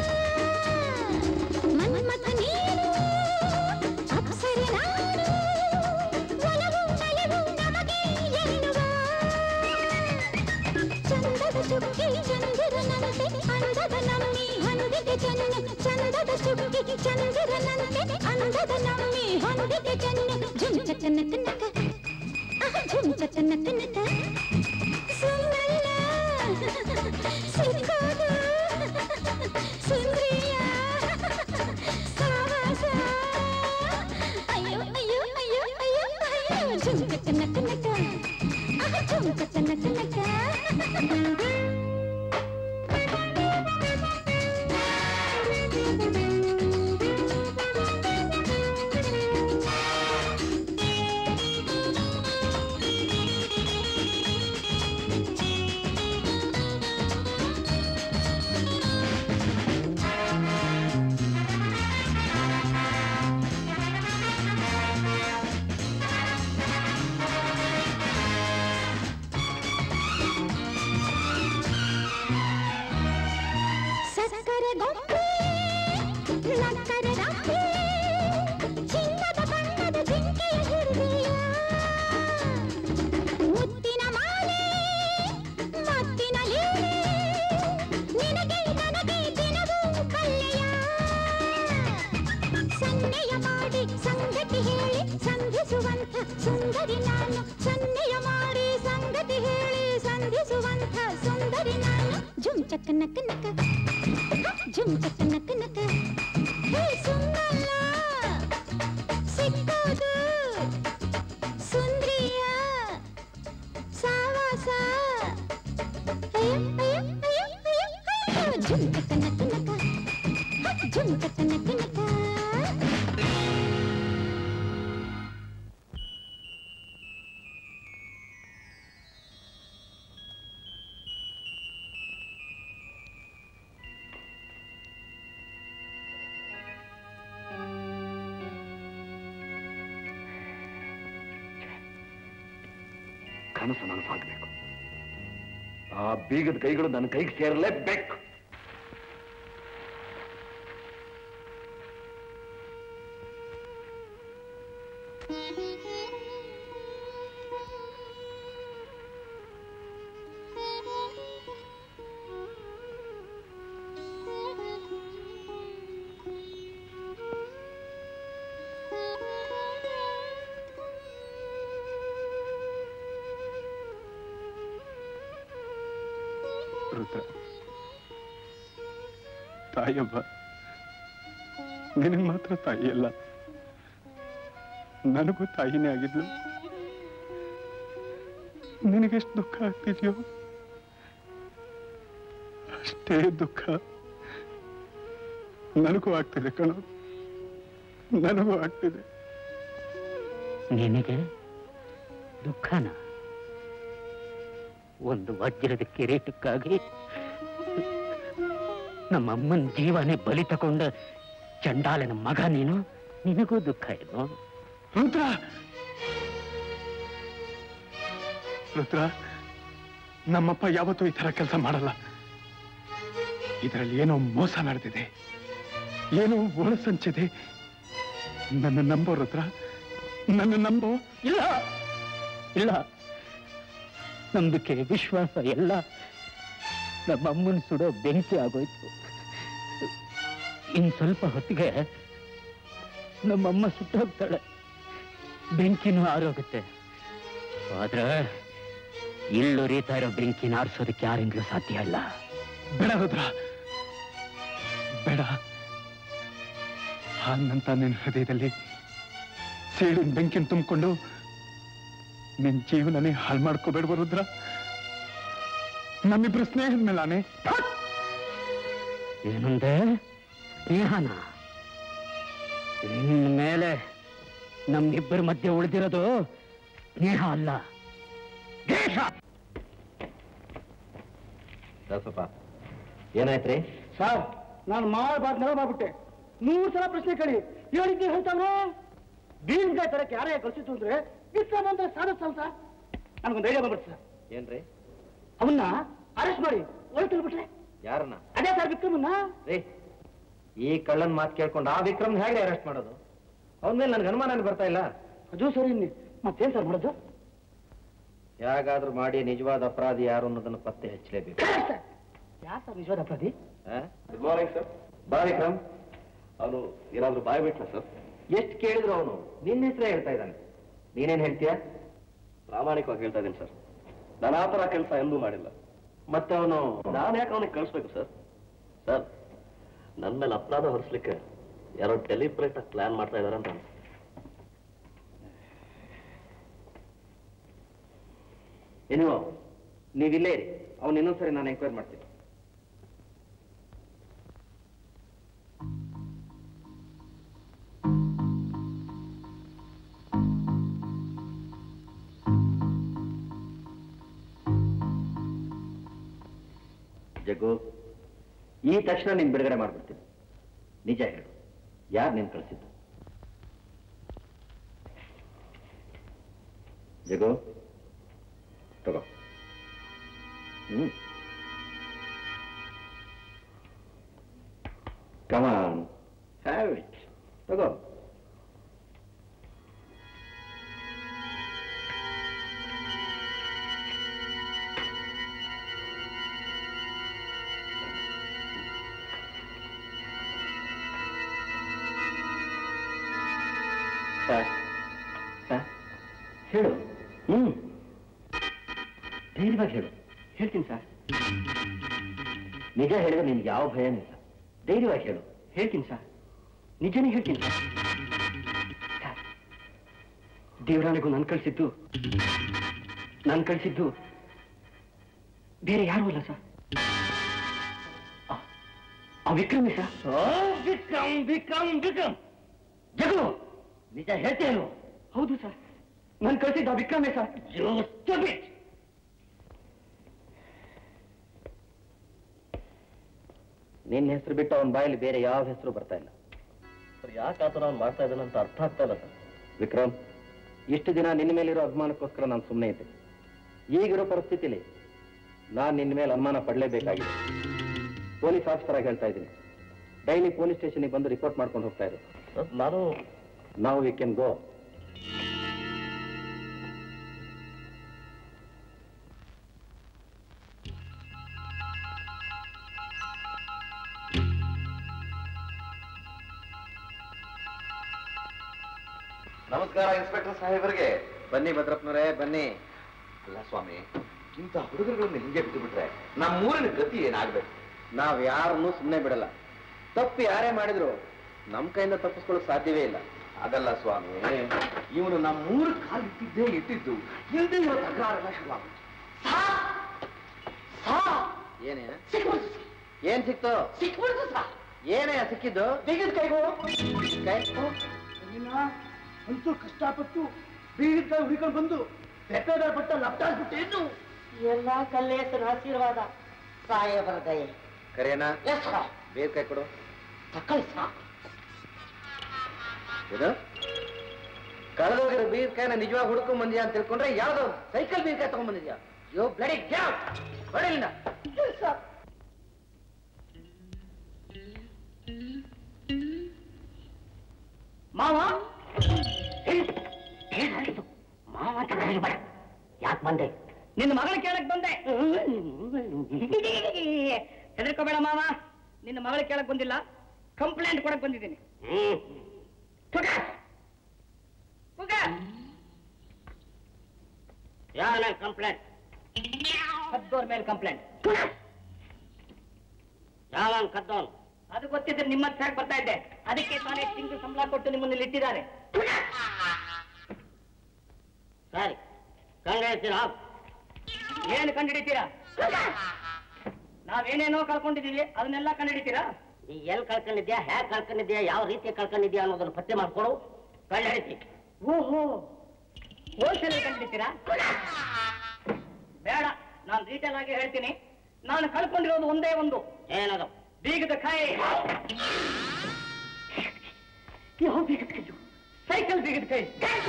ಮನ್ಮಥ ನೀನು ಅಪ್ಸರೆ ನಾನು ಒಲವು ನಲಿವು ನಮಗೆ ಎನ್ನುವ ಚಂದದ ಚುಕ್ಕಿ ಚಂದಿರನಂತೆ ಅಂದದ ನಮ್ಮಿ ಹೊಂದಿಗೆ ಚೆನ್ನ ಚಂದದ ಚುಕ್ಕಿ ಚಂದಿರನಂತೆ ಅಂದದ ನಮ್ಮಿ ಹೊಂದಿಗೆ ಚೆನ್ನ ಝುಂಚ ತನ್ನ ತನಕ ಝುಂಚ ತನ್ನ ತನಕ ಸುಮ್ಮಲ್ಲ ಸಿಕ್ಕೋದು ಸುಂದ್ರಿಯ ಸಾವಾಸ ಅಯ್ಯೋ ಅಯ್ಯೋ ಅಯ್ಯೋ ಅಯ್ಯೋ ಅಯ್ಯೋ ಝುಂಚ ತನ್ನ ತನಕ ಝುಂಚ ತನ್ನ ತನಕ ಸಕ್ಕರೆ ಗೊಂಬೆ ನಕ್ಕರೆ ರಂಬೆ ಚಿನ್ನದ ಬಣ್ಣದ ಜಿಂಕೆಯ ಹೃದಯ ಮುತ್ತಿನ ಮಾಲೆ ಮತ್ತಿನ ಲೀಲೆ ನಿನಗೆ ನನಗೆ ದಿನವೂ ಕಲ್ಲೆಯ ಸನ್ನೆಯ ಮಾಡಿ ಸಂಗತಿ ಹೇಳಿ ಸಂಧಿಸುವಂಥ ಸುಂದರಿ ನಾನು ಸನ್ನೆಯ ಮಾಡಿ ಸಂಗತಿ ಹೇಳಿ ಸಂಧಿಸುವಂಥ ಸುಂದರಿ ನಾನು ಜುಮ್ ಚಕ್ಕ ನಕ್ಕ ನಕ್ಕ ಜುಮ್ ಚಕ್ಕ ನಕ್ಕ ನಕ್ಕ ಹೇ ಸುಮ್ಮಲ್ಲ ಸಿಕ್ಕೋದು ಸುಂದ್ರಿಯ ಸಾವಾಸ ಅಯ್ಯೋ ಅಯ್ಯೋ ಅಯ್ಯೋ ಅಯ್ಯೋ ಅಯ್ಯೋ ಜುಮ್ ಚಕ್ಕ ನಕ್ಕ ನಕ್ಕ ಜುಮ್ ಚಕ್ಕ ನಕ್ಕ ನಕ್ಕ ಕನಸು ನನಸಾಗಬೇಕು ಆ ಬೀಗದ ಕೈಗಳು ನನ್ನ ಕೈಗೆ ಸೇರಲೇಬೇಕು ರುದ್ರ ತಾಯಬ್ಬ ನಿನಗೆ ಮಾತ್ರ ತಾಯಿ ಅಲ್ಲ ನನಗೂ ತಾಯಿನೇ ಆಗಿದ್ಲು ನಿನಗೆಷ್ಟು ದುಃಖ ಆಗ್ತಿದ್ಯೋ ಅಷ್ಟೇ ದುಃಖ ನನಗೂ ಆಗ್ತಿದೆ ಕಣೋ ನನಗೂ ಆಗ್ತಿದೆ ನಿನಗೆ ದುಃಖನ ಒಂದು ವಜ್ರದ ಕಿರೀಟಕ್ಕಾಗಿ ನಮ್ಮಮ್ಮನ ಜೀವನೇ ಬಲಿ ತಕೊಂಡ ಚಂಡಾಲನ ಮಗ ನೀನು ನಿನಗೂ ದುಃಖ ಇದು ರುದ್ರ ರುದ್ರ ನಮ್ಮಪ್ಪ ಯಾವತ್ತೂ ಈ ತರ ಕೆಲಸ ಮಾಡಲ್ಲ ಇದರಲ್ಲಿ ಏನೋ ಮೋಸ ನಡೆದಿದೆ ಏನೋ ಒಳಸಂಚಿದೆ ನನ್ನ ನಂಬೋ ರುದ್ರ ನನ್ನ ನಂಬೋ ಇಲ್ಲ ಇಲ್ಲ ನಂಬಿಕೆ ವಿಶ್ವಾಸ ಎಲ್ಲ ನಮ್ಮಮ್ಮನ ಸುಡೋ ಬೆಂಕಿ ಆಗೋಯ್ತು ಇನ್ ಸ್ವಲ್ಪ ಹೊತ್ತಿಗೆ ನಮ್ಮಮ್ಮ ಸುಟ್ಟೋಗ್ತಾಳೆ ಬೆಂಕಿನೂ ಆರೋಗುತ್ತೆ ಆದ್ರೆ ಇಲ್ಲುರಿತಾ ಇರೋ ಬೆಂಕಿನ ಆರಿಸೋದಕ್ಕೆ ಯಾರಿಂದಲೂ ಸಾಧ್ಯ ಇಲ್ಲ ಬೇಡ ರುದ್ರ ಬೇಡ ಹಾಗಂತ ನಿನ್ನ ಹೃದಯದಲ್ಲಿ ಸೇಡಿನ ಬೆಂಕಿನ ತುಂಬಿಕೊಂಡು ನಿನ್ ಜೀವನನೇ ಹಾಳು ಮಾಡ್ಕೋಬೇಡ ರುದ್ರ ನಮ್ಮಿಬ್ರು ಸ್ನೇಹದ ಮೇಲಾನೆ ಏನಂದೆ ಸ್ನೇಹನ ಮೇಲೆ ನಮ್ಮಿಬ್ಬರ ಮಧ್ಯೆ ಉಳಿದಿರೋದು ಸ್ನೇಹ ಅಲ್ಲ ದೇಶ ದಾಸಪ್ಪ ಏನಾಯ್ತ್ರಿ ಸರ್ ನಾನು ಮಾಡಬಾರ್ದು ನೆಲ ಮಾಡ್ಬಿಟ್ಟೆ ನೂರು ಸಲ ಪ್ರಶ್ನೆ ಕೇಳಿ ಹೇಳಿದ್ದೆ ಹೇಳ್ತಾವ್ರೆ ಬೀನ್ಗಾಯ್ ತರಕ್ಕೆ ಯಾರೇ ಕಳ್ಸಿತ್ತು ಅಂದ್ರೆ ವಿಕ್ರಮ್ ಅಂದ್ರೆ ಸಾಧಿಸಲ್ಲ ಸರ್ ನನಗೊಂದು ಐಡಿಯಾ ಬಂದ್ಬಿಡ್ತು ಸರ್ ಏನ್ರಿ ಅವನ್ನ ಅರೆಸ್ಟ್ ಮಾಡಿ ಒಳಗೆ ಬಿಟ್ರೆ ಯಾರನ್ನ ಅದೇ ಸರ್ ವಿಕ್ರಮನ್ನ ರೀ ಈ ಕಳ್ಳನ್ ಮಾತು ಕೇಳ್ಕೊಂಡು ಆ ವಿಕ್ರಮ್ ಹೇಗೆ ಅರೆಸ್ಟ್ ಮಾಡೋದು ಅವನ ಮೇಲೆ ನನ್ಗೆ ಅನುಮಾನ ಬರ್ತಾ ಇಲ್ಲ ಅದು ಸರಿ ಇನ್ನಿ ಮತ್ತೇನ್ ಸರ್ ಮಾಡೋದು ಹೇಗಾದ್ರೂ ಮಾಡಿ ನಿಜವಾದ ಅಪರಾಧಿ ಯಾರು ಅನ್ನೋದನ್ನ ಪತ್ತೆ ಹಚ್ಚಲೇಬೇಕು ಯಾರು ಸರ್ ನಿಜವಾದ ಅಪರಾಧಿ ಗುಡ್ ಮಾರ್ನಿಂಗ್ ಸರ್ ಬಾ ವಿಕ್ರಮ್ ಅವನು ಏನಾದ್ರೂ ಬಾಯ್ ಬಿಟ್ಲ ಸರ್ ಎಷ್ಟು ಕೇಳಿದ್ರು ಅವನು ನಿನ್ನ ಹೆಸರೇ ಹೇಳ್ತಾ ಇದ್ದಾನೆ ನೀನೇನ್ ಹೇಳ್ತೀಯ ಪ್ರಾಮಾಣಿಕವಾಗಿ ಹೇಳ್ತಾ ಇದ್ದೀನಿ ಸರ್ ನಾನು ಆ ಥರ ಕೆಲಸ ಎಂದೂ ಮಾಡಿಲ್ಲ ಮತ್ತೆ ಅವನು ನಾನು ಯಾಕೆ ಅವನಿಗೆ ಕಳಿಸ್ಬೇಕು ಸರ್ ಸರ್ ನನ್ನ ಮೇಲೆ ಅಪರಾಧ ಹೊರಿಸ್ಲಿಕ್ಕೆ ಯಾರೋ ಡೆಲಿಬ್ರೇಟ್ ಆಗಿ ಪ್ಲಾನ್ ಮಾಡ್ತಾ ಇದಾರೆ ಅಂತ ಅನ್ಸುತ್ತೆ. ಏನು ನೀವಿಲ್ಲೇ ಇರಿ ಅವ್ನು ಇನ್ನೊಂದ್ಸರಿ ನಾನು ಎಂಕ್ವೈರಿ ಮಾಡ್ತೀನಿ ಜಗ್ಗು ಈ ತಕ್ಷಣ ನೀನ್ ಬಿಡುಗಡೆ ಮಾಡ್ಬಿಡ್ತೀನಿ ನಿಜ ಹೇಳು ಯಾರು ನೀನ್ ಕಳಿಸಿದ್ದು ಜಗು ತಗೋ ಹ್ಮ್ ಕಮಾನ್ ಹ್ಯಾವ್ ಇಟ್ ತಗೋ ಸರ್ ಸರ್ ಹೇಳು ಹ್ಮ್ ಧೈರ್ಯವಾಗಿ ಹೇಳು ಹೇಳ್ತೀನಿ ಸರ್ ನಿಜ ಹೇಳಿದ್ರೆ ನಿನ್ಗೆ ಯಾವ ಭಯನೂ ಇಲ್ಲ ಧೈರ್ಯವಾಗಿ ಹೇಳು ಹೇಳ್ತೀನಿ ಸರ್ ನಿಜನೇ ಹೇಳ್ತೀನಿ ಸರ್ ಸರ್ ದೇವರಾಣಿಗೂ ನಾನು ಕಳಿಸಿದ್ದು ನಾನು ಕಳಿಸಿದ್ದು ಬೇರೆ ಯಾರೂ ಅಲ್ಲ ಸರ್ ಆ- ಆ ವಿಕ್ರಮಿ ಸರ್ ವಿಕ್ರಮ್ ವಿಕ್ರಮ್ ವಿಕ್ರಮ್ ಜಗು ನಿಜ ಹೇಳ್ತೇನು ಹೌದು ಸರ್ ನಾನು ಕಳಿಸಿದ್ದ ಆ ವಿಕ್ರಮೇ ಸರ್ ನಿನ್ನ ಹೆಸರು ಬಿಟ್ಟು ಅವನ ಬಾಯಲ್ಲಿ ಬೇರೆ ಯಾವ ಹೆಸರು ಬರ್ತಾ ಇಲ್ಲ ಸರ್ ಯಾಕೆ ಆತರ ಅವ್ನು ಮಾಡ್ತಾ ಇದ್ದಾನೆ ಅಂತ ಅರ್ಥ ಆಗ್ತಾ ಇಲ್ಲ ಸರ್ ವಿಕ್ರಮ್ ಇಷ್ಟು ದಿನ ನಿನ್ನ ಮೇಲಿರೋ ಅಭಿಮಾನಕ್ಕೋಸ್ಕರ ನಾನು ಸುಮ್ಮನೆ ಇದ್ದೆ ಈಗಿರೋ ಪರಿಸ್ಥಿತಿಲಿ ನಾನು ನಿನ್ನ ಮೇಲೆ ಅನುಮಾನ ಪಡಲೇಬೇಕಾಗಿದೆ ಪೊಲೀಸ್ ಆಫೀಸರ್ ಆಗಿ ಹೇಳ್ತಾ ಇದ್ದೀನಿ ಡೈಲಿ ಪೊಲೀಸ್ ಸ್ಟೇಷನ್ಗೆ ಬಂದು ರಿಪೋರ್ಟ್ ಮಾಡ್ಕೊಂಡು ಹೋಗ್ತಾ ಇರು ನಾನು ನಾವು ವಿ ಕ್ಯಾನ್ ಗೋ ನಮಸ್ಕಾರ ಇನ್ಸ್ಪೆಕ್ಟರ್ ಸಾಹೇಬರಿಗೆ ಬನ್ನಿ ಭದ್ರಪ್ಪನವರೇ ಬನ್ನಿ ಅಲ್ಲ ಸ್ವಾಮಿ ಇಂಥ ಹುಡುಗರುಗಳನ್ನ ಹಿಂಗೆ ಬಿಟ್ಟು ಬಿಟ್ರೆ ನಮ್ಮ ಊರಿನ ಗತಿ ಏನಾಗ್ಬೇಕು ನಾವ್ ಯಾರನ್ನೂ ಸುಮ್ಮನೆ ಬಿಡಲ್ಲ ತಪ್ಪು ಯಾರೇ ಮಾಡಿದ್ರು ನಮ್ ಕೈಯಿಂದ ತಪ್ಪಿಸ್ಕೊಳ್ಳೋಕೆ ಸಾಧ್ಯವೇ ಇಲ್ಲ ಅದಲ್ಲ ಸ್ವಾಮಿ ಇವನು ನಮ್ಮ ಮೂರು ಕಾಲು ಇಟ್ಟಿದ್ದೇ ಇಟ್ಟಿದ್ದು ಇಲ್ದೇ ಇರೋ ತಕರಾರೆಲ್ಲ ಶುರುವಾಗುತ್ತೆ ಏನೇ ಏನ್ ಸಿಕ್ತು ಏನೇ ಸಿಕ್ಕಿದ್ದು ತೆಗೆದು ಕೈಗೋ ಕೈ ಅಂತೂ ಕಷ್ಟಪಟ್ಟು ಬೀಗಿನ ಹುಡುಕೊಂಡು ಬಂದು ಬೆಟ್ಟದ ಬಟ್ಟ ಲಪ್ಟಾಡ್ಬಿಟ್ಟು ಏನು ಎಲ್ಲ ಕಲ್ಲೇಸರ ಆಶೀರ್ವಾದ ಸಾಯೇಬರ ದಯೆ ಕರೇನಾ ಎಸ್ ಬೇಗ ಕೈ ಕೊಡು ತಕ್ಕಳಿ ಸಾ ಇದು ಕಳೆದೋಗಿರೋ ಬೀರ್ಕಾಯಿನ ನಿಜವಾಗಿ ಹುಡ್ಕೊಂಡ್ ಬಂದಿಯಾ ಅಂತ ತಿಳ್ಕೊಂಡ್ರೆ ಯಾವ್ದೋ ಸೈಕಲ್ ಬೀರ್ಕಾಯಿ ತಗೊಂಡ್ ಬಂದಿದ್ಯಾ ಯೋ ಬ್ಲಡಿ ಹೊಡೆಯಲಿಲ್ಲ ಮಾವ ಏನಾಯ್ತು ಮಾವ ಅಂತ ಕರೀಬೇಡ ಯಾಕೆ ಬಂದೆ ನಿನ್ನ ಮಗಳ ಕೇಳಕ್ ಬಂದೆ ಹೆದರ್ಕೋಬೇಡ ಮಾವ ನಿನ್ನ ಮಗಳ ಕೇಳಕ್ ಬಂದಿಲ್ಲ ಕಂಪ್ಲೇಂಟ್ ಕೊಡಕ್ ಬಂದಿದ್ದೀನಿ ಕುಗ. ಕುಗ. ಯಾರ ಕಂಪ್ಲೇಂಟ್ ಕದ್ದೋರ್ ಮೇಲೆ ಕಂಪ್ಲೇಂಟ್ ಯಾವ ಕದ್ದವನು ಅದು ಗೊತ್ತಿದ್ರೆ ನಿಮ್ಮ ಹತ್ರ ಯಾಕ್ ಬರ್ತಾ ಇದ್ದೆ ಅದಕ್ಕೆ ತಾನೇ ತಿಂಗಳು ಸಂಬಳ ಕೊಟ್ಟು ನಿಮ್ಮನ್ನು ಇಲ್ಲಿ ಇಟ್ಟಿದ್ದಾರೆ ಸರಿ ಕಂಗ್ರೇಸ್ತೀರಾ ಏನು ಕಂಡಿಡಿತೀರಾ ನಾವೇನೇನೋ ಕಳ್ಕೊಂಡಿದೀವಿ ಅದನ್ನೆಲ್ಲ ಕಂಡಿಡಿತೀರಾ ನೀ ಎಲ್ಲಿ ಕಳ್ಕೊಂಡಿದ್ಯಾ ಹೇಗೆ ಕಳ್ಕೊಂಡಿದ್ಯಾ ಯಾವ ರೀತಿ ಕಳ್ಕೊಂಡಿದ್ಯಾ ಅನ್ನೋದನ್ನ ಪತ್ತೆ ಮಾಡ್ಕೊಡು ಕಳ್ಳ ಹಿಡಿತಿ ಓಹೋ ಹೋಲ್ಸೇಲ್ ಕಂಡಿಡಿತೀರಾ ಬೇಡ ನಾನು ಡೀಟೇಲ್ ಆಗಿ ಹೇಳ್ತೀನಿ ನಾನು ಕಳ್ಕೊಂಡಿರೋದು ಒಂದೇ ಒಂದು ಏನದು ಬೀಗದ ಕೈ ಯಾವ ಬೀಗದ ಕೈಯು ಸೈಕಲ್ ಬೀಗದ ಕೈ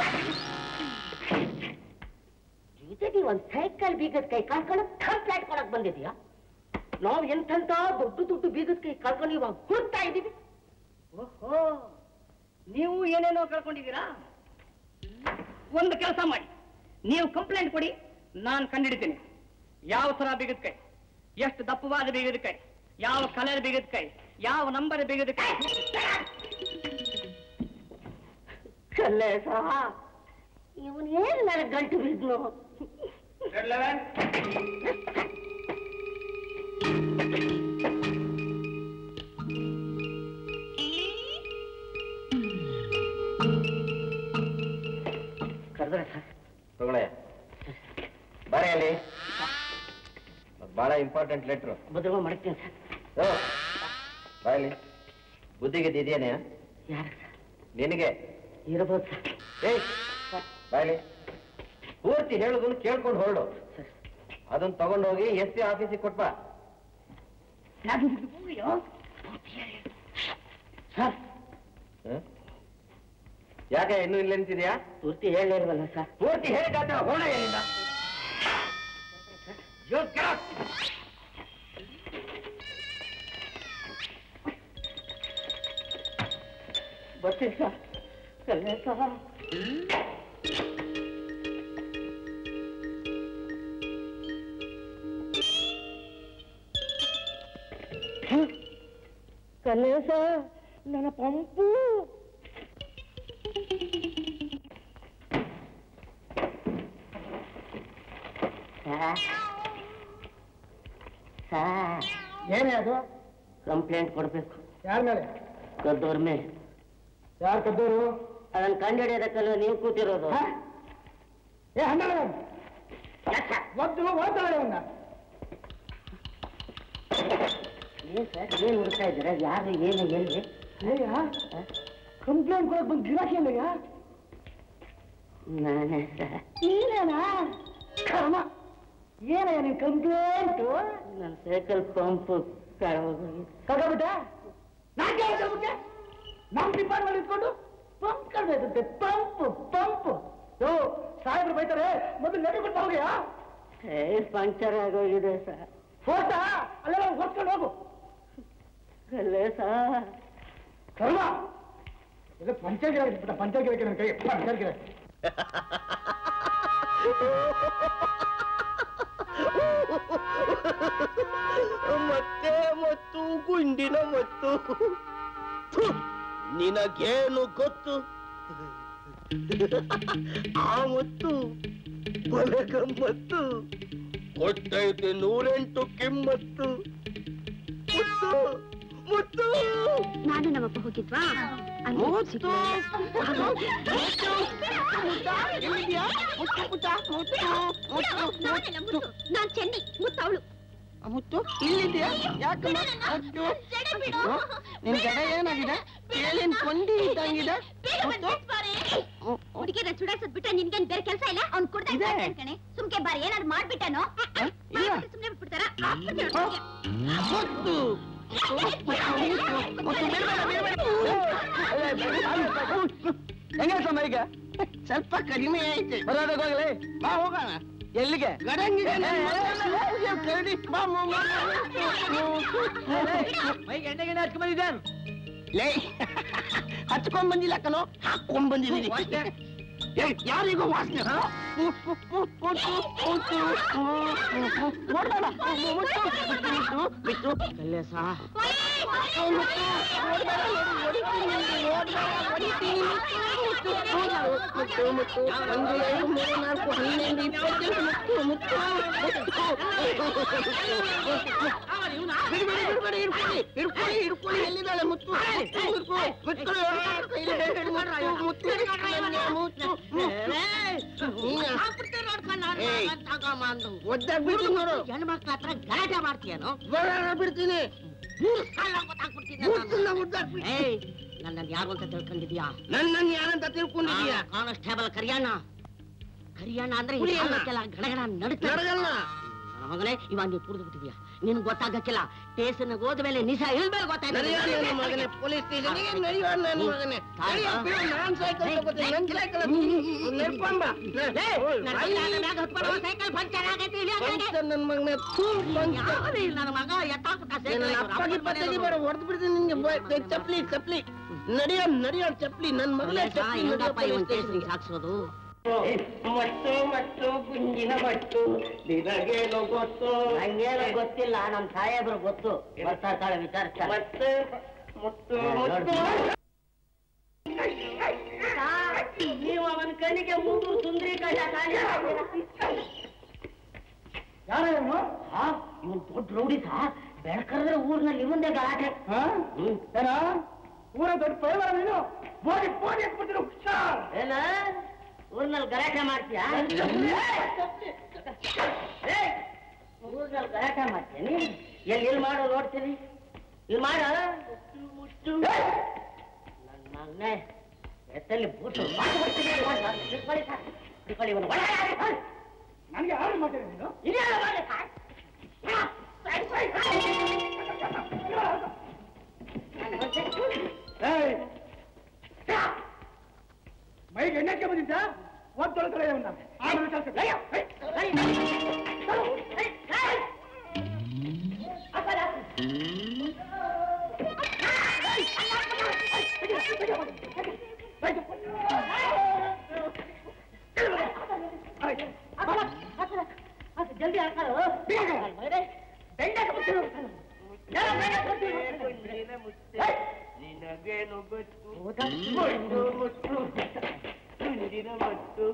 ಜೊತೆಗೆ ಒಂದ್ ಸೈಕಲ್ ಬೀಗದ ಕೈ ಕಳ್ಕೊಂಡು ಕಂಪ್ಲೇಂಟ್ ಕೊಡಕ್ ಬಂದಿದ್ಯಾ ನಾವು ಎಂತೆಂತ ದೊಡ್ಡ ದೊಡ್ಡ ಬೀಗದ ಕೈ ಕಳ್ಕೊಂಡು ಇವಾಗ ಹುಡ್ತಾ ಇದೀವಿ ಓಹೋ ನೀವು ಏನೇನೋ ಕಳ್ಕೊಂಡಿದ್ದೀರಾ ಒಂದು ಕೆಲಸ ಮಾಡಿ ನೀವು ಕಂಪ್ಲೇಂಟ್ ಕೊಡಿ ನಾನು ಕಂಡಿಡಿತೀನಿ ಯಾವ ತರ ಬಿಗದ ಕೈ ಎಷ್ಟು ದಪ್ಪವಾದ ಬಿಗದ ಕೈ ಯಾವ ಕಲರ್ ಬಿಗದ ಕೈ ಯಾವ ನಂಬರ್ ಬಿಗದ ಕೈ ಕಲ್ಲೇ ಸಹ ಇವನ್ ಏನ್ ನನಗೆ ಗಂಟು ಬಿದ್ನು ಕರೆದ್ರೆ ಸರ್ ತಗೊಳ್ಳೆ ಬಾರೆ ಅಲ್ಲಿ ಬಹಳ ಇಂಪಾರ್ಟೆಂಟ್ ಲೆಟ್ರು ಬದಲು ಮಾಡ್ತೀನಿ ಸರ್ ಓ ಬಾಯಲ್ಲಿ ಬುದ್ಧಿಗೆ ಇದೆಯೇನೆ ಯಾರ ನಿನಗೆ ಇರ್ಬೋದು ಸರ್ ಏಯ್ ಬಾಯಲ್ಲಿ ಪೂರ್ತಿ ಹೇಳುದನ್ನು ಕೇಳ್ಕೊಂಡು ಹೊರಡು ಅದನ್ನ ತಗೊಂಡೋಗಿ ಎಸ್ ಪಿ ಆಫೀಸಿಗೆ ಕೊಟ್ಬಾ ಸರ್ ಹ? ಯಾಕೆ ಇನ್ನೂ ಇಲ್ಲ ನಿಂತಿದ್ಯಾ ಪೂರ್ತಿ ಹೇಳಿಲ್ವಲ್ಲ ಸರ್ ಪೂರ್ತಿ ಹೇಳಿದ್ದಾದ್ರೆ ಹೋಣ ಏನಿಲ್ಲ You get up! ಬರ್ತೀನಿ ಸರ್ ಕಲ್ಲೇ ಸಹ ಕಲ್ಲೇಶ ನನ್ನ ಪಂಪು ಏನೇ ಅದು ಕಂಪ್ಲೇಂಟ್ ಕೊಡ್ಬೇಕು ಯಾರ ಮೇಲೆ ಕದ್ದೋರ್ ಮೇಲೆ ಯಾರು ಕದ್ದೋರು ಅದನ್ನ ಕಂಡುಹಿಡಿಯೋದಕ್ಕಲ್ಲ ನೀವು ಕೂತಿರೋದು ಏ ಹನ್ನೆರಡು ಒದ್ದು ಓದ್ತಾಳೆ ಅವನ್ನ ಏನ್ ಸರ್ ಏನ್ ಹುಡುಕ್ತಾ ಇದ್ದೀರಾ ಯಾರು ಏನು ಎಲ್ಲಿ ಏಯ್ಯ ಕಂಪ್ಲೇಂಟ್ ಕೊಡಕ್ ಬಂದ್ ಗಿರಾಕಿ ಅಲ್ಲಯ್ಯ ನಾನೇ ಸರ್ ನೀನೇನಾ ಕರ್ಮ ಏನಯ್ಯ ನಿನ್ ಕಂಪ್ಲೇಂಟು ನನ್ನ ಸೈಕಲ್ ಪಂಪ್ ಕಳೋಗೋಗಿದೆ ಕಳ್ಕೊಬಿಟ್ಟ ನಾನ್ ಕೇಳ್ಕೊಬಿಟ್ಟೆ ನಮ್ ಡಿಪಾರ್ಟ್ಮೆಂಟ್ ಇಟ್ಕೊಂಡು ಪಂಪ್ ಕಳ್ಬೇಕಂತೆ ಪಂಪ್ ಪಂಪ್ ಯೋ ಸಾಹೇಬ್ರು ಬೈತಾರೆ ಮೊದಲು ನಡಿ ಬಿಟ್ಟು ಹೋಗ್ಯಾ ಟೈರ್ ಪಂಕ್ಚರ್ ಆಗೋಗಿದೆ ಸರ್ ಫೋಟಾ ಅಲ್ಲೆಲ್ಲ ಹೊತ್ಕೊಂಡು ಹೋಗು ಅಲ್ಲೇ ಸರ್ ಕರ್ಮ ಇದು ಪಂಚಾಗಿರ ಬಿಟ್ಟ ಪಂಚಾಗಿರಕ್ಕೆ ನನ್ನ ಕೈ ಪಂಚಾಗಿರ ಮತ್ತೆ ಮತ್ತು ಗುಂಡಿನ ಮತ್ತು ಥು, ನಿನಗೇನು ಗೊತ್ತು ಆ ಮತ್ತು ಬಲೆ ಗಮ್ಮತ್ತು ಕೊಟ್ಟೈತೆ ನೂರೆಂಟು ಕಿಮ್ಮತ್ತು ಮುತ್ತು ಮುತ್ತು ನಾನು ನಮ್ಮಪ್ಪ ಹೋಗಿದ್ವಾ ಅಲ್ಲಿ ಮುತ್ತು ನಾನೆಲ್ಲ ಮುತ್ತು. ನಾನ್ ಚೆನ್ನಿ ಮುತ್ತು ಅವಳು ಮುತ್ತು ಇಲ್ಲಿದ್ಯಾ ಯಾಕಮ್ಮ ಮುತ್ತು ನಿನ್ ಜಡ ಏನಾಗಿದೆ ಏನೇನ್ ಕೊಂಡಿ ಇದ್ದಂಗಿದೆ ಮುತ್ತು ಹುಡುಗಿರ ಚುಡಾಯಿಸೋದ್ ಬಿಟ್ರೆ ನಿನ್ಗೇನ್ ಬೇರೆ ಕೆಲಸ ಇಲ್ಲ ಅವ್ನ್ ಕುಡ್ದ ಇದೆ. ಕಣೆ ಸುಮ್ಕೆ ಬಾರಿ ಏನಾದ್ರು ಮಾಡ್ಬಿಟ್ಟನೋ ಇಲ್ಲ. ಸುಮ್ನೆ ಬಿಟ್ಬಿಡ್ತಾರ ಮುತ್ತು ಹೆಂಗ ಸಮಯಗ ಸ್ವಲ್ಪ ಕಡಿಮೆ ಐತೆ ಬರೋದಾಗ ಹೋಗ್ಲಿ ಬಾ ಹೋಗೋಣ ಎಲ್ಲಿಗೆ ಗಡಂಗಿಗೆ ಕರಡಿ ಬಾ ಮೈಗೆ ಎಣ್ಣೆ ಗಿಣ್ಣೆ ಹಚ್ಕೊಂಡ್ ಬಂದಿದ್ದಾನೆ ಲೇ ಹಚ್ಕೊಂಡ್ ಬಂದಿಲ್ಲ ಕಣೋ ಹಾಕೊಂಡ್ ಬಂದಿದ್ದೀನಿ ಯಾರಿಗೂ ವಾಸನೆ ಕಲ್ಲೇಸ ಎಲ್ಲಿದ್ದಾಳೆ ಮುತ್ತು ಒದ್ದಾಗ್ಬಿಟ್ಟು ನೋಡು ಹೆಣ್ಮಕ್ಳ ಹತ್ರ ಗಲಾಟೆ ಮಾಡ್ತೀಯನು ಬಿಡ್ತೀನಿ ಏಯ್ ನನ್ನ ಯಾರು ಅಂತ ತಿಳ್ಕೊಂಡಿದ್ಯಾ ನನ್ನನ್ನು ಯಾರಂತ ತಿಳ್ಕೊಂಡಿದೀಯ ಕಾನ್ಸ್ಟೇಬಲ್ ಕರಿಯಣ್ಣ ಕರಿಯಣ್ಣ ಅಂದ್ರೆ ಕುರಿಯಣ್ಣ. ಹಿಡಿಯಕ್ಕೆಲ್ಲ ಗಡಗಡ ನಡುತ್ತೆ ನಡಗಲ್ಲ. ನನ್ನ ಮಗನೇ ಇವಾಗ ನೀವು ಕುಡಿದು ಬಿಟ್ಟಿದ್ಯಾ ನಿನ್ ಗೊತ್ತಾಗಕ್ಕಿಲ್ಲ ಸ್ಟೇಷನ್ ಹೋದ ಮೇಲೆ ನಿಜ ಹೇಳ್ಮೇಲೆ ನಡೆಯೋ ನನ್ನ ಮಗನೇ ಪೊಲೀಸ್ ಸ್ಟೇಷನ್ಗೆ ನಡೆಯೋ ನನ್ನ ಮಗನೇ ನಡೆಯೋ ಬಿಡು, ನಾನ್ ಸೈಕಲ್ ತಗೋತೀನಿ ನನ್ ಸೈಕಲ್ ನಡ್ಕೊಂಡ್ ಬಾ ಸೈಕಲ್ ಪಂಚರ್ ಆಗೈತಿ ಪಂಚರ್ ನನ್ ಮಗನೇ ಥೂ, ಪಂಚರ್. ನನ್ನ ಮಗ ಎತ್ತಾಕ್ಬಿಟ್ಟ ನನ್ನ ಅಪ್ಪಗೆ ಪತ್ತಗಿ ಬೇಡ ಹೊಡೆದು ಬಿಡ್ತೀನಿ ನಿನ್ಗೆ ಬ- ಏ, ಚಪ್ಲಿ ಚಪ್ಲಿ ನಡೆಯೋ ನಡೆಯೋ ಚಪ್ಲಿ ನನ್ ಮಗನೇ ಚಪ್ಲಿ ನಡೆಯೋ ಹೆಂಗಪ್ಪ police ಇವನ್ station ಸ್ಟೇಷನ್ಗೆ ಹಾಕ್ಸೋದು ಮತ್ತು ಮತ್ತು ಗುಂಜಿನ ಮಟ್ಟು ನಿನಗೇನು ಗೊತ್ತು ನಂಗೇನು ಗೊತ್ತಿಲ್ಲ ನಮ್ ಸಾಹೇಬ್ರು ಗೊತ್ತು ಬರ್ತಾ ಇರ್ತಾಳೆ ವಿಚಾರಿಸ್ತಾರೆ ಮತ್ತೆ ಮುತ್ತು ಮುತ್ತು ನೀವು ಅವನ ಕಣ್ಣಿಗೆ ಮೂರು ಸುಂದರಿ ಕಳ್ಳ ಕಾಣಿ ಯಾರು ಇವನು ಇವನ್ ದೊಡ್ಡ ರೌಡಿ ಸಾ ಬೆಳಕರಿದ್ರೆ ಊರ್ನಲ್ಲಿ ಇವಂದೇ ಗಲಾಟೆ ಏನ ಊರ ದೊಡ್ಡ ಪೈವಾರ ನೀನು ಬೋಡಿ ಬೋಡಿ ಹಾಕ್ಬಿಡ್ತೀನಿ ಹುಷಾರ್ ಏನ ಊರ್ನಲ್ಲಿ ಗಲಾಟೆ ಮಾಡ್ತೀಯಾ ಊರ್ನಲ್ಲಿ ಗಲಾಟೆ ಮಾಡ್ತೀನಿ ಎಲ್ಲಿ ಎಲ್ಲಿ ಮಾಡೋ ನೋಡ್ತೀನಿ ಇಲ್ಲಿ ಮಾಡ ನನ್ನ ಮಗನೇ ಎತ್ತಲ್ಲಿ ಬೂಟು ಮಾಡ್ಬಿಡ್ತೀನಿ ಇಟ್ಕೊಳ್ಳಿ ಸರ್ ಇಟ್ಕೊಳ್ಳಿ ಇವನು ಒಳಗೆ ಹಾಕಿ, ಹಾಕಿ. ನನಗೆ ಯಾರು ಮಾಡ್ತೀನಿ ನೀನು ಇದೇನು ಮಾಡಿ ಸರ್? ಏಯ್! ಮೈಗೆ ಎಣ್ಣೆಕ್ಕೆ ಬಂದಿದ್ದ ಒಂದ್ ತೊಳ್ಕಡೆ ಅವನ್ನ ಆಮೇಲೆ ಕಳ್ಸ್ಕೊ. ಏಯ್! ಏಯ್! ಜಲ್ದಿ ಹಾಕಲು ನಿನಗೇನು ಗೊತ್ತು ಮುತ್ತು ಮುತ್ತು ಗುಂಜಿನ ಮಟ್ಟು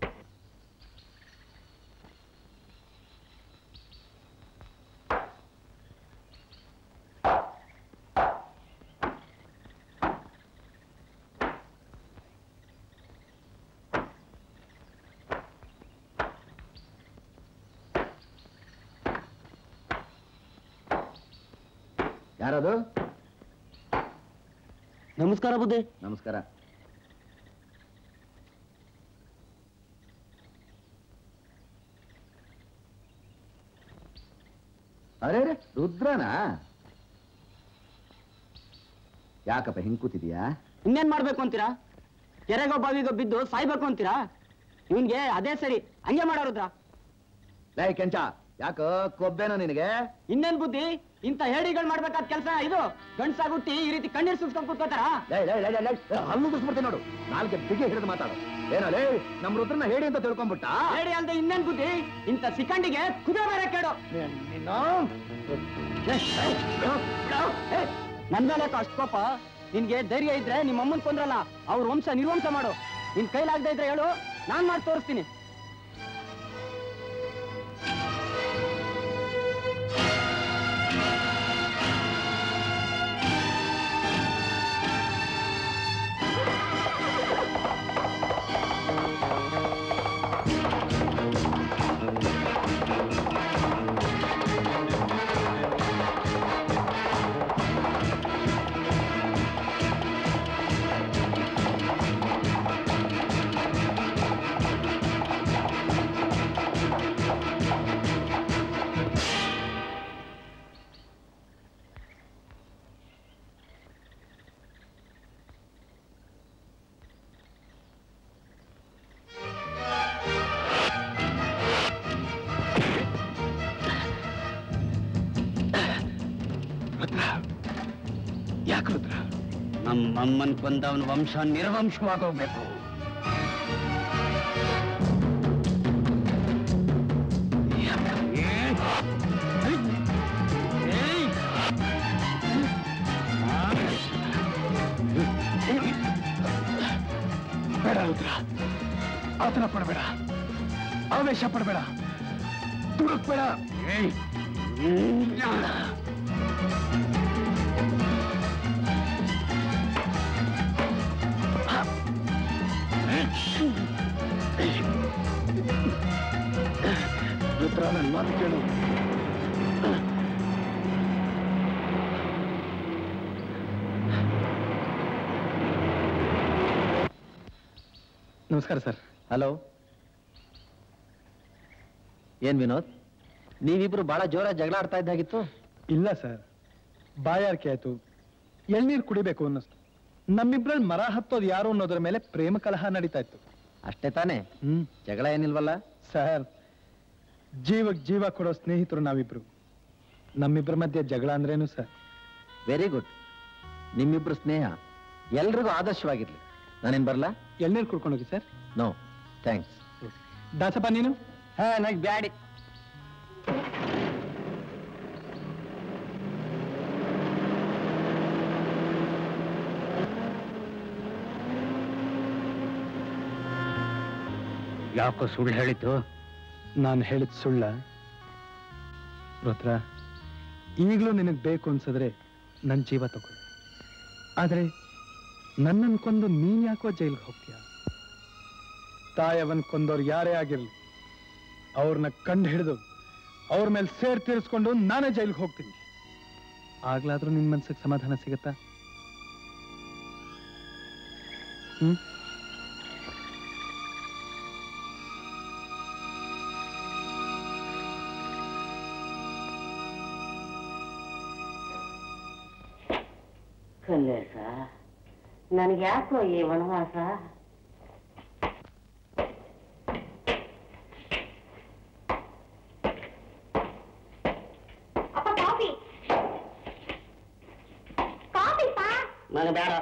ಯಾರದು ನಮಸ್ಕಾರ ಬುದ್ಧಿ ನಮಸ್ಕಾರ ಅರೆ ಅರೆ ರುದ್ರನಾ ಯಾಕಪ್ಪ ಹಿಂಗ್ ಕೂತಿದ್ಯಾ ಇನ್ನೇನ್ ಮಾಡ್ಬೇಕು ಅಂತೀರಾ ಕೆರೆಗೋ ಬಾವಿಗೋ ಬಿದ್ದು ಸಾಯ್ಬೇಕು ಅಂತೀರಾ ಇವನ್ಗೆ ಅದೇ ಸರಿ ಹಂಗೆ ಮಾಡೋರುದ್ರ ಲೈ ಕೆಂಚ ಯಾಕ ಕೊಬ್ಬೇನೋ ನಿನಗೆ ಇನ್ನೇನ್ ಬುದ್ಧಿ ಇಂಥ ಹೇಡಿಗಳು ಮಾಡ್ಬೇಕಾದ ಕೆಲಸ ಇದು ಗಂಡ್ಸಾಗುಟ್ಟಿ ಈ ರೀತಿ ಕಣ್ಣೀರ್ ಸುಸ್ಕೊಂಡ್ ಕೂತ್ಕೋತಾರ ಲೈ ಲೈ ಲೈ ಲೈ ಲೈ ಹಲ್ಲು ಬಿಡ್ಸ್ಬಿಡ್ತೀನಿ ನೋಡು ನಾಲ್ಕೆ ಬಿಗಿ ಹಿಡಿದು ಮಾತಾಡು ಏನೋ ಲೇ ನಮ್ ರುದ್ರನ ಹೇಳಿ ಅಂತ ತಿಳ್ಕೊಂಡ್ಬಿಟ್ಟ ಹೇಳಿ ಅಲ್ದೆ ಇನ್ನೇನ್ ಬುದ್ಧಿ ಇಂಥ ಸಿಕ್ಕಂಡಿಗೆ ಕುದುರೆ ಬೇರೆ ಕೇಳು ನನ್ ಮೇಲೆ ಅಷ್ಟು ಕೋಪ ನಿನ್ಗೆ ಧೈರ್ಯ ಇದ್ರೆ ನಿಮ್ಮ ಅಮ್ಮನ್ ಕೊಂದ್ರಲ್ಲ ಅವ್ರ ವಂಶ ನಿರ್ವಂಶ ಮಾಡು ನಿನ್ ಕೈಲಾಗದೆ ಇದ್ರೆ ಹೇಳು ನಾನ್ ಮಾಡಿ ತೋರಿಸ್ತೀನಿ ಯಾಕೆ ರುದ್ರ ನಮ್ಮಮ್ಮನ್ ಕೊಂದವನ ವಂಶ ನಿರ್ವಂಶವಾಗೋಗ್ಬೇಕು ಆತರ ಪಡಬೇಡ ಆವೇಶ ಪಡಬೇಡ ದುಡುಕ್ಬೇಡ ಏಯ್ ರುದ್ರ ನನ್ನ ಮಾತು ಕೇಳು ನಮಸ್ಕಾರ ಸರ್ ಹಲೋ ಏನ್ ವಿನೋದ್ ನೀವಿಬ್ರು ಬಹಳ ಜೋರ ಜಗಳ ಆಡ್ತಾ ಇದ್ದಾಗಿತ್ತು ಇಲ್ಲ ಸರ್ ಬಾಯಾರಿಕೆ ಆಯ್ತು ಎಳ್ನೀರು ಕುಡಿಬೇಕು ಅನ್ನಿಸ್ತು ನಮ್ಮಿಬ್ರಲ್ಲಿ ಮರ ಹತ್ತೋದು ಯಾರು ಅನ್ನೋದ್ರ ಮೇಲೆ ಪ್ರೇಮ ಕಲಹ ನಡೀತಾ ಇತ್ತು ಅಷ್ಟೇ ತಾನೇ ಹ್ಮ್ ಜಗಳ ಏನಿಲ್ವಲ್ಲ ಸರ್ ಜೀವಕ್ ಜೀವ ಕೊಡೋ ಸ್ನೇಹಿತರು ನಾವಿಬ್ರು ನಮ್ಮಿಬ್ಬರ ಮಧ್ಯೆ ಜಗಳ ಅಂದ್ರೇನು ಸರ್ ವೆರಿ ಗುಡ್ ನಿಮ್ಮಿಬ್ರು ಸ್ನೇಹ ಎಲ್ರಿಗೂ ಆದರ್ಶವಾಗಿರ್ಲಿ ನಾನೇನ್ ಬರ್ಲಾ ಎಳ್ನೀರು ಕುಡ್ಕೊಂಡೋಗಿ ಸರ್ ನೋ ಥ್ಯಾಂಕ್ಸ್ ದಾಸಪ್ಪ ನೀನು ಹಾ ನಂಗೆ ಬ್ಯಾಡಿ ಯಾಕೋ ಸುಳ್ಳು ಹೇಳಿದ್ದು ನಾನು ಹೇಳಿದ ಸುಳ್ಳ ರುದ್ರ ಈಗಲೂ ನಿನಗೆ ಬೇಕು ಅನ್ಸಿದ್ರೆ ನನ್ನ ಜೀವ ತಗೋ ಆದ್ರೆ ನನ್ನನ್ನು ಕೊಂದು ನೀನ್ ಯಾಕೋ ಜೈಲ್ಗೆ ಹೋಗ್ತೀಯ ತಾಯವನ್ ಕೊಂದವ್ರು ಯಾರೇ ಆಗಿರ್ಲಿ ಅವ್ರನ್ನ ಕಂಡು ಹಿಡಿದು ಅವ್ರ ಮೇಲೆ ಸೇರ್ ತೀರಿಸ್ಕೊಂಡು ನಾನೇ ಜೈಲ್ಗೆ ಹೋಗ್ತೀನಿ ಆಗ್ಲಾದ್ರೂ ನಿನ್ ಮನ್ಸಿಗೆ ಸಮಾಧಾನ ಸಿಗತ್ತಾ ಹ್ಮ್ ಕಲ್ಲೇಶ ನನಗೆ ಯಾಕೋ ಈ ವನವಾಸ ಅಪ್ಪ ಕಾಫಿ ಕಾಫಿ ಪಾ ನನಗೆ ಬೇಡ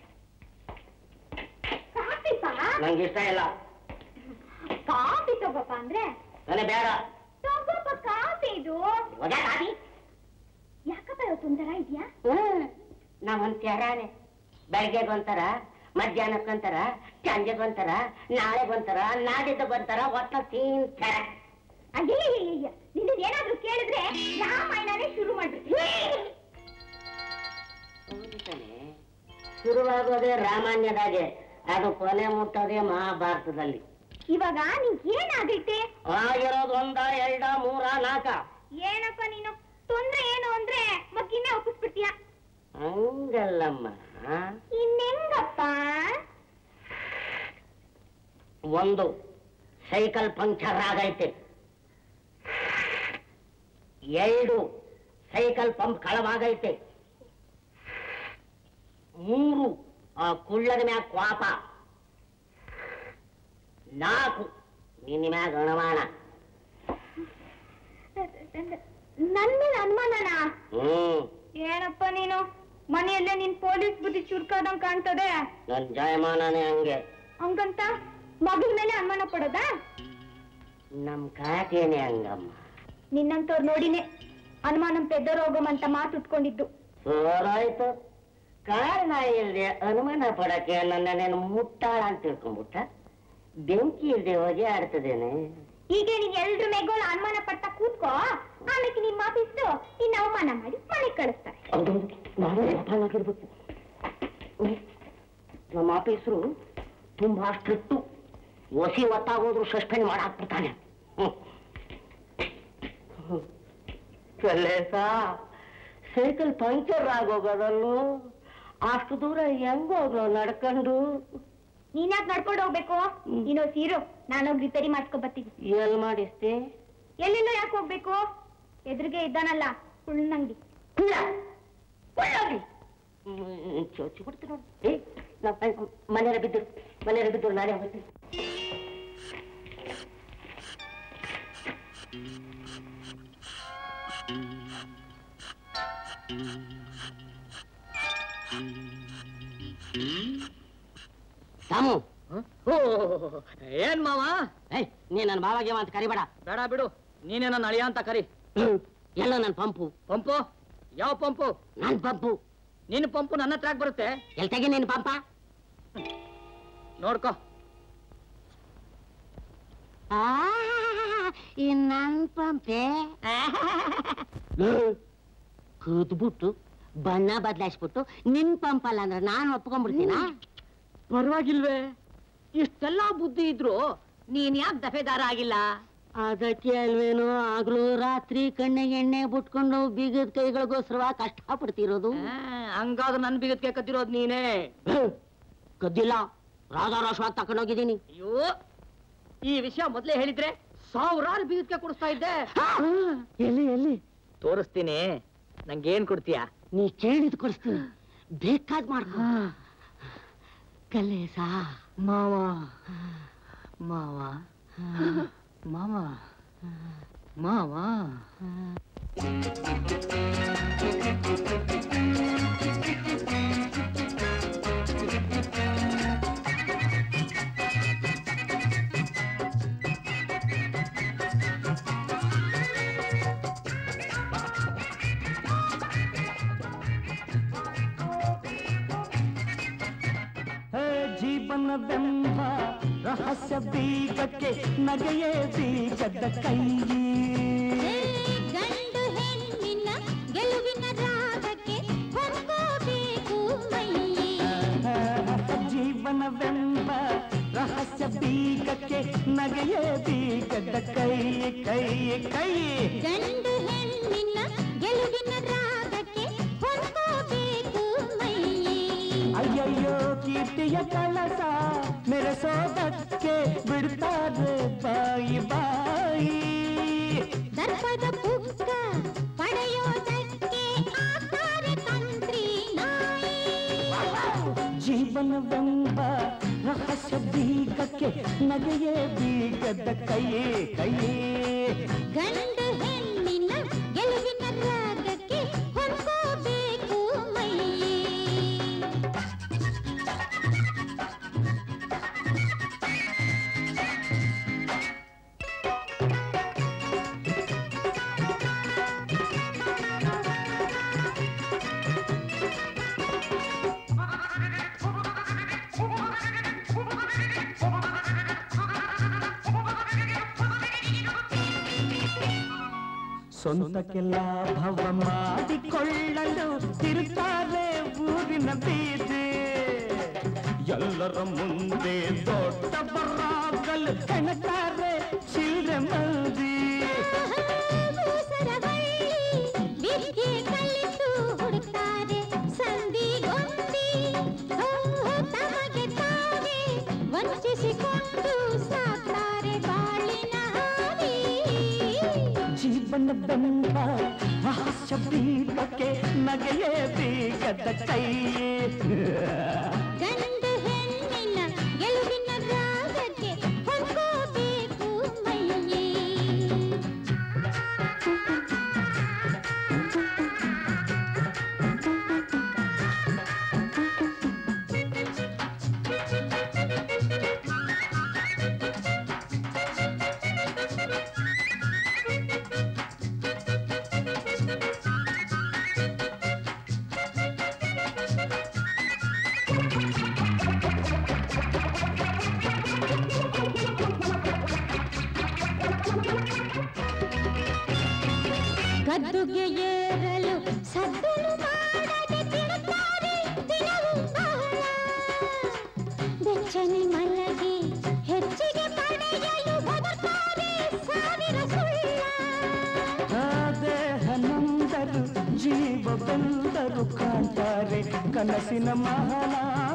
ಕಾಫಿ ಪಾ ನಂಗೆ ಇಷ್ಟ ಇಲ್ಲ ಕಾಫಿ ತಗೋಪ್ಪ ಅಂದ್ರೆ ನನಗೆ ಬೇಡ ತಗೋಪ್ಪ ಕಾಫಿ ಇದು ಒಳ್ಳೆ ಕಾಫಿ? ಯಾಕಪ್ಪ ಇವತ್ತು ಒಂಥರ ಇದೆಯಾ ಹ್ಮ್ ನಾವೊಂದ್ ತೆರಾನೆ ಬೆಳಗ್ಗೆಗೊಂಥರ ಮಧ್ಯಾಹ್ನಕ್ಕೊಂಥರ ಸಂಜೆಗೊಂಥರ ನಾಳೆಗೊಂಥರ ನಾಡಿದ್ದಗೊಂಥರ ಒಟ್ಟ ತಿಂತಾರ ಅಯ್ಯಯ್ಯಯ್ಯ ನಿನ್ನ ಏನಾದ್ರೂ ಕೇಳಿದ್ರೆ ರಾಮಾಯಣನೇ ಶುರು ಮಾಡ್ಬಿಟ್ಟು ಶುರುವಾಗೋದೇ ರಾಮಾಯಣದಾಗೆ ಅದು ಕೊನೆ ಮುಟ್ಟೋದೇ ಮಹಾಭಾರತದಲ್ಲಿ ಇವಾಗ ನಿಂಗೆ ಏನಾಗೈತೆ ಆಗಿರೋದು ಒಂದ ಎರಡ ಮೂರ ನಾಲ್ಕ ಏನಪ್ಪ ನೀನು ತೊಂದ್ರೆ ಏನು ಅಂದ್ರೆ ಮಗ್ಗಿನೇ ಒಪ್ಪಿಸ್ಬಿಡ್ತೀಯ ಹಂಗಲ್ಲಮ್ಮ ಇನ್ನೆಂಗಪ್ಪ ಒಂದು ಸೈಕಲ್ ಪಂಕ್ಚರ್ ಆಗೈತೆ ಎರಡು ಸೈಕಲ್ ಪಂಪ್ ಕಳವಾಗೈತೆ ಮೂರು ಆ ಕುಳ್ಳದ ಮ್ಯಾಗ ಕ್ವಾಪ ನಾಲ್ಕು ನಿನ್ನ ಮ್ಯಾಗ ಅಣವಾಣ ನನ್ ಮೇಲೆ ಅನುಮಾನನ ಹ್ಮ್ ಏನಪ್ಪ ನೀನು ಮನೆಯಲ್ಲೇ ನಿನ್ ಪೊಲೀಸ್ ಬುದ್ಧಿ ಚುರ್ಕಾದಂಗ್ ಕಾಣ್ತದೆ ನನ್ ಜಯಮಾನನೇ ಹಂಗೆ ಹಂಗಂತ ಮಗಳ ಮೇಲೆ ಅನುಮಾನ ಪಡೋದಾ ನಮ್ ಕಾಟೇನೆ ಹಂಗಮ್ಮ ನಿನ್ನಂತವ್ರು ನೋಡಿನೇ ಅನುಮಾನ ಪೆದ್ದರೋಗಮ್ ಅಂತ ಮಾತು ಉಟ್ಕೊಂಡಿದ್ದು ಸೋರಾಯ್ತು ಕಾರಣ ಇಲ್ದೆ ಅನುಮಾನ ಪಡಕ್ಕೆ ನನ್ನೇನು ಮುಟ್ಟಾಳ ಅಂತ ತಿಳ್ಕೊಂಡ್ಬಿಟ್ಟ ಬೆಂಕಿ ಇಲ್ದೆ ಹೊಗೆ ಆಡ್ತದೇನೆ ಈಗ ನೀನ್ ಎಲ್ರ ಮೇಗೋಳ ಅನುಮಾನ ಪಟ್ಟ ಕೂತ್ಕೋ ಆಮೇಲೆ ನಿಮ್ಮ ಆಫೀಸ್ದು ನಿನ್ನ ಅವಮಾನ ಮಾಡಿ ಮನೆಗ್ ಕಳಿಸ್ತಾರೆ ಹೌದು ನಾನು ಆಗಿರ್ಬೇಕು ನಮ್ಮ ಆಫೀಸರು ತುಂಬಾ ಸ್ಟ್ರಿಕ್ಟು ಒಸಿ ಒತ್ತಾಗೋದ್ರು ಸಸ್ಪೆಂಡ್ ಮಾಡಾಕ್ಬಿಡ್ತಾನೆ ಕಲ್ಲೇಸ ಸೈಕಲ್ ಪಂಕ್ಚರ್ ಆಗೋಗೋದಲ್ಲೂ ಅಷ್ಟು ದೂರ ಹೆಂಗೋಗ್ಲು ನಡ್ಕೊಂಡು ನೀನ್ಯಾಕ್ ನಡ್ಕೊಂಡು ಹೋಗ್ಬೇಕು ನೀನು ಸೀರು ನಾನೋಗಿ ರಿಪೇರಿ ಮಾಡ್ಕೊ ಬರ್ತೀನಿ ಎಲ್ ಮಾಡಿಸ್ತಿ ಎಲ್ಲೆಲ್ಲೋ ಯಾಕೆ ಹೋಗ್ಬೇಕು ಎದುರಿಗೆ ಇದ್ದಾನಲ್ಲ ಹುಳ್ಳಂಗಡಿ ಕುಳ್ಳ ಕುಳ್ಳಾಗಿ ಚೋಚಿ ಬಿಡ್ತೀನಿ ನೋಡಿ ಏ ನಾವು ಮನೆಯಲ್ಲ ಬಿದ್ದರು ಮನೆಯಲ್ಲ ಬಿದ್ದರು ನಾನೇ ಹೋಗ್ತೀನಿ ರಾಮು ಏನ್ ಮಾವ ಏಯ್ ನೀ ನನ್ನ ಬಾವಾಗೆ ಅಂತ ಕರಿಬೇಡ ಬೇಡ ಬಿಡು ನೀನೇ ನನ್ನ ಅಳಿಯ ಅಂತ ಕರಿ ಎಲ್ಲ ನನ್ನ ಪಂಪು ಪಂಪು ಯಾವ ಪಂಪು ನನ್ ಪಂಪು ನಿನ್ನ ಪಂಪು ನನ್ನ ಹತ್ರ ಬರುತ್ತೆ ಎಲ್ ತೆಗಿ ನಿನ್ ಪಂಪ ನೋಡ್ಕೋ ಆ ಇನ್ನನ್ ಪಂಪೆ ಕೂದ್ಬಿಟ್ಟು ಬಣ್ಣ ಬದಲಾಯಿಸ್ಬಿಟ್ಟು ನಿನ್ ಪಂಪಲ್ಲ ಅಂದ್ರೆ ನಾನು ಒಪ್ಕೊಂಡ್ಬಿಡ್ತೀನಾ ಪರವಾಗಿಲ್ವೇ ಇಷ್ಟೆಲ್ಲ ಬುದ್ಧಿ ಇದ್ರು ನೀನ್ ಯಾಕೆ ದಫೆದಾರ ಆಗಿಲ್ಲ ಅದಕ್ಕೆ ಅಲ್ವೇನೋ ಆಗ್ಲೂ ರಾತ್ರಿ ಕಣ್ಣಿಗೆ ಎಣ್ಣೆ ಬಿಟ್ಕೊಂಡು ಬೀಗದ ಕೈಗಳಿಗೋಸ್ಕರ ಕಷ್ಟ ಪಡ್ತಿರೋದು ಹಂಗಾದ್ರೆ ನನ್ ಬಿಗದ್ಕೆ ಕದ್ದಿರೋದ್ ನೀನೇ ಕದ್ದಿಲ್ಲ ರಾಧಾರೋಷವಾಗಿ ತಕೊಂಡೋಗಿದ್ದೀನಿ ಅಯ್ಯೋ ಈ ವಿಷಯ ಮೊದ್ಲೇ ಹೇಳಿದ್ರೆ ಸಾವಿರಾರು ಬೀಗದ್ಕೆ ಕೊಡಿಸ್ತಾ ಇದ್ದೆ ಎಲ್ಲಿ ಎಲ್ಲಿ ತೋರಿಸ್ತೀನಿ ನಂಗೇನ್ ಕೊಡ್ತೀಯಾ ನೀ ಕೇಳಿದ್ ಕೊಡಿಸ್ತೀನಿ ಬೇಕಾದ್ ಮಾಡ್ಕೊ ಕಲೇಸ ಮಾವ ಮಾವ ಮಾವ ಮಾವ ಹೇ ಜೀವನವೆಂಬ ರಹಸ್ಯ ಬೀಗಕ್ಕೆ ನಗೆಯೇ ಬೀಗದ ಕೈ ಗಂಡು ಹೆಣ್ಣಿನ ಗೆಲುವಿನ ರಾಗಕ್ಕೆ ಹೊಂದಬೇಕು ಮೈ ಜೀವನವೆಂಬ ರಹಸ್ಯ ಬೀಗಕ್ಕೆ ನಗೆಯೇ ಬೀಗದ ಕೈ ಕೈ ಕೈ ಗಂಡು ಹೆಣ್ಣಿನ ಗೆಲುವಿನ ರಾಗಕ್ಕೆ ಹೊಂದಬೇಕು ಮೈ ಅಯ್ಯಯ್ಯೋ ಕೀರ್ತಿಯ ಕಳಸ ಮೆರೆಸೋದಕ್ಕೆ ಬಿಡ್ತಾರೆ ಬಾಯಿ ಬಾಯಿ ದರ್ಪದ ಪುಕ್ಕ ಪಡೆಯೋದಕ್ಕೆ ಆಗ್ತಾರೆ ತಂತ್ರಿ ನಾಯಿ ಜೀವನವೆಂಬ ರಹಸ್ಯ ಬೀಗಕ್ಕೆ ನಗೆಯೇ ಬೀಗದ ಕೈ ಕೈ ಗಂಡು ಹೆಣ್ಣಿನ ಗೆಲುವಿನ ರಾಗಕ್ಕೆ ಹೊಂದಬೇಕು ಮೈ ಸ್ವಂತಕ್ಕೆ ಲಾಭವ ಮಾಡಿಕೊಳ್ಳಲು ತಿರುತ್ತಾರೆ ಊರಿನ ಬೀದಿ ಎಲ್ಲರ ಮುಂದೆ ದೊಡ್ಡವರಾಗಲು ಹೆಣತಾರೆ ಚಿಲ್ರೆ ಮಂದಿ ವಿದ್ಯೆ ಕಲಿತು ಹುಡುಕ್ತಾರೆ ಸಂಧಿಗೊಂದಿ ತಮಗೆ ತಾವೇ ವಂಚಿಸಿಕೊಂಡು ಸಾಕ್ತಾರೆ ಬಾಳಿನ ಹಾದಿ ಜೀವನವೆಂಬ ರಹಸ್ಯ ಬೀಗಕ್ಕೆ ನಗೆಯೇ ಬೀಗದ ಕೈ ಗಂಡು ಹೆಣ್ಣಿನ ಗೆಲುವಿನ ರಾಗಕ್ಕೆ ಹೊಂದಬೇಕು ಮೈಯೇ ಗದ್ದುಗೆ ಏರಲು ಸದ್ದಲು ಮಾಡದೆ ತಿರುತ್ತಾರೆ ದಿನವೂ ಬಹಳ ಬೆಚ್ಚನೆ ಮಲಗಿ ಹೆಚ್ಚಿಗೆ ಪಡೆಯಲು ಬದುಕ್ತಾರೆ ಸಾವಿರ ಸುಳ್ಳ ದೇಹ ನೊಂದರು ಜೀವ ಬೆಂದರು ಕಾಣ್ತಾರೆ ಕನಸಿನ ಮಹಲ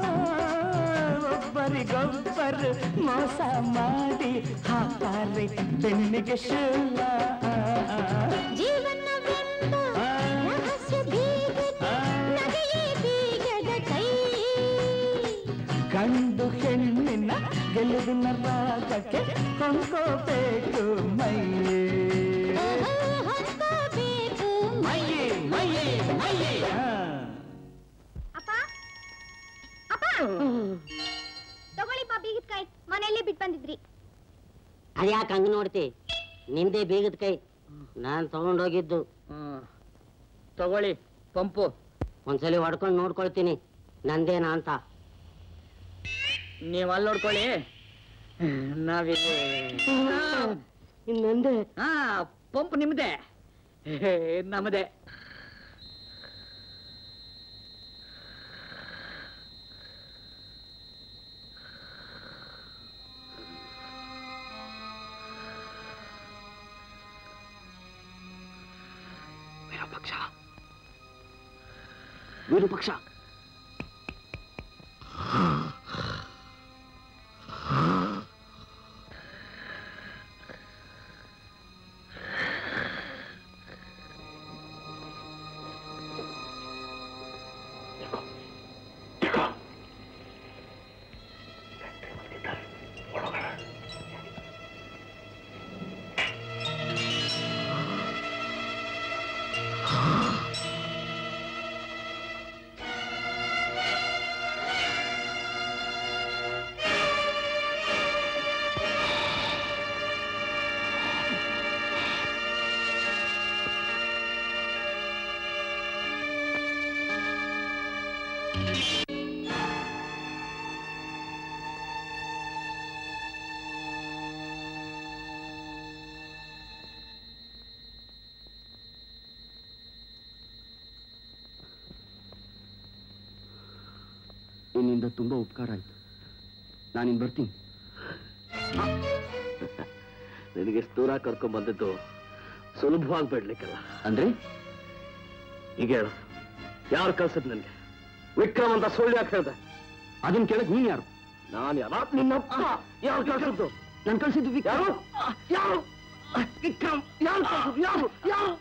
ಒಬ್ಬರಿಗೊಬ್ಬರು ಮೋಸ ಮಾಡಿ ಹಾಕ್ತಾರೆ ಬೆನ್ನಿಗೆ ಶೂಲ ಜೀವನವೆಂಬ ರಹಸ್ಯ ಬೀಗದ ನಗೆಯೇ ಬೀಗದ ಕೈ ಗಂಡು ಹೆಣ್ಣಿನ ಗೆಲುವಿನ ರಾಗಕ್ಕೆ ಕೊಂಡ್ಕೋಬೇಕು ಮೈಯೇ ಹೊಂದಬೇಕು ಮೈಯೇ ಮೈಯೇ ಮೈಯೇ ಅಪ್ಪ ಅಪ್ಪ ತಗೊಳ್ಳಿಪ್ಪ ಬೀಗದ್ಕಾಯಿ ಮನೆಯಲ್ಲೇ ಬಿಟ್ಟು ಬಂದಿದ್ರಿ ಅದ್ಯಾಕೆ ಹಂಗ್ ನೋಡ್ತಿ ನಿಂದೇ ಬೀಗದ ಕೈ ನಾನ್ ತಗೊಂಡೋಗಿದ್ದು ತಗೊಳ್ಳಿ ಪಂಪು ಒಂದ್ಸಲಿ ಹೊಡ್ಕೊಂಡು ನೋಡ್ಕೊಳ್ತೀನಿ ನಂದೇನಾ ಅಂತ ನೀವ್ ಅಲ್ಲಿ ನೋಡ್ಕೊಳ್ಳಿ ನಾವಿಲ್ಲಿ ಇನ್ನೊಂದೇ ಹಾ ಪಂಪ್ ನಿಮ್ದೆ ಹೇ, ನಮ್ಮದೇ ವಿರೂಪಕ್ಷ ವಿರೂಪಕ್ಷ ನಿನ್ನಿಂದ ತುಂಬಾ ಉಪಕಾರ ಆಯ್ತು ನಾನಿನ್ ಬರ್ತೀನಿ ನಿನಗೆ ಎಷ್ಟು ದೂರ ಕರ್ಕೊಂಡ್ ಬಂದಿದ್ದು ಸುಲಭವಾಗಿ ಬಿಡ್ಲಿಕ್ಕಲ್ಲ ಅಂದ್ರೆ ಈಗ ಹೇಳು ಯಾರು ಕಳ್ಸದ್ ನನ್ಗೆ ವಿಕ್ರಮ್ ಅಂತ ಸುಳ್ಳು ಯಾಕೆ ಹೇಳ್ದೆ ಅದನ್ನ ಕೇಳಕ್ ನೀನ್ ಯಾರು ನಾನು ಯಾರ ನಿನ್ನಪ್ಪ ಯಾರು ಕಳ್ಸದ್ದು ನಾನು ಕಳ್ಸಿದ್ದು ಯಾರು ಯಾರು ವಿಕ್ರಮ್ ಯಾರು ಕಳ್ಸದ್ದು ಯಾರು ಯಾರು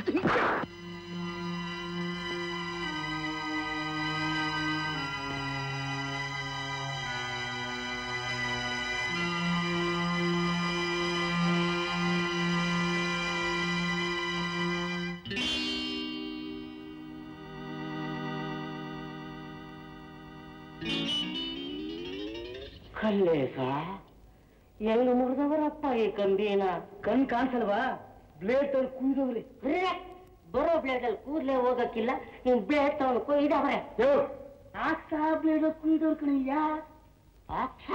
ಕಲ್ಲೇಸ ಹೆಂಗ್ ಮುರಿದವರಪ್ಪ ಈ ಕಂಬಿನ ಕಣ್ ಕಾಣಿಸಲ್ವಾ ಬ್ಲೇಡ್ ಅಲ್ಲಿ ಕುಯ್ದವ್ರಿ ಬರೋ ಬ್ಲೇಡ್ ಅಲ್ಲಿ ಕೂದ್ಲೇ ಹೋಗಕ್ಕಿಲ್ಲ ನೀವು ಬ್ಲೇಡ್ ತಗೊಂಡು ಕುಯ್ದವ್ರೆ ಆಕ್ಷ ಬ್ಲೇಡ್ ಕುಯ್ದವ್ರ ಕಣಯ್ಯ ಆಕ್ಷ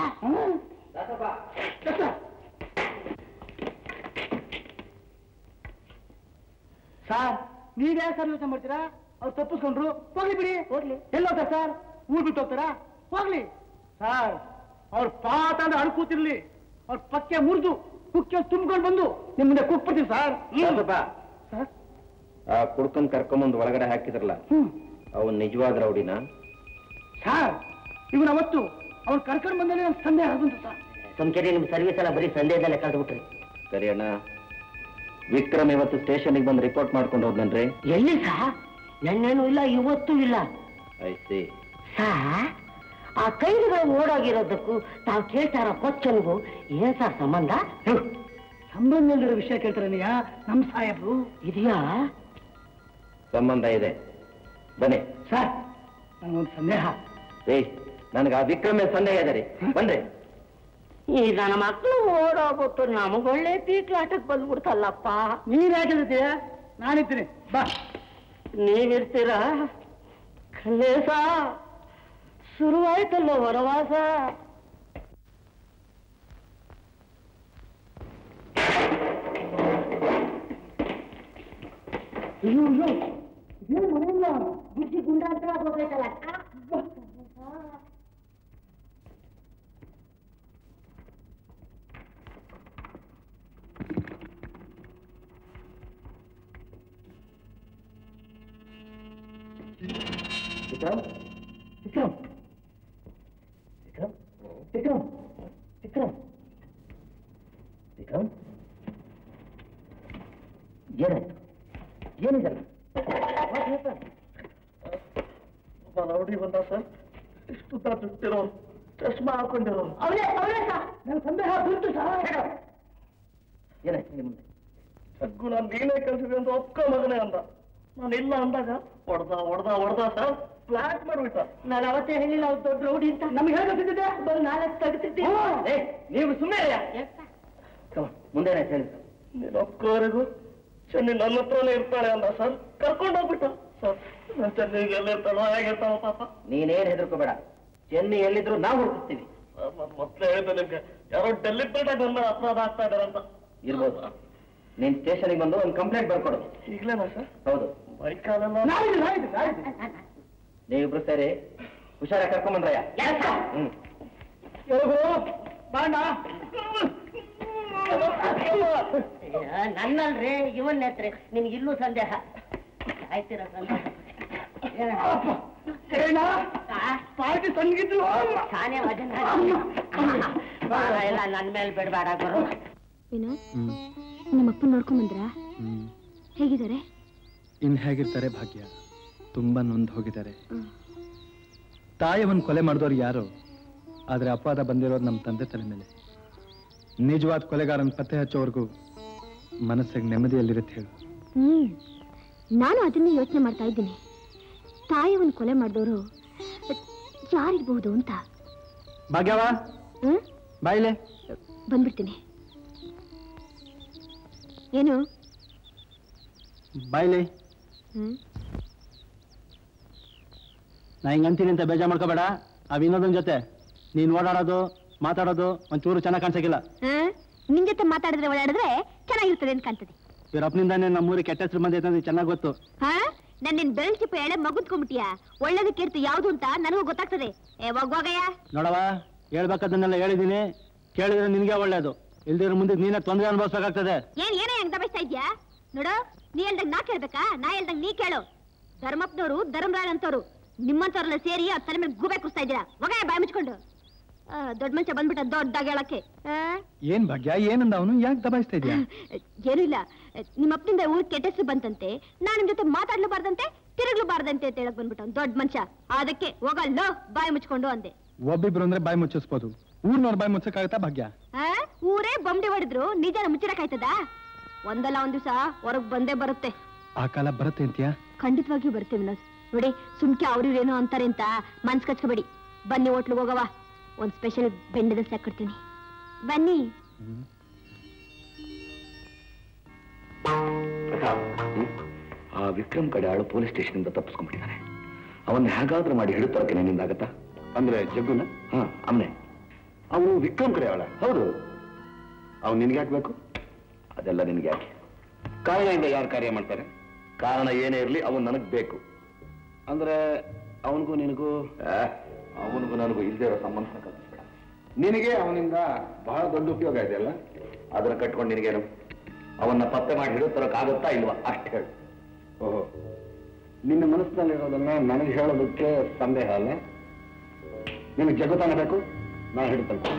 ಸರ್ ನೀವ್ ಯಾಕೆ ಸರ್ ಯೋಚನೆ ಮಾಡ್ತೀರಾ ಅವ್ರು ತಪ್ಪಿಸ್ಕೊಂಡ್ರು ಹೋಗ್ಲಿ ಬಿಡಿ ಹೋಗ್ಲಿ ಎಲ್ಲೋಗ್ತಾರ ಸರ್ ಊರ್ ಬಿಟ್ಟು ಹೋಗ್ತಾರಾ ಹೋಗ್ಲಿ ಸರ್ ಅವ್ರ ಪಾತ ಅಂದ್ರೆ ಅಳ್ಕೂತಿರ್ಲಿ ಅವ್ರ ಪಕ್ಕೆ ಮುರಿದು ಕುಕ್ಕೆ ತುಂಬ್ಕೊಂಡು ಬಂದು ನಿಮ್ ಮುಂದೆ ಕುಕ್ಬಿಡ್ತೀವಿ ಸರ್ ಸರ್ ಆ ಕುಡ್ಕೊಂಡ್ ಕರ್ಕೊಂಬಂದ್ ಒಳಗಡೆ ಹಾಕಿದ್ರಲ್ಲ ಅವನ್ ನಿಜವಾದ ರೌಡಿನ ಸರ್ ಇವನ್ ಅವತ್ತು ಅವ್ರು ಕರ್ಕೊಂಡು ಬಂದಲ್ಲಿ ನಮ್ಗೆ ಸಂದೇಹ ಬಂತು ಸರ್ ಸುಮ್ಕೆರಿ ನಿಮ್ ಸರ್ವಿಸ್ ಎಲ್ಲ ಬರೀ ಸಂದೇಹದಲ್ಲೇ ಕಳೆದು ಬಿಟ್ರಿ ಸರಿ ಅಣ್ಣ ವಿಕ್ರಮ್ ಇವತ್ತು ಸ್ಟೇಷನ್ಗೆ ಬಂದು ರಿಪೋರ್ಟ್ ಮಾಡ್ಕೊಂಡು ಹೋದ್ನನ್ರಿ ಎಲ್ಲಿ ಸಾ ಎಣ್ಣೆನೂ ಇಲ್ಲ ಇವತ್ತೂ ಇಲ್ಲ ಐ ಸಿ ಸಾ ಆ ಕೈಲಿಗಳು ಓಡೋಗಿರೋದಕ್ಕೂ ತಾವು ಕೇಳ್ತಾ ಇರೋ ಕೊಚ್ಚನ್ಗೂ ಏನ್ ಸರ್ ಸಂಬಂಧ ಸಂಬಂಧ ಇಲ್ದಿರೋ ವಿಷಯ ಕೇಳ್ತಾರನಯ್ಯ ನಮ್ ಸಾಹೇಬ್ರು ಇದೆಯಾ ಸಂಬಂಧ ಇದೆ ಬನ್ನಿ ಸರ್ ನನಗೊಂದು ಸಂದೇಹ ಏಯ್ ನನಗೆ ಆ ವಿಕ್ರಮೇ ಸಂದೇಹ ಇದೆ ರೀ ಬನ್ರಿ ಈ ನನ್ನ ಮಕ್ಕಳು ಓಡೋಗ್ಬಿಟ್ಟು ನಮಗೊಳ್ಳೆ ಪೀಕ್ಲಾಟಕ್ ಬಂದ್ಬಿಡ್ತಲ್ಲಪ್ಪ ನೀನ್ ಯಾಕೆ ನಾನಿದ್ದೀನಿ ಬಾ ನೀವಿರ್ತೀರಾ ಕಲ್ಲೇಸ ಶುರುವಾಯ್ತಲ್ಲ ವನವಾಸ ಅಯ್ಯೋ ಅಯ್ಯೋ ಇದೇನ್ ಮನೆಯಲ್ಲ ಬುದ್ಧಿ ಗುಂಡಾಂತರ ಹೋಗ್ಬೇಕಲ್ಲ ವಿಕ್ರಮ್ ವಿಕ್ರಮ್ ವಿಕ್ರಮ್ ವಿಕ್ರಮ್ ವಿಕ್ರಮ್ ವಿಕ್ರಮ್ ಏನಾಯ್ತು ಏನಿದಲ್ಲ ರೌಡಿ ಬಂದ ಸರ್ ಇಷ್ಟು ಜುಟ್ಟಿರೋ ಚಶ್ಮಾ ಹಾಕೊಂಡಿರೋ ಅವಳೇ ಅವಳೇ ಸರ್ ನನ್ನ ಸಂದೇಹ ಬಿಟ್ಟು ಸರ್ ಏನಾಯ್ತು ನಿಮ್ದೆ ಜಗ್ಗು ನಾನು ನೀನೇ ಕಳ್ಸಿದೆ ಅಂತ ಒಪ್ಕೊ ಮಗನೇ ಅಂದ ನಾನು ಇಲ್ಲ ಅಂದಾಗ ಹೊಡ್ದ ಹೊಡ್ದ ಹೊಡ್ದ ಸರ್ ಫ್ಲಾಟ್ ಮಾಡ್ಬಿಟ್ಟ ನಾನು ಅವತ್ತೇ ಹೇಳಿಲ್ಲ ಅವ್ರು ದೊಡ್ಡ ರೌಡಿ ಅಂತ ನಮ್ಗೆ ಹೇಳ್ಬೇಕಿದ್ದೆ ಬಂದು ನಾಲ್ಕು ತೆಗೆದಿದ್ದೆ ಏ ನೀವು ಸುಮ್ಮನೆ ಮುಂದೆ ಏನಾಯ್ತು ಹೇಳಿ ಸರ್ ನೀನು ಒಪ್ಕೋವರೆಗೂ ಚೆನ್ನಿ ನನ್ನ ಹತ್ರನೇ ಇರ್ತಾಳೆ ಅಂದ ಸರ್ ಕರ್ಕೊಂಡು ಹೋಗ್ಬಿಟ್ಟ ಸರ್ ನನ್ನ ಚೆನ್ನಿಗೆ ಎಲ್ಲಿರ್ತಾಳೋ ಹೇಗಿರ್ತಾವ ಪಾಪ ನೀನೇನ್ ಹೆದರ್ಕೋಬೇಡ ಚೆನ್ನಿ ಎಲ್ಲಿದ್ರು ನಾವು ಹುಡುಕಿಸ್ತೀವಿ ಸರ್, ನಾನ್ ಮೊದ್ಲೇ ಹೇಳಿದ್ದೆ ನಿಮ್ಗೆ ಯಾರೋ ಡೆಲಿಬ್ರೇಟ್ ಆಗಿ ಬಂದ ಅಪರಾಧ ಆಗ್ತಾ ಇದಾರಂತ ಇರ್ಬೋದು ನೀನ್ ಸ್ಟೇಷನ್ಗೆ ಬಂದು ಒಂದು ಕಂಪ್ಲೇಂಟ್ ಬರ್ಕೊಡು ಈಗಲೇನಾ ಸರ್ ಹೌದು ಬೈಕಾಲೆಲ್ಲ ನೀವಿಬ್ರು ಸೇರಿ ಹುಷಾರಾಗಿ ಕರ್ಕೊಂಬಂದ್ರಯ್ಯ ಹ್ಮ್ ನನ್ನಲ್ರಿ ಇವನ್ ಹತ್ರ ನಿನ್ಗೆ ಇಲ್ಲೂ ಸಂದೇಹ ಆಯ್ತೀರ ಸಂದೇಹ ಪಾರ್ಟಿ ತಂಗಿದ್ರು ತಾನೇ ವಜನ ಎಲ್ಲ ನನ್ ಮೇಲೆ ಬಿಡ್ಬೇಡ ಗುರು ವಿನೋದ್ ನಿಮ್ಮಪ್ಪ ನೋಡ್ಕೊಂಡ್ ಬಂದ್ರಾ ಹೇಗಿದ್ದಾರೆ ಇನ್ ಹೇಗಿರ್ತಾರೆ ಭಾಗ್ಯ ತುಂಬಾ ನೊಂದು ಹೋಗಿದ್ದಾರೆ ಹ್ಮ್. ತಾಯಿಯವನ್ ಕೊಲೆ ಮಾಡಿದವ್ರು ಯಾರು ಆದ್ರೆ ಅಪವಾದ ಬಂದಿರೋದು ನಮ್ಮ ತಂದೆ ತಲೆ ಮೇಲೆ ನಿಜವಾದ ಕೊಲೆಗಾರನ್ ಪತ್ತೆ ಹಚ್ಚೋವರೆಗೂ ಮನಸ್ಸಿಗೆ ನೆಮ್ಮದಿಯಲ್ಲಿರುತ್ತೆ ಹೇಳು ಹ್ಮ್ ನಾನು ಅದನ್ನೇ ಯೋಚನೆ ಮಾಡ್ತಾ ಇದ್ದೀನಿ ತಾಯಿಯವನ್ ಕೊಲೆ ಮಾಡಿದವರು ಯಾರಿರ್ಬಹುದು ಅಂತ ಭಾಗ್ಯವ ಹ್ಮ್ ಬಾಯಿಲೆ ಬಂದ್ಬಿಡ್ತೀನಿ ಏನು ಬಾಯ್ಲಿ ಹ್ಮ್ ನಾ ಹಿಂಗ್ ಅಂತೀನಿ ಅಂತ ಬೇಜಾರ್ ಮಾಡ್ಕೋಬೇಡ ಆ ವಿನೋದನ್ ಜೊತೆ ನೀನ್ ಓಡಾಡೋದು ಮಾತಾಡೋದು ಒಂಚೂರು ಚೆನ್ನಾಗಿ ಕಾಣಿಸಕ್ಕಿಲ್ಲ ಆ? ನಿನ್ ಜೊತೆ ಮಾತಾಡಿದ್ರೆ ಓಡಾಡಿದ್ರೆ ಚೆನ್ನಾಗಿರ್ತದೆ ಅಂತ ಕಾಣ್ತದೆ ಇವ್ರ ಅಪ್ಪನಿಂದಾನೇ ನಮ್ಮೂರಿಗೆ ಕೆಟ್ಟ ಹೆಸರು ಬಂದೈತೆ ಅಂತ ಚೆನ್ನಾಗಿ ಗೊತ್ತು ಹಾ ನನ್ ನಿನ್ ಬೆಳ್ ಚಿಪ್ಪ ಎಳೆ ಮಗುದ್ಕೊಂಬಿಟ್ಟಿಯಾ ಒಳ್ಳೇದು ಕೆಡ್ತು ಯಾವ್ದು ಅಂತ ನನಗೂ ಗೊತ್ತಾಗ್ತದೆ ಏ ಹೋಗೋಗಯ್ಯ ನೋಡವ ಹೇಳ್ಬೇಕಾದನ್ನೆಲ್ಲ ಹೇಳಿದೀನಿ ಕೇಳಿದ್ರೆ ನಿನ್ಗೆ ಒಳ್ಳೇದು ಇಲ್ದಿರ ಮುಂದೆ ನೀನೇ ತೊಂದರೆ ಅನುಭವಿಸ್ಬೇಕಾಗ್ತದೆ ಏನ್ ಏನೇ ಹಂಗ್ ದಬಾಯಿಸ್ತಾ ಇದ್ಯಾ ನೋಡು ನೀ ಹೇಳ್ದಂಗ್ ನಾ ಕೇಳ್ಬೇಕಾ ನಾ ಹೇಳ್ದಂಗ್ ನೀ ಕೇಳು ಧರ್ಮಪ್ಪನವರು ಧರ್ಮರಾಯ್ ಅಂತವ್ರು ನಿಮ್ಮಂತವ್ರೆಲ್ಲ ಸೇರಿ ಆ ತಲೆ ಮೇಲೆ ಗೂಬೆ ಕುಸ್ತಾ ಇದ್ದೀರಾ ಹೋಗ ಬಾಯ್ ಮುಚ್ಕೊಂಡು ಆ, ದೊಡ್ಡ ಮನುಷ್ಯ ಬಂದ್ಬಿಟ್ಟ ದೊಡ್ಡಾಗ ಹೇಳಕ್ಕೆ ಆ? ಏನ್ ಭಾಗ್ಯ ಏನಂದ ಅವನು ಯಾಕೆ ದಬಾಯಿಸ್ತಾ ಇದೀಯಾ ಏನೂ ಇಲ್ಲ ನಿಮ್ಮ ಅಪ್ಪನಿಂದ ಊರ್ ಕೆಟ್ಟ ಹೆಸರು ಬಂತಂತೆ ನಾನು ನಿಮ್ ಜೊತೆ ಮಾತಾಡ್ಲಬಾರ್ದಂತೆ ತಿರುಗ್ಲಬಾರ್ದಂತೆ ಅಂತ ಹೇಳಕ್ ಬಂದ್ಬಿಟ್ಟ ದೊಡ್ಡ ಮನುಷ್ಯ ಅದಕ್ಕೆ ಹೋಗಲ್ಲೋ ಬಾಯಿ ಮುಚ್ಕೊಂಡು ಅಂದೆ ಒಬ್ಬಿಬ್ರು ಅಂದ್ರೆ ಬಾಯಿ ಮುಚ್ಚಿಸ್ಬೋದು ಊರ್ನವ್ರ ಬಾಯಿ ಮುಚ್ಚಕ್ಕಾಗತ್ತಾ ಭಾಗ್ಯ ಆ? ಊರೇ ಬೊಂಬೆ ಹೊಡೆದ್ರು ನಿಜನ ಮುಚ್ಚಿಡಕ್ಕಾಯ್ತದ ಒಂದಲ್ಲ ಒಂದ್ ದಿವಸ ಹೊರಗ್ ಬಂದೇ ಬರುತ್ತೆ ಆ ಕಾಲ ಬರುತ್ತೆ ಅಂತೀಯಾ ಖಂಡಿತವಾಗಿಯೂ ಬರುತ್ತೆ ವಿನೋದ್ ನೋಡಿ ಸುಮ್ಕೆ ಅವ್ರಿವ್ರೇನೋ ಅಂತಾರೆ ಅಂತ ಮನ್ಸ್ ಕಚ್ಕೋಬೇಡಿ ಬನ್ನಿ ಹೋಟ್ಲಿಗೆ ಹೋಗವ ಒಂದ್ ಸ್ಪೆಷಲ್ ಬೆಂಡದ ಸಾಕೊಡ್ತೀನಿ ಬನ್ನಿ ಪ್ರತಾಪ್ ಆ ವಿಕ್ರಮ್ ಕಡೆ ಆಳು ಪೊಲೀಸ್ ಸ್ಟೇಷನ್ ಇಂದ ತಪ್ಪಿಸ್ಕೊಂಡ್ಬಿಟ್ಟಿದ್ದಾನೆ ಅವನ್ನ ಹೇಗಾದ್ರೂ ಮಾಡಿ ಹಿಡಿತರಕ್ಕೆ ನಿನ್ನಿಂದಾಗತ್ತಾ ಅಂದ್ರೆ ಜಗ್ಗುನ ಹಾ ಅವನೇ ಅವನು ವಿಕ್ರಮ್ ಕಡೆ ಆಳ ಹೌದು ಅವನು ನಿನ್ಗೆ ಹಾಕ್ಬೇಕು ಅದೆಲ್ಲ ನಿನ್ಗೆ ಯಾಕೆ ಕಾರಣದಿಂದ ಯಾರು ಕಾರ್ಯ ಮಾಡ್ತಾರೆ ಕಾರಣ ಏನೇ ಇರಲಿ ಅವನು ನನಗ್ ಬೇಕು ಅಂದ್ರೆ ಅವನಿಗೂ ನಿನಗೂ ಅವನಿಗೂ ನನಗೂ ಇಲ್ದೇ ಇರೋ ಸಂಬಂಧ ಕಲ್ಪಿಸ್ಬೇಡ ನಿನಗೆ ಅವನಿಂದ ಬಹಳ ದೊಡ್ಡ ಉಪಯೋಗ ಇದೆಯಲ್ಲ ಅದನ್ನ ಕಟ್ಕೊಂಡು ನಿನಗೇನು ಅವನ್ನ ಪತ್ತೆ ಮಾಡಿ ಹಿಡಿತರಕ್ಕಾಗುತ್ತಾ ಇಲ್ವಾ ಅಷ್ಟು ಹೇಳು ಓಹೋ ನಿನ್ನ ಮನಸ್ಸಿನಲ್ಲಿರೋದನ್ನ ನನಗೆ ಹೇಳೋದಕ್ಕೆ ಸಂದೇಹ ಅಲ್ಲ ನಿನಗೆ ಜಗತ್ತಾನ ಬೇಕು ನಾನು ಹಿಡಿತೇನೆ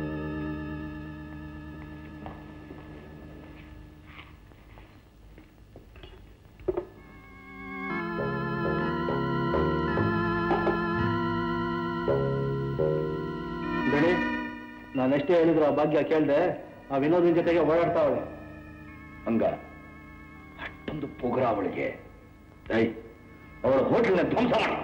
ಬೆಳಿ ನಾನು ಎಷ್ಟೇ ಹೇಳಿದ್ರು ಆ ಭಾಗ್ಯ ಕೇಳ್ದೆ ಆ ವಿನೋದನ್ ಜೊತೆಗೆ ಓಡಾಡ್ತಾವಳೆ ಹಂಗ ಅಷ್ಟೊಂದು ಪುಗ್ರ ಅವಳಿಗೆ ಐ ಅವಳ ಹೋಟೆಲ್ನ ಧ್ವಂಸ ಮಾಡ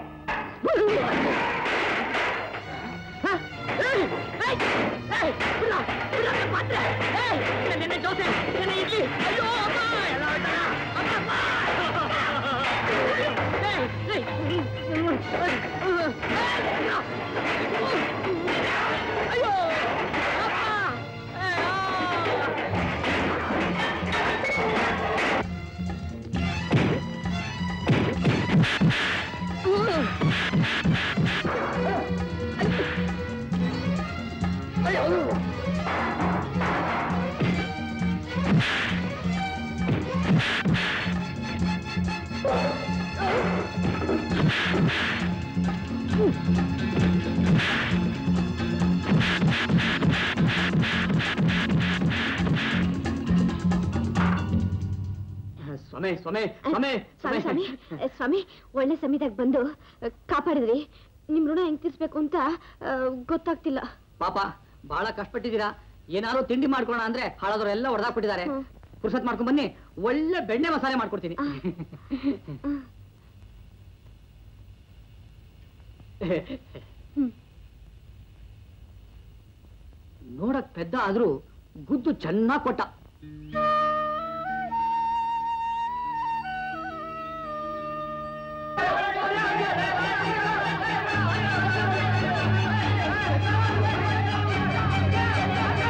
ಸ್ವಾಮಿ ಸ್ವಾಮಿ ಸ್ವಾಮಿ ಸ್ವಾಮಿ ಸ್ವಾಮಿ ಏ, ಸ್ವಾಮಿ ಒಳ್ಳೆ ಸಮಯದಾಗ ಬಂದು ಅ, ಕಾಪಾಡಿದ್ರಿ ನಿಮ್ ಋಣ ಹೆಂಗ್ ತೀರ್ಸ್ಬೇಕು ಅಂತ ಆ, ಗೊತ್ತಾಗ್ತಿಲ್ಲ ಪಾಪ ಬಹಳ ಕಷ್ಟಪಟ್ಟಿದ್ದೀರಾ ಏನಾದ್ರು ತಿಂಡಿ ಮಾಡ್ಕೊಳ್ಳೋಣ ಅಂದ್ರೆ ಹಾಳಾದ್ರು ಎಲ್ಲ ಹೊಡೆದಾಕ್ಬಿಟ್ಟಿದ್ದಾರೆ ಪುರ್ಸತ್ ಮಾಡ್ಕೊಂಡ್ ಬನ್ನಿ ಒಳ್ಳೆ ಬೆಣ್ಣೆ ಮಸಾಲೆ ಮಾಡ್ಕೊಡ್ತೀನಿ ನೋಡಕ್ ಪೆದ್ದ ಆದ್ರೂ ಗುದ್ದು ಚೆನ್ನಾಗ್ ಕೊಟ್ಟ ಆ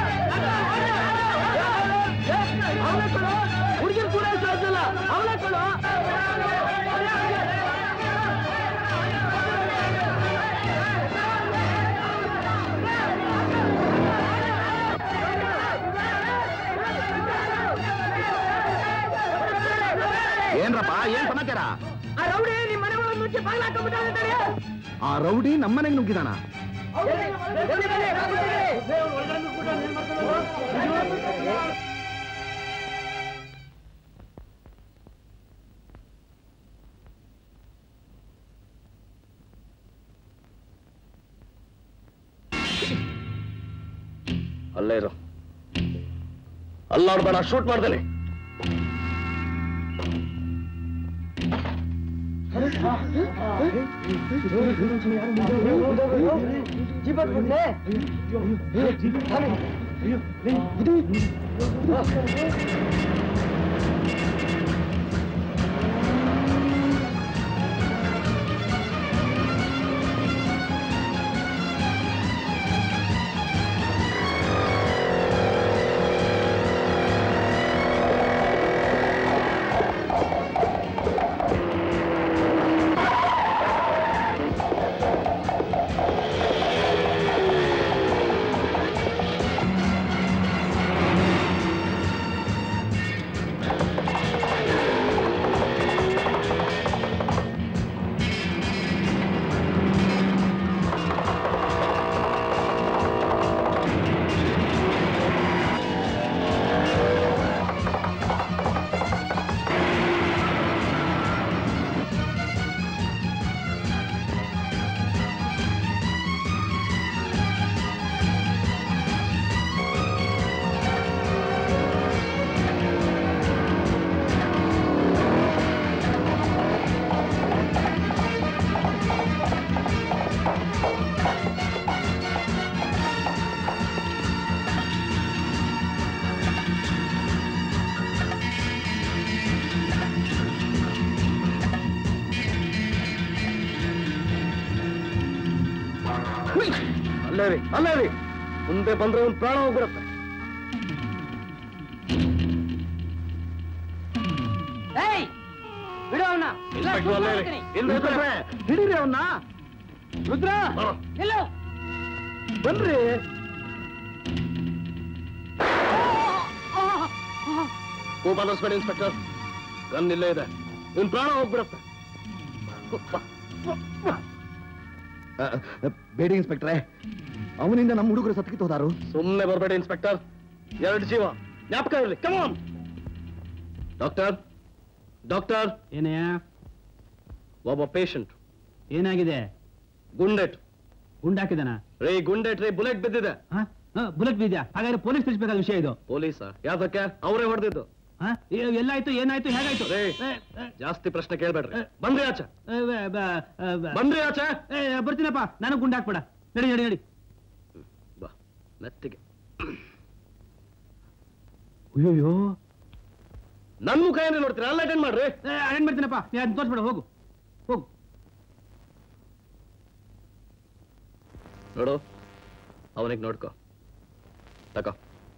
ಏನ್ರಪ್ಪ ಏನ್ ಸಮಾಚಾರ ಆ ರೌಡಿ ನಿಮ್ಮ ಮನೆ ಒಳಗೆ ನುಗ್ಗಿ ಬಾಗಿಲು ಹಾಕೊಂಡ್ಬಿಟ್ಟಾನೆ ತಡಿ. ಆ ರೌಡಿ ನಮ್ಮನೆಗೆ ನುಗ್ಗಿದಾನ ಬನ್ನಿ, ಬನ್ನಿ, ಬನ್ನಿ. ಅಲ್ಲೇ ಇರು ಅಲ್ಲಾಡ್ಬೇಡ ಶೂಟ್ ಮಾಡ್ದೇನೆ ಅಲ್ಲೇ ರೀ ಅಲ್ಲೇ ರೀ ಮುಂದೆ ಬಂದ್ರೆ ಒಂದು ಪ್ರಾಣ ಹೋಗ್ಬಿಡತ್ತೆ ಏಯ್ ಬಿಡು ಅವನ್ನ ಇನ್ಸ್ಪೆಕ್ಟರ್ ಅಲ್ಲೇ ರೀ. ಇಲ್ಲಿ ಇರ್ತಾರೆ. ಹಿಡೀರಿ ಅವನ್ನ ರುದ್ರ ನಿಲ್ಲು ಬನ್ರಿ ಕೋಪ ಅನ್ನಿಸ್ಬೇಡಿ ಇನ್ಸ್ಪೆಕ್ಟರ್ ಗನ್ ಇಲ್ಲೇ ಇದೆ ನಿನ್ ಪ್ರಾಣ ಹೋಗ್ಬಿಡತ್ತೆ ಅ, ಅ, ಬೇಡಿ ಇನ್ಸ್ಪೆಕ್ಟ್ರೆ ಅವನಿಂದ ನಮ್ಮ ಹುಡುಗರು ಸತ್ಕಿತ್ತು ಹೋದಾರು ಸುಮ್ಮನೆ ಬರಬೇಡಿ ಇನ್ಸ್ಪೆಕ್ಟರ್ ಎರಡು ಜೀವ ಜ್ಞಾಪಕ ಇರಲಿ ಕಮಾನ್ ಡಾಕ್ಟರ್ ಡಾಕ್ಟರ್ ಏನಯ್ಯ ಒಬ್ಬ ಪೇಷಂಟ್ ಏನಾಗಿದೆ ಗುಂಡೆಟ್ ಗುಂಡಾಕಿದಾನ ರೇ ಗುಂಡೆಟ್ ರೇ ಬುಲೆಟ್ ಬಿದ್ದಿದೆ ಬುಲೆಟ್ ಬಿದ್ಯಾ ಹಾಗಾದ್ರೆ ಪೊಲೀಸ್ ತಿಳಿಸ್ಬೇಕಾದ ವಿಷಯ ಇದು ಪೊಲೀಸ ಯಾತಕ್ಕೆ ಅವರೇ ಹೊಡೆದಿದ್ದು ಹ? ಏ- ಎಲ್ಲಾಯ್ತು ಏನಾಯ್ತು ಹೇಗಾಯ್ತು ರೇ ಏ, ಏ, ಜಾಸ್ತಿ ಪ್ರಶ್ನೆ ಕೇಳ್ಬೇಡ್ರಿ ಬಂದ್ರಿ ಆಚೆ ಏ, ಬ- ಬ- ಬ- ಬಂದ್ರಿ ಆಚೆ ಏ, ಬರ್ತೀನಪ್ಪ ನಾನು ಗುಂಡಾಕ್ಬೇಡ ನಡಿ ನಡಿ ನಡಿ ಬಾ ಮೆತ್ತಿಗೆ ಅಯ್ಯೋ ನನ್ ಮುಖ ಏನ್ರಿ ನೋಡ್ತೀರಾ ಅಲ್ಲ ಅಟೆಂಡ್ ಮಾಡ್ರಿ ಅಟೆಂಡ್ ಮಾಡ್ತೀನಪ್ಪ ನೀ ಅದನ್ನ ತೋರಿಸ್ಬೇಡ ಹೋಗು ಹೋಗು ನೋಡು ಅವನಿಗೆ ನೋಡ್ಕೋ ತಕೋ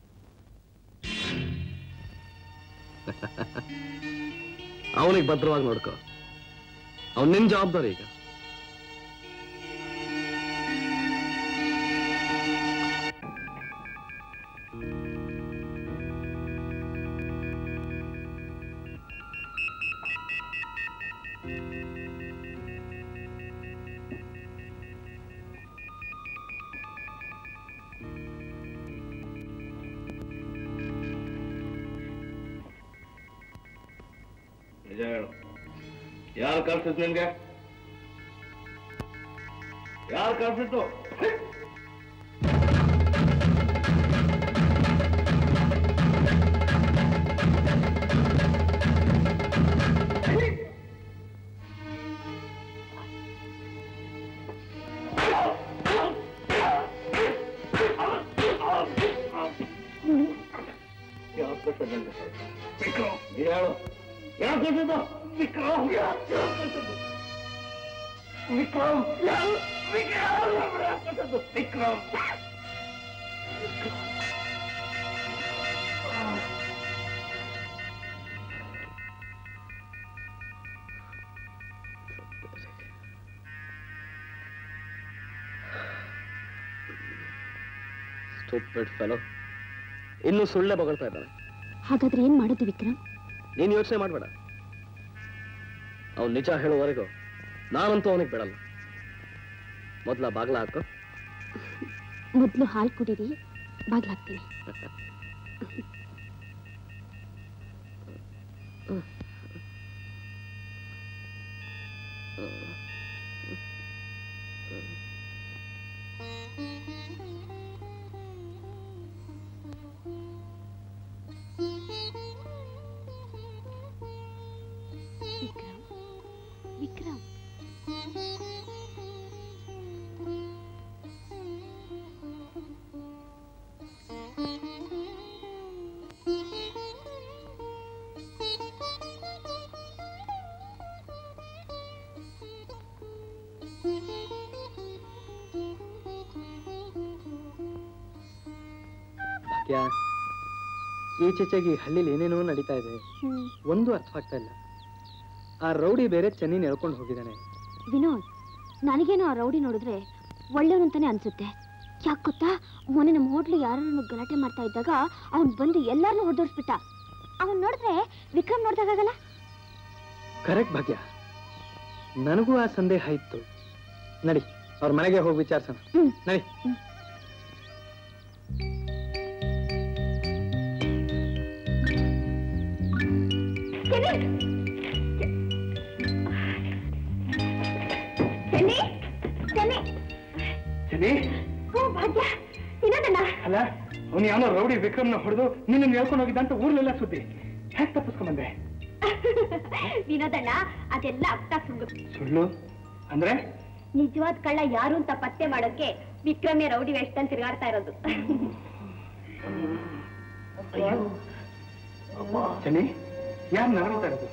ಅವನಿಗೆ ಭದ್ರವಾಗಿ ನೋಡ್ಕೋ ಅವನ್ ನಿನ್ ಜವಾಬ್ದಾರಿ ಈಗ ನಿಜ ಹೇಳು ಯಾರು ಕಳ್ಸಿದ್ ನಿನ್ಗೆ ಯಾರು ಕಳ್ಸಿದ್ದು ಯಾರು ಕಳ್ಸಿದ್ದು ನಿನ್ಗೆ ವಿಕ್ರಮ್ ನೀ ಹೇಳು ಯಾರು ಕಳ್ಸಿದ್ದು ವಿಕ್ರಮ್ ಯಾರು ಕಳ್ಸಿದ್ದು ವಿಕ್ರಮ್ ಯಾರು ವಿಕ್ರಮ್ ಯಾರು ಕಳ್ಸಿದ್ದು ವಿಕ್ರಮ್ ಸ್ಟೂಪಿಡ್ ಫೆಲೋ ಇನ್ನು ಸುಳ್ಳೆ ಬಗಳ್ತಾ ಇದ್ದಾನೆ ಹಾಗಾದ್ರೆ ಏನ್ ಮಾಡೋದು ವಿಕ್ರಮ್ ನೀನು ಯೋಚನೆ ಮಾಡಬೇಡ ಅವ್ನು ನಿಜ ಹೇಳುವವರೆಗೂ ನಾನಂತೂ ಅವನಿಗೆ ಬಿಡಲ್ಲ ಮೊದಲ ಬಾಗ್ಲ ಹಾಕು ಮೊದಲು ಹಾಲು ಕುಡೀರಿ ಬಾಗ್ಲಾಗ್ತೀನಿ ವಿಕ್ರಮ್ ವಿಕ್ರಮ್ ಭಾಗ್ಯ ಈಚೆಚೆಗೆ ಈ ಹಳ್ಳಿಲಿ ಏನೇನೋ ನಡೀತಾ ಇದೆ ಹ್ಮ್ ಒಂದು ಅರ್ಥ ಆಗ್ತಾ ಇಲ್ಲ ಆ ರೌಡಿ ಬೇರೆ ಚೆನ್ನಿನ ಎಳ್ಕೊಂಡು ಹೋಗಿದ್ದಾನೆ ವಿನೋದ್ ನನಗೇನೋ ಆ ರೌಡಿ ನೋಡಿದ್ರೆ ಒಳ್ಳೆಯವನು ಅಂತಾನೆ ಅನ್ಸುತ್ತೆ ಯಾಕೆ ಗೊತ್ತಾ ಮೊನ್ನೆ ನಮ್ಮ ಹೋಟ್ಲು ಯಾರನ್ನು ಗಲಾಟೆ ಮಾಡ್ತಾ ಇದ್ದಾಗ ಅವ್ನು ಬಂದು ಎಲ್ಲಾರನ್ನೂ ಹೊಡೆದೋಡ್ಸ್ಬಿಟ್ಟ ಅವ್ನು ನೋಡಿದ್ರೆ ವಿಕ್ರಮ್ ನೋಡ್ದಾಗಲ್ಲ ಕರೆಕ್ಟ್ ಭಾಗ್ಯ ನನಗೂ ಆ ಸಂದೇಹ ಇತ್ತು ನಡಿ ಅವ್ರ ಮನೆಗೆ ಹೋಗಿ ವಿಚಾರಿಸೋಣ ನಡಿ ಚೆನ್ನಿ ಚೆನ್ನಿ ಚೆನ್ನಿ ಓ ಭಾಗ್ಯ ಇನ್ನೊಂದಣ್ಣ ಅಲ್ಲ ಅವನು ಯಾವನೋ ರೌಡಿ ವಿಕ್ರಮ್ನ ಹೊಡೆದು ನಿನ್ನ ಹೇಳ್ಕೊಂಡು ಹೋಗಿದ್ದ ಅಂತ ಊರ್ಲೆಲ್ಲ ಸುದ್ದಿ ಹೇಗೆ ತಪ್ಪಿಸ್ಕೊಂಡ್ ಬಂದೆ ವಿನೋದಣ್ಣ ಅದೆಲ್ಲ ಅರ್ಥ ಸುಳ್ಳು ಸುಳ್ಳು ಅಂದ್ರೆ ನಿಜವಾದ ಕಳ್ಳ ಯಾರು ಅಂತ ಪತ್ತೆ ಮಾಡೋಕೆ ವಿಕ್ರಮೇ ರೌಡಿ ವೇಷದಲ್ಲಿ ತಿರುಗಾಡ್ತಾ ಇರೋದು ಚೆನ್ನಿ ಯಾರು ನಗಳ್ತಾ ಇರೋದು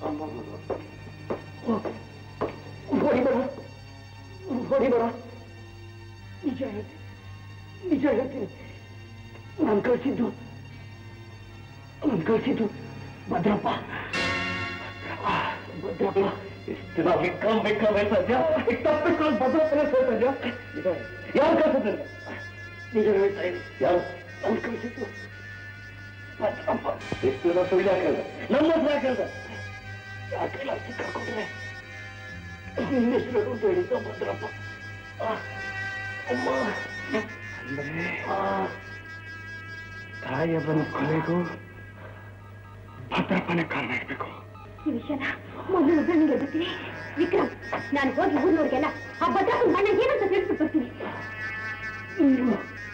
ಹೊಡಿಬೇಡ ಹೊಡಿಬೇಡ ನಿಜ ಹೇಳ್ತೀನಿ ನಿಜ ಹೇಳ್ತೀನಿ ನಾನು ಕಳಿಸಿದ್ದು ನಾನು ಕಳಿಸಿದ್ದು ಭದ್ರಪ್ಪ ಆ, ಭದ್ರಪ್ಪ ಇಷ್ಟು ದಿನ ವಿಕ್ರಮ್ ವಿಕ್ರಮ್ ಹೇಳ್ತಾ ಇದ್ಯಾ ಈಗ ತಪ್ಪಿಸ್ಕೊಂಡು ಭದ್ರಪ್ಪನೇ ಹೇಳ್ತಾ ಇದ್ಯಾ ನಿಜ ಯಾರು ಕಳಿಸಿದ್ರು ನಿಜ ಹೇಳ್ತಾ ಇದ್ದೀನಿ ಯಾರು ನಾನು ಕಳಿಸಿದ್ದು ಭದ್ರಪ್ಪ ಇಷ್ಟು ದಿನ ಸುಳ್ಳು ಹಾಕಿದ ನಮ್ಮ ಹತ್ರ ಹಾಕಿದ ಯಾಕೆ ಸಿಕ್ಕಾಕೊಂಡ್ರೆ ನಿನ್ನ ಹೆಸರು ಅಂತ ಹೇಳಿದ್ದ ಭದ್ರಪ್ಪ ಆ, ಅಮ್ಮ ಅಂದ್ರೆ ಆ, ತಾಯಿಯಬ್ಬನ ಕೊಲೆಗೂ ಭದ್ರಪ್ಪನೇ ಕಾರಣ ಇರ್ಬೇಕು ಈ ವಿಷಯನ ಮೊದಲು ನನಗೆ ಹೇಳ್ಬಿಡ್ತೀನಿ ವಿಕ್ರಮ್ ನಾನು ಹೋಗಿ ಊರ್ನವ್ರಿಗೆಲ್ಲ ಆ ಭದ್ರಪ್ಪನ ಬಣ್ಣ ಏನಂತ ತಿಳಿಸ್ಬಿಟ್ಟು ಬರ್ತೀನಿ ನೀನು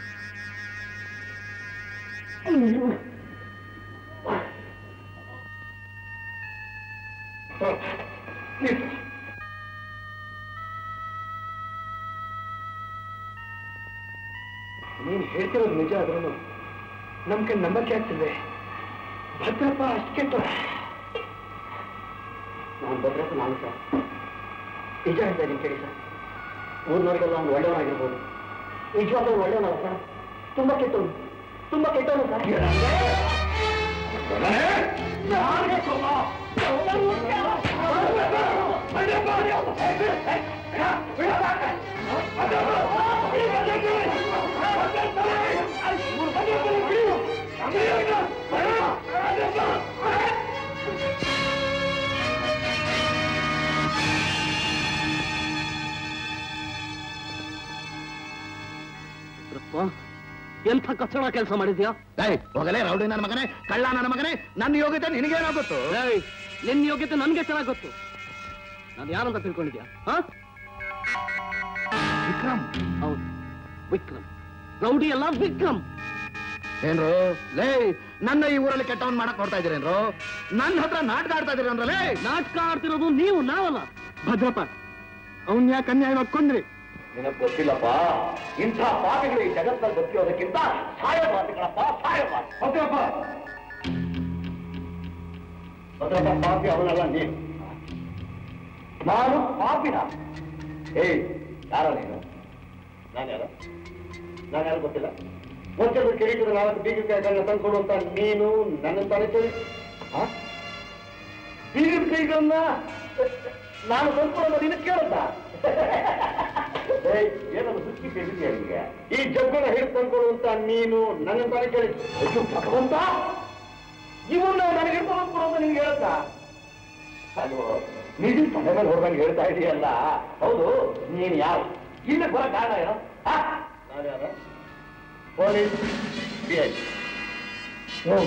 ನೀನು ನೀನು ಹೇಳ್ತಿರೋದು ನಿಜ ಆದ್ರೂ ನಮ್ಗೆ ನಂಬಕ್ಕೆ ಆಗ್ತಿದೆ ಭದ್ರಪ್ಪ ಅಷ್ಟು ಕೆಟ್ಟ ನಾನು ಭದ್ರಪ್ಪ ನಾನು ಸರ್ ನಿಜ ಹೇಳ್ತಾ ಇದ್ದೀನಿ ಕೇಳಿ ಸರ್ ಊರಿನವರಿಗೆಲ್ಲ ಅವ್ನು ಒಳ್ಳೆಯವನಾಗಿರ್ಬೋದು ನಿಜವಾಗ್ಲೂ ಒಳ್ಳೆಯವನಲ್ಲ ಸರ್ ತುಂಬಾ ಕೆಟ್ಟವನು ತುಂಬಾ ಕೆಟ್ಟವನು ಸರ್ ಎಂಥ ಕಚ್ಚಡ ಕೆಲಸ ಮಾಡಿದ್ಯಾ ಏಯ್ ಹೋಗಲೇ ರೌಡಿ ನನ್ನ ಮಗನೇ ಕಳ್ಳ ನನ್ನ ಮಗನೇ ನನ್ನ ಯೋಗ್ಯತೆ ನಿನಗೇನಾಗುತ್ತೋ ಏಯ್, ನಿನ್ ಯೋಗ್ಯತೆ ನನ್ಗೆ ಚೆನ್ನಾಗ್ ಗೊತ್ತು ನಾನು ಯಾರಂತ ತಿಳ್ಕೊಂಡಿದ್ಯಾ ಹಾ ವಿಕ್ರಮ್ ಹೌದು ವಿಕ್ರಮ್ ರೌಡಿ ಅಲ್ಲ ವಿಕ್ರಮ್ ಏನ್ರು ಲೇ ನನ್ನ ಈ ಊರಲ್ಲಿ ಕೆಟ್ಟವನ್ ಮಾಡಕ್ ನೋಡ್ತಾ ಇದೀರೇನ್ರು ನನ್ನ ಹತ್ರ ನಾಟಕ ಆಡ್ತಾ ಇದೀರೇನ್ರಲೇ ನಾಟಕ ಆಡ್ತಿರೋದು ನೀವು ನಾವಲ್ಲ ಭದ್ರಪ್ಪ ಅವನ್ ಯಾಕೆ ಅನ್ಯಾಯವಾಗಿ ಕೊಂದ್ರಿ ನಿನಗ್ ಗೊತ್ತಿಲ್ಲಪ್ಪ ಇಂಥ ಪಾಪಿಗಳು ಈ ಜಗತ್ತಲ್ಲಿ ಬದುಕಿರೋದಕ್ಕಿಂತ ಸಾಯ ಮಾತುಗಳಪ್ಪ ಸಾಯ ಮಾತು ಭದ್ರಪ್ಪ ಭದ್ರಪ್ಪ ಪಾಪಿ ಅವನಲ್ಲ ನೀನು ನಾನು ಪಾಪಿನ ಏಯ್ ಯಾರ ನೀನು ನಾನು ಯಾರ ನಾನು ಯಾರು ಗೊತ್ತಿಲ್ಲ ವಜ್ರದ ಕಿರೀಟದ ನಾಲ್ಕು ಬೀಗಕಾಯಿಗಳನ್ನ ತಂದ್ಕೊಡು ಅಂತ ನೀನು ನನ್ನ ತಾನೇ ಕೇಳಿ ಬೀಗದ ಕೈಗಳನ್ನ ನಾನು ತಂದ್ಕೊಡೋದು ನಿನ್ನ ಕೇಳಲ್ಲ ಏಯ್, ಏನದು ಹುಚ್ಚಿ ಕೇಳಿದ್ಯಾ ನಿಮಗೆ ಈ ಜಗ್ಗನ ಹಿಡಿದು ತಂದ್ಕೊಡು ಅಂತ ನೀನು ನನ್ನ ತಾನೇ ಕೇಳಿ ಅಯ್ಯೋ ಭಗವಂತ ಇವನ್ನ ನನಗೆ ಹಿಡ್ಕೊಂಡು ಕೊಡು ಅಂತ ನಿನ್ಗೆ ಹೇಳುತ್ತಾ ಅದು ನಿಜ ತಲೆ ಮೇಲೆ ಹೊಡ್ದಂಗೆ ಹೇಳ್ತಾ ಇದೀಯಲ್ಲ ಹೌದು ನೀನ್ ಯಾರು ಇಲ್ಲಿ ಬರೋ ಕಾರಣ ಏನೋ ಆ? ನಾನ್ಯಾರು? Police DI. ಹ್ಮ್.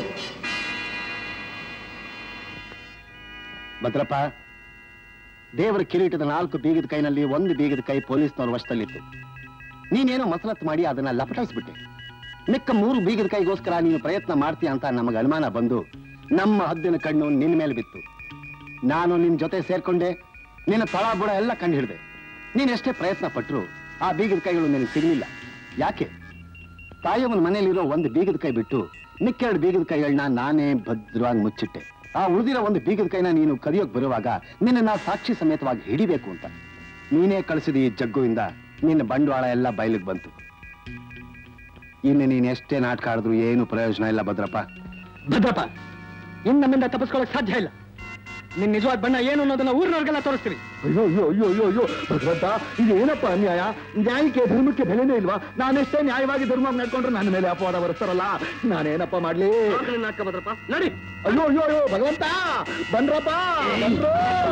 ಭದ್ರಪ್ಪ ದೇವರ ಕಿರೀಟದ ನಾಲ್ಕು ಬೀಗದ ಕೈನಲ್ಲಿ ಒಂದು ಬೀಗದ ಕೈ ಪೊಲೀಸ್ನವ್ರ ವಶದಲ್ಲಿತ್ತು ನೀನೇನೋ ಮಸಲತ್ ಮಾಡಿ ಅದನ್ನ ಲಪಟಾಯಿಸ್ಬಿಟ್ಟೆ ಮಿಕ್ಕ ಮೂರು ಬೀಗದ ಕೈಗೋಸ್ಕರ ನೀನು ಪ್ರಯತ್ನ ಮಾಡ್ತೀಯ ಅಂತ ನಮಗೆ ಅನುಮಾನ ಬಂದು ನಮ್ಮ ಹದ್ದಿನ ಕಣ್ಣು ನಿನ್ನ ಮೇಲೆ ಬಿತ್ತು ನಾನು ನಿನ್ನ ಜೊತೆ ಸೇರ್ಕೊಂಡೆ ನಿನ್ನ ತಳ ಬುಡ ಎಲ್ಲ ಕಂಡು ಹಿಡಿದೆ ನೀನು ಎಷ್ಟೇ ಪ್ರಯತ್ನ ಪಟ್ಟರು ಆ ಬೀಗದ ಕೈಗಳು ನಿನಗೆ ಸಿಗಲಿಲ್ಲ ಯಾಕೆ ತಾಯಿಯವನ ಮನೆಯಲ್ಲಿರೋ ಒಂದು ಬೀಗದ ಕೈ ಬಿಟ್ಟು ಮಿಕ್ಕೆರಡು ಬೀಗದ ಕೈಗಳನ್ನ ನಾನೇ ಭದ್ರವಾಗಿ ಮುಚ್ಚಿಟ್ಟೆ ಆ ಉಳಿದಿರೋ ಒಂದು ಬೀಗದ ಕೈನ ನೀನು ಕದಿಯೋಕ್ ಬರುವಾಗ ನಿನ್ನ ಸಾಕ್ಷಿ ಸಮೇತವಾಗಿ ಹಿಡಿಬೇಕು ಅಂತ ನೀನೇ ಕಳಿಸಿದ ಈ ಜಗ್ಗುವಿಂದ ನಿನ್ನ ಬಂಡವಾಳ ಎಲ್ಲ ಬಯಲಿಗೆ ಬಂತು ಇನ್ನು ನೀನ್ ಎಷ್ಟೇ ನಾಟಕ ಆಡಿದ್ರು ಏನು ಪ್ರಯೋಜನ ಇಲ್ಲ ಭದ್ರಪ್ಪ ಭದ್ರಪ್ಪ ಇನ್ ನಮ್ಮಿಂದ ತಪ್ಪಿಸ್ಕೊಳಕ್ ಸಾಧ್ಯ ಇಲ್ಲ ನಿನ್ ನಿಜವಾದ ಬಣ್ಣ ಏನು ಅನ್ನೋದನ್ನ ಊರಿನವ್ರಿಗೆಲ್ಲ ತೋರಿಸ್ತೀವಿ ಅಯ್ಯೋ ಅಯ್ಯೋ ಅಯ್ಯೋ ಅಯ್ಯೋ ಅಯ್ಯೋ ಭಗವಂತ ಇದೇನಪ್ಪ ಅನ್ಯಾಯ ನ್ಯಾಯಕ್ಕೆ ಧರ್ಮಕ್ಕೆ ಬೆಲೆನೇ ಇಲ್ವಾ ನಾನೆಷ್ಟೇ ನ್ಯಾಯವಾಗಿ ಧರ್ಮ ನಡ್ಕೊಂಡ್ರೆ ನನ್ನ ಮೇಲೆ ಅಪವಾದ ಬರ್ತಾರಲ್ಲ ನಾನೇನಪ್ಪ ಮಾಡ್ಲಿ ನಾಟಕ ಭದ್ರಪ್ಪ ನಡಿ ಅಯ್ಯೋ ಅಯ್ಯೋ ಅಯ್ಯೋ ಭಗವಂತ ಬಂದ್ರಪ್ಪ ಬಂದ್ರು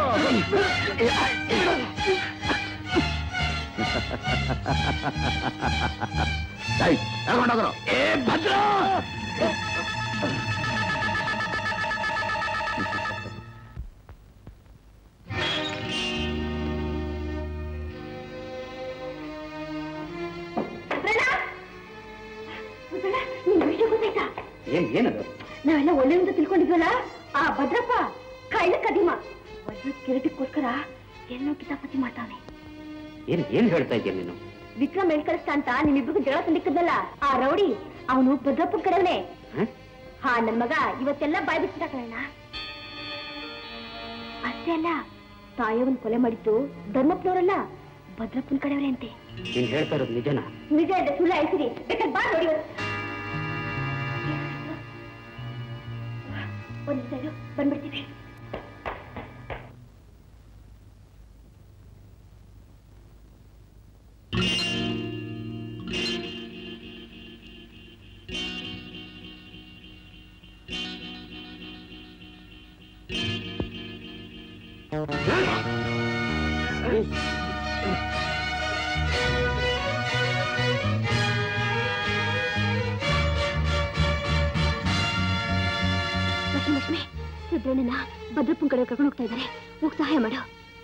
ಏಯ್, ಎಳ್ಕೊಂಡೋಗ್ರು. ಏ ಭದ್ರ ನಿನ್ ವಿಷಯ ಗೊತ್ತಾಯ್ತಾ ಏನ್ ಏನದು ನಾವೆಲ್ಲ ಒಳ್ಳೆಯಿಂದ ತಿಳ್ಕೊಂಡಿದ್ವಲ್ಲ ಆ ಭದ್ರಪ್ಪ ಕಳ್ಳ ಕದಿಮ ವಜ್ರದ ಕಿರೀಟಕ್ಕೋಸ್ಕರ ಎಲ್ಲೋ ಕಿತಾಪತಿ ಮಾಡ್ತಾನೆ ಏನ್ ಏನ್ ಹೇಳ್ತಾ ಇದೀಯ ನೀನು ವಿಕ್ರಮ್ ಎಲ್ ಕಳಿಸ್ತಾ ಅಂತ ನಿಮ್ಮಿಬ್ರಿಗೂ ಜಗಳ ತಂದಿಕ್ಕದಲ್ಲ ಆ ರೌಡಿ ಅವನು ಭದ್ರಪ್ಪನ ಕಡೆವನೇ ಹ? ಹಾ ನನ್ ಮಗ ಇವತ್ತೆಲ್ಲ ಬಾಯ್ ಬಿಟ್ಟಾಕಣ್ಣ ಅಷ್ಟೇ ಅಲ್ಲ ತಾಯವನ್ ಕೊಲೆ ಮಾಡಿದ್ದು ಧರ್ಮಪ್ಪನವರಲ್ಲ ಭದ್ರಪ್ಪನ ಕಡೆಯವರೇ ಅಂತೆ ನೀನ್ ಹೇಳ್ತಾ ಇರೋದು ನಿಜನಾ ನಿಜ ಇದೆ ಸುಳ್ಳು ಹೇಳ್ತೀರಿ ಬೇಕಾದ್ರೆ ಬಾ ನೋಡಿ ಇವತ್ತು. ಒಂದ್ ನಿಮಿಷ ಇರು, ಬಂದ್ಬಿಡ್ತೀವಿ ಲಕ್ಷ್ಮಿ ಲಕ್ಷ್ಮಿ ರುದ್ರಣ್ಣನ ಭದ್ರಪ್ಪನ ಕಡೆ ಕರ್ಕೊಂಡು ಹೋಗ್ತಾ ಇದ್ದಾರೆ ಹೋಗಿ ಸಹಾಯ ಮಾಡು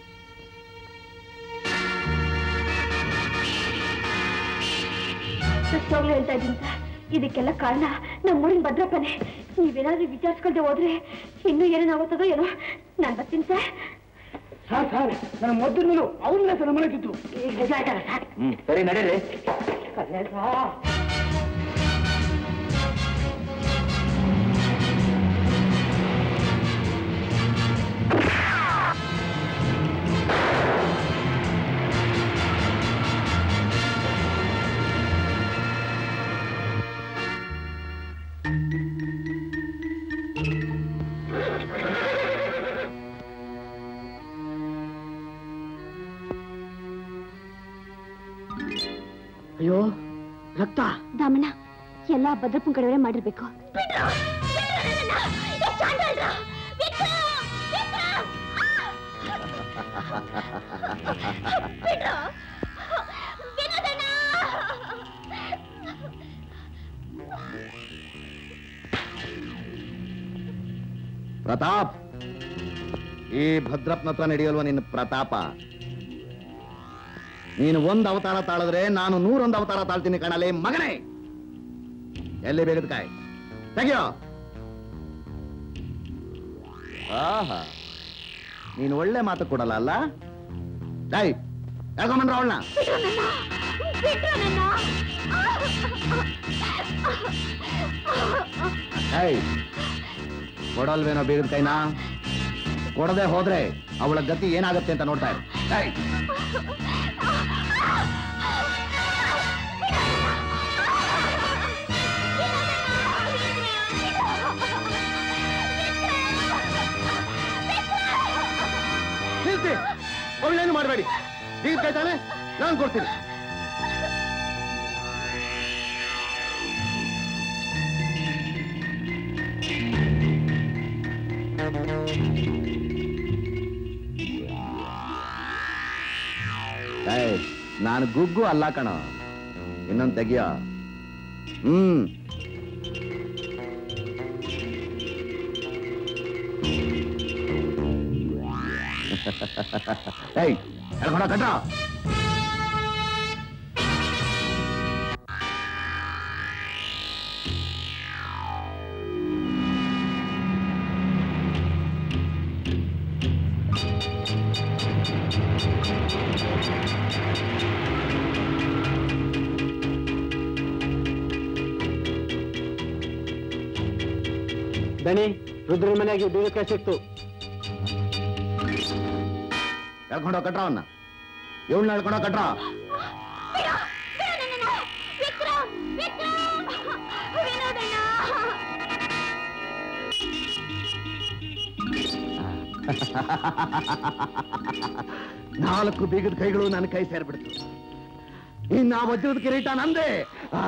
ಸತ್ತೋಗ್ಲಿ ಹೇಳ್ತಾ ಇದ್ದೀನಿ ಸರ್ ಇದಕ್ಕೆಲ್ಲ ಕಾರಣ ನಮ್ಮೂರಿನ ಭದ್ರಪ್ಪನೇ ನೀವೇನಾದ್ರೂ ವಿಚಾರಿಸ್ಕೊಳ್ದೆ ಹೋದ್ರೆ ಇನ್ನೂ ಏನೇನಾಗುತ್ತದೋ ಏನೋ ನಾನು ಬರ್ತೀನಿ ಸರ್ ಸರ್ ಸರ್ ನನ್ನ ಮೊದಲು ಅವನ್ನೇ ಸರ್ ಮನೆ ಕಿತ್ತು ಈಗ ನಿಜ ಆಯ್ತಲ್ಲ ಸರ್ ಹ್ಮ್ ಸರಿ ನಡೀರಿ ಅಯ್ಯೋ ರಕ್ತ ದಾಮಣ್ಣ ಎಲ್ಲ ಭದ್ರಪ್ಪನ ಕಡೆಯವರೇ ಮಾಡಿರ್ಬೇಕು ಪ್ರತಾಪ್ ಈ ಭದ್ರಪ್ಪನ ಹತ್ರ ನಡೆಯಲ್ವ ನಿನ್ನ ಪ್ರತಾಪ ನೀನು ಒಂದ್ ಅವತಾರ ತಾಳಿದ್ರೆ ನಾನು ನೂರೊಂದು ಅವತಾರ ತಾಳ್ತೀನಿ ಕಣಲೆ ಮಗನೇ ಎಲ್ಲಿ ಬೇಗದ ಕಾಯ್ ತೆಗಿಯೋ ಆಹಾ ನೀನು ಒಳ್ಳೆ ಮಾತು ಕೊಡಲ್ಲ ಅಲ್ಲ ಡೈ ಯಾಕೊಂಬಂದ್ರ ಅವಳನ್ನ ಏಯ್ ಕೊಡಲ್ವೇನೋ ಬೇಗದ ಕೈನಾ ಕೊಡದೆ ಹೋದ್ರೆ ಅವಳ ಗತಿ ಏನಾಗುತ್ತೆ ಅಂತ ನೋಡ್ತಾ ಇರು ಏಯ್ ನಿಲ್ಸಿ ಅವಳೇನು ಮಾಡಬೇಡಿ ಬೀಗದ ಕೈ ತಾನೆ ನಾನು ಕೊಡ್ತೀನಿ ಏಯ್ ನಾನು ಗುಗ್ಗು ಅಲ್ಲ ಕಣ ಇನ್ನೊಂದ್ ತೆಗಿಯ ಹ್ಮ್ ಏಯ್ ಎಳ್ಕೊಡ ಕಟ್ಟ ದಣಿ ರುದ್ರನ ಮನೆಯಾಗಿ ಬೀಗಕ್ಕೆ ಸಿಕ್ತು ಎಳ್ಕೊಂಡೋ ಕಟ್ರ ಅವನ್ನ ಇವಳನ್ನ ಎಳ್ಕೊಂಡೋ ಕಟ್ರ ವಿಕ್ರಮ್ ವಿಕ್ರಮ್ ವಿನೋದಣ್ಣ ನಾಲ್ಕು ಬೀಗದ ಕೈಗಳು ನನ್ನ ಕೈ ಸೇರ್ಬಿಡ್ತು ಇನ್ನ ಆ ವಜ್ರದ ಕಿರೀಟ ನಂದೇ ಆ.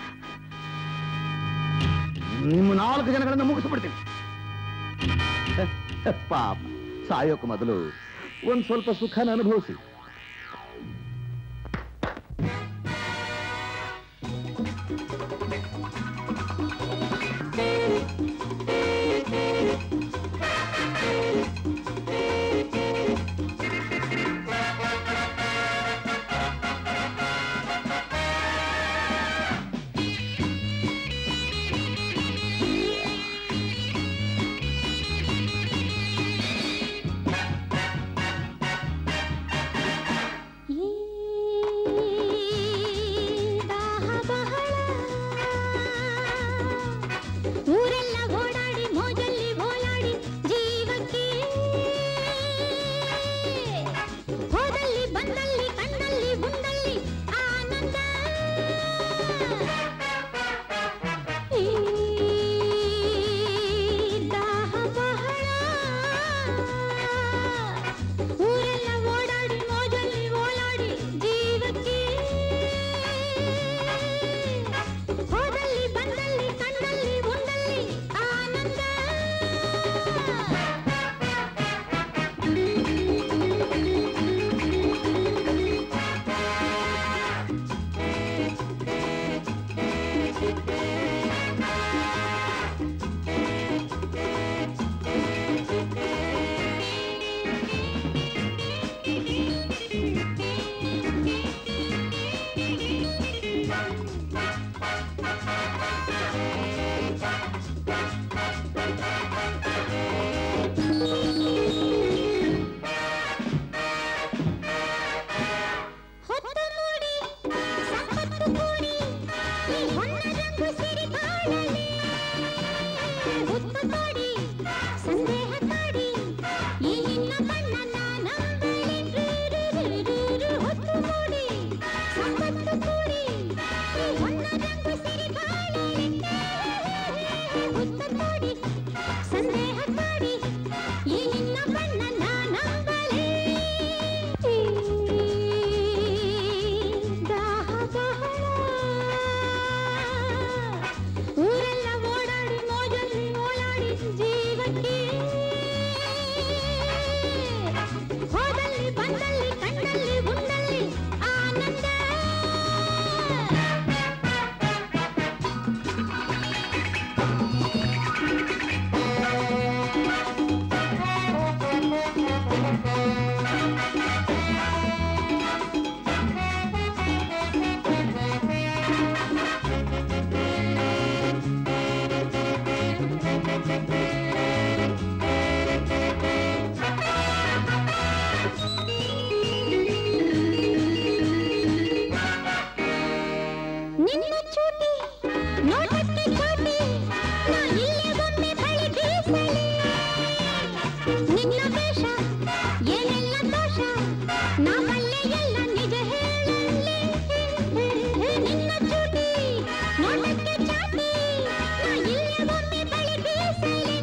ನಿಮ್ಮ ನಾಲ್ಕು ಜನಗಳನ್ನ ಮುಗಿಸ್ಬಿಡ್ತೀನಿ ಪಾಪ ಸಾಯೋಕ್ ಮೊದಲು ಒಂದ್ ಸ್ವಲ್ಪ ಸುಖನ ಅನುಭವಿಸಿ ಊರೆಲ್ಲ ಓಡಾಡಿ ಮೋಜಲ್ಲಿ ಓಲಾಡಿ ಜೀವಕ್ಕೆ ಹೋದಲ್ಲಿ ಬಂದಲ್ಲಿ ಕಣ್ಣಲ್ಲಿ ಉಂಡಲ್ಲಿ ಆನಂದ ಈ ದಾಹ ಬಹಳ ಊರೆಲ್ಲ ಓಡಾಡಿ ಮೋಜಲ್ಲಿ ಓಲಾಡಿ ಜೀವಕ್ಕೆ ಹೋದಲ್ಲಿ ಬಂದಲ್ಲಿ ಕಣ್ಣಲ್ಲಿ ಉಂಡಲ್ಲಿ ಆನಂದ ಹೊತ್ತು ಮೂಡಿ ಸಂಪತ್ತು ಕೂಡಿ ಈ ಹೊನ್ನ ರಂಗು ಸಿರಿ ಕಾಡಲಿ ಹುತ್ತು ತೋಡಿ ಸಂದೇಹ ಕಾಡಿ ಈ ನಿನ್ನ ಬಣ್ಣನ ನಂಬಲಿ ಹೊತ್ತು ಮೂಡಿ ಸಂಪತ್ತು ಕೂಡಿ ಈ ಹೊನ್ನ ರಂಗು ಸಿರಿ ಕಾಡಲಿ ಹುತ್ತು ತೋಡಿ ಸಂದೇಹ ಕಾಡಿ ಈ ನಿನ್ನ ಬಣ್ಣನ ನಂಬಲಿ ದಾಹ ಬಹಳ ಊರೆಲ್ಲ ಓಡಾಡಿ ಮೋಜಲ್ಲಿ ಓಲಾಡಿ ಜೀವಕ್ಕೆ ಹೋದಲ್ಲಿ ಬಂದಲ್ಲಿ ಕಣ್ಣಲ್ಲಿ ಉಂಡಲ್ಲಿ ಆನಂದ ನಿನ್ನ ಚೂಟಿ ನೋಟಕ್ಕೆ ಚೋಟಿ ನಾ ಇಲ್ಲೇ ಒಮ್ಮೆ ಬಳಿ ಬೀಸಲಿ ನಿನ್ನ ವೇಷ ಏನೆಲ್ಲ ದೋಷ ನಾ ಬಲ್ಲೆ ಎಲ್ಲ ನಿಜ ಹೇಳಲಿ ನಿನ್ನ ಚೂಟಿ ನೋಟಕ್ಕೆ ಚಾಟಿ ನಾ ಇಲ್ಲೇ ಒಮ್ಮೆ ಬಳಿ ಬೀಸಲಿ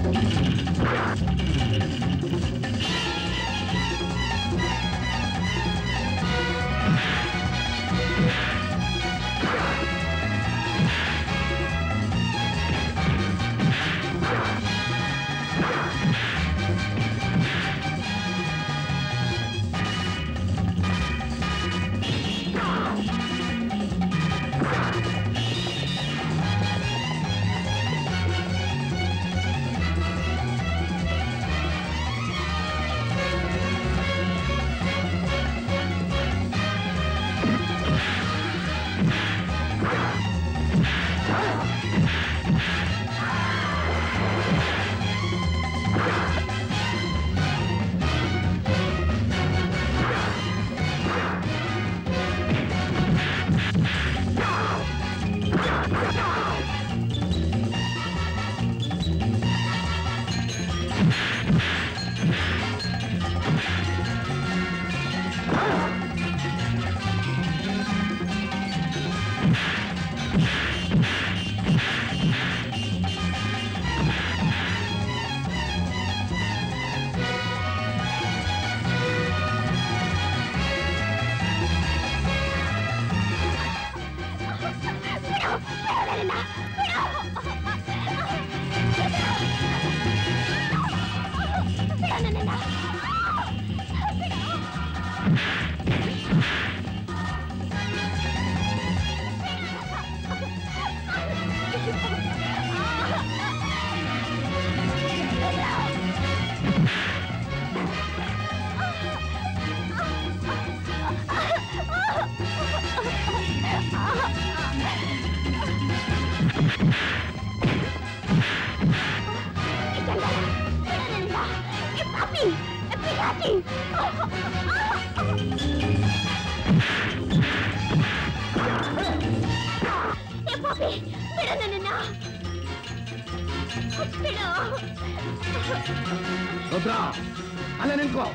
ರುದ್ರ ಅಲ್ಲೇ ನಿಂತ್ಕೋ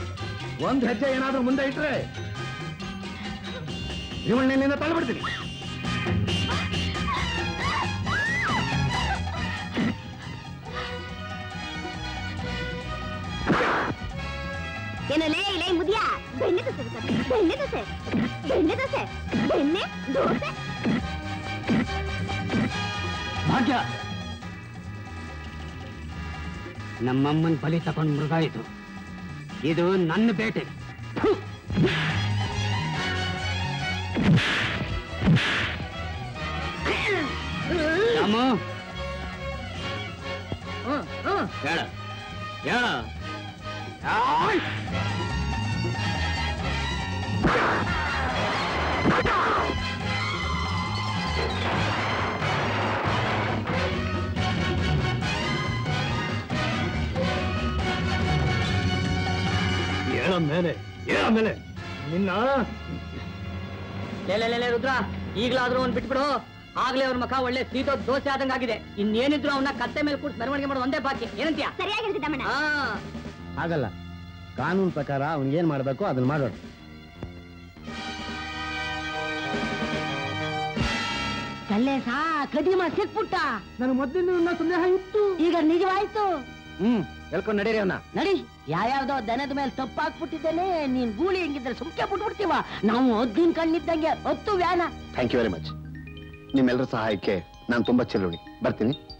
ಒಂದ್ ಹೆಜ್ಜೆ ಏನಾದ್ರೂ ಮುಂದೆ ಇಟ್ರೆ ಇವಳನ್ನಿಂದ ತಳ್ಳಿಬಿಡ್ತೀನಿ ಏನಲ್ಲೇ ಇಲ್ಲೇ ಮುದಿಯ ಬೆಣ್ಣೆ ದೋಸೆ ಬೇಕಾದ್ರೆ ಬೆಣ್ಣೆ ದೋಸೆ ಬೆಣ್ಣೆ ದೋಸೆ ಬೆಣ್ಣೆ ದೋಸೆ ಭಾಗ್ಯ ನಮ್ಮಮ್ಮನ್ ಬಲಿ ತಗೊಂಡ್ ಮೃಗ ಇದು ಇದು ನನ್ನ ಬೇಟೆ ಥು. ರಾಮು ಹೇಳ ಹೇಳ ಆಯ್! ಹೇಳ ಮೇಲೆ ಹೇಳ ಮೇಲೆ ನಿನ್ನ ಲೇ ಲೇ, ಲೇ, ಲೇ, ರುದ್ರ ಈಗ್ಲಾದ್ರೂ ಒಂದ್ ಬಿಟ್ಬಿಡು ಆಗ್ಲೇ ಅವ್ರ ಮುಖ ಒಳ್ಳೆ ಸೀದೋ ದೋಸೆ ಆದಂಗಾಗಿದೆ ಇನ್ನೇನಿದ್ರು ಅವನ್ನ ಕತ್ತೆ ಮೇಲೆ ಕೂರ್ಸಿ ಮೆರವಣಿಗೆ ಮಾಡೋದು ಒಂದೇ ಬಾಕಿ ಏನಂತೀಯ ಸರಿಯಾಗಿ ಹೇಳ್ತಿದ್ದಮ್ಮಣ್ಣ ಹಾ ಆಗಲ್ಲ ಕಾನೂನು ಪ್ರಕಾರ ಅವ್ನಿಗೇನ್ ಮಾಡ್ಬೇಕು ಅದನ್ನ ಮಾಡೋಣ ಕಲ್ಲೇಸ ಕದಿಮ ಸಿಕ್ಬಿಟ್ಟ ನನ್ನ ಮೊದಲಿನ ಸಂದೇಹ ಇತ್ತು ಈಗ ನಿಜವಾಯ್ತು ಹ್ಮ್ ಹೇಳ್ಕೊಂಡ್ ನಡೀರಿ ಅವನ ನಡಿ ಯಾವ್ಯಾವ್ದೋ ದನದ ಮೇಲೆ ತಪ್ಪಾಕ್ಬಿಟ್ಟಿದ್ದೇನೆ ನೀನ್ ಗೂಳಿ ಹೆಂಗಿದ್ರೆ ಸುಮ್ಕೆ ಬಿಟ್ಬಿಡ್ತೀವ ನಾವು ಹದ್ದಿನ ಕಣ್ಣಿದ್ದಂಗೆ ಹತ್ತು ವ್ಯಾನ ಥ್ಯಾಂಕ್ ಯು ವೆರಿ ಮಚ್ ನಿಮ್ಮೆಲ್ಲರ ಸಹಾಯಕ್ಕೆ ನಾನು ತುಂಬಾ ಚೆಲ್ಲುಣಿ ಬರ್ತೀನಿ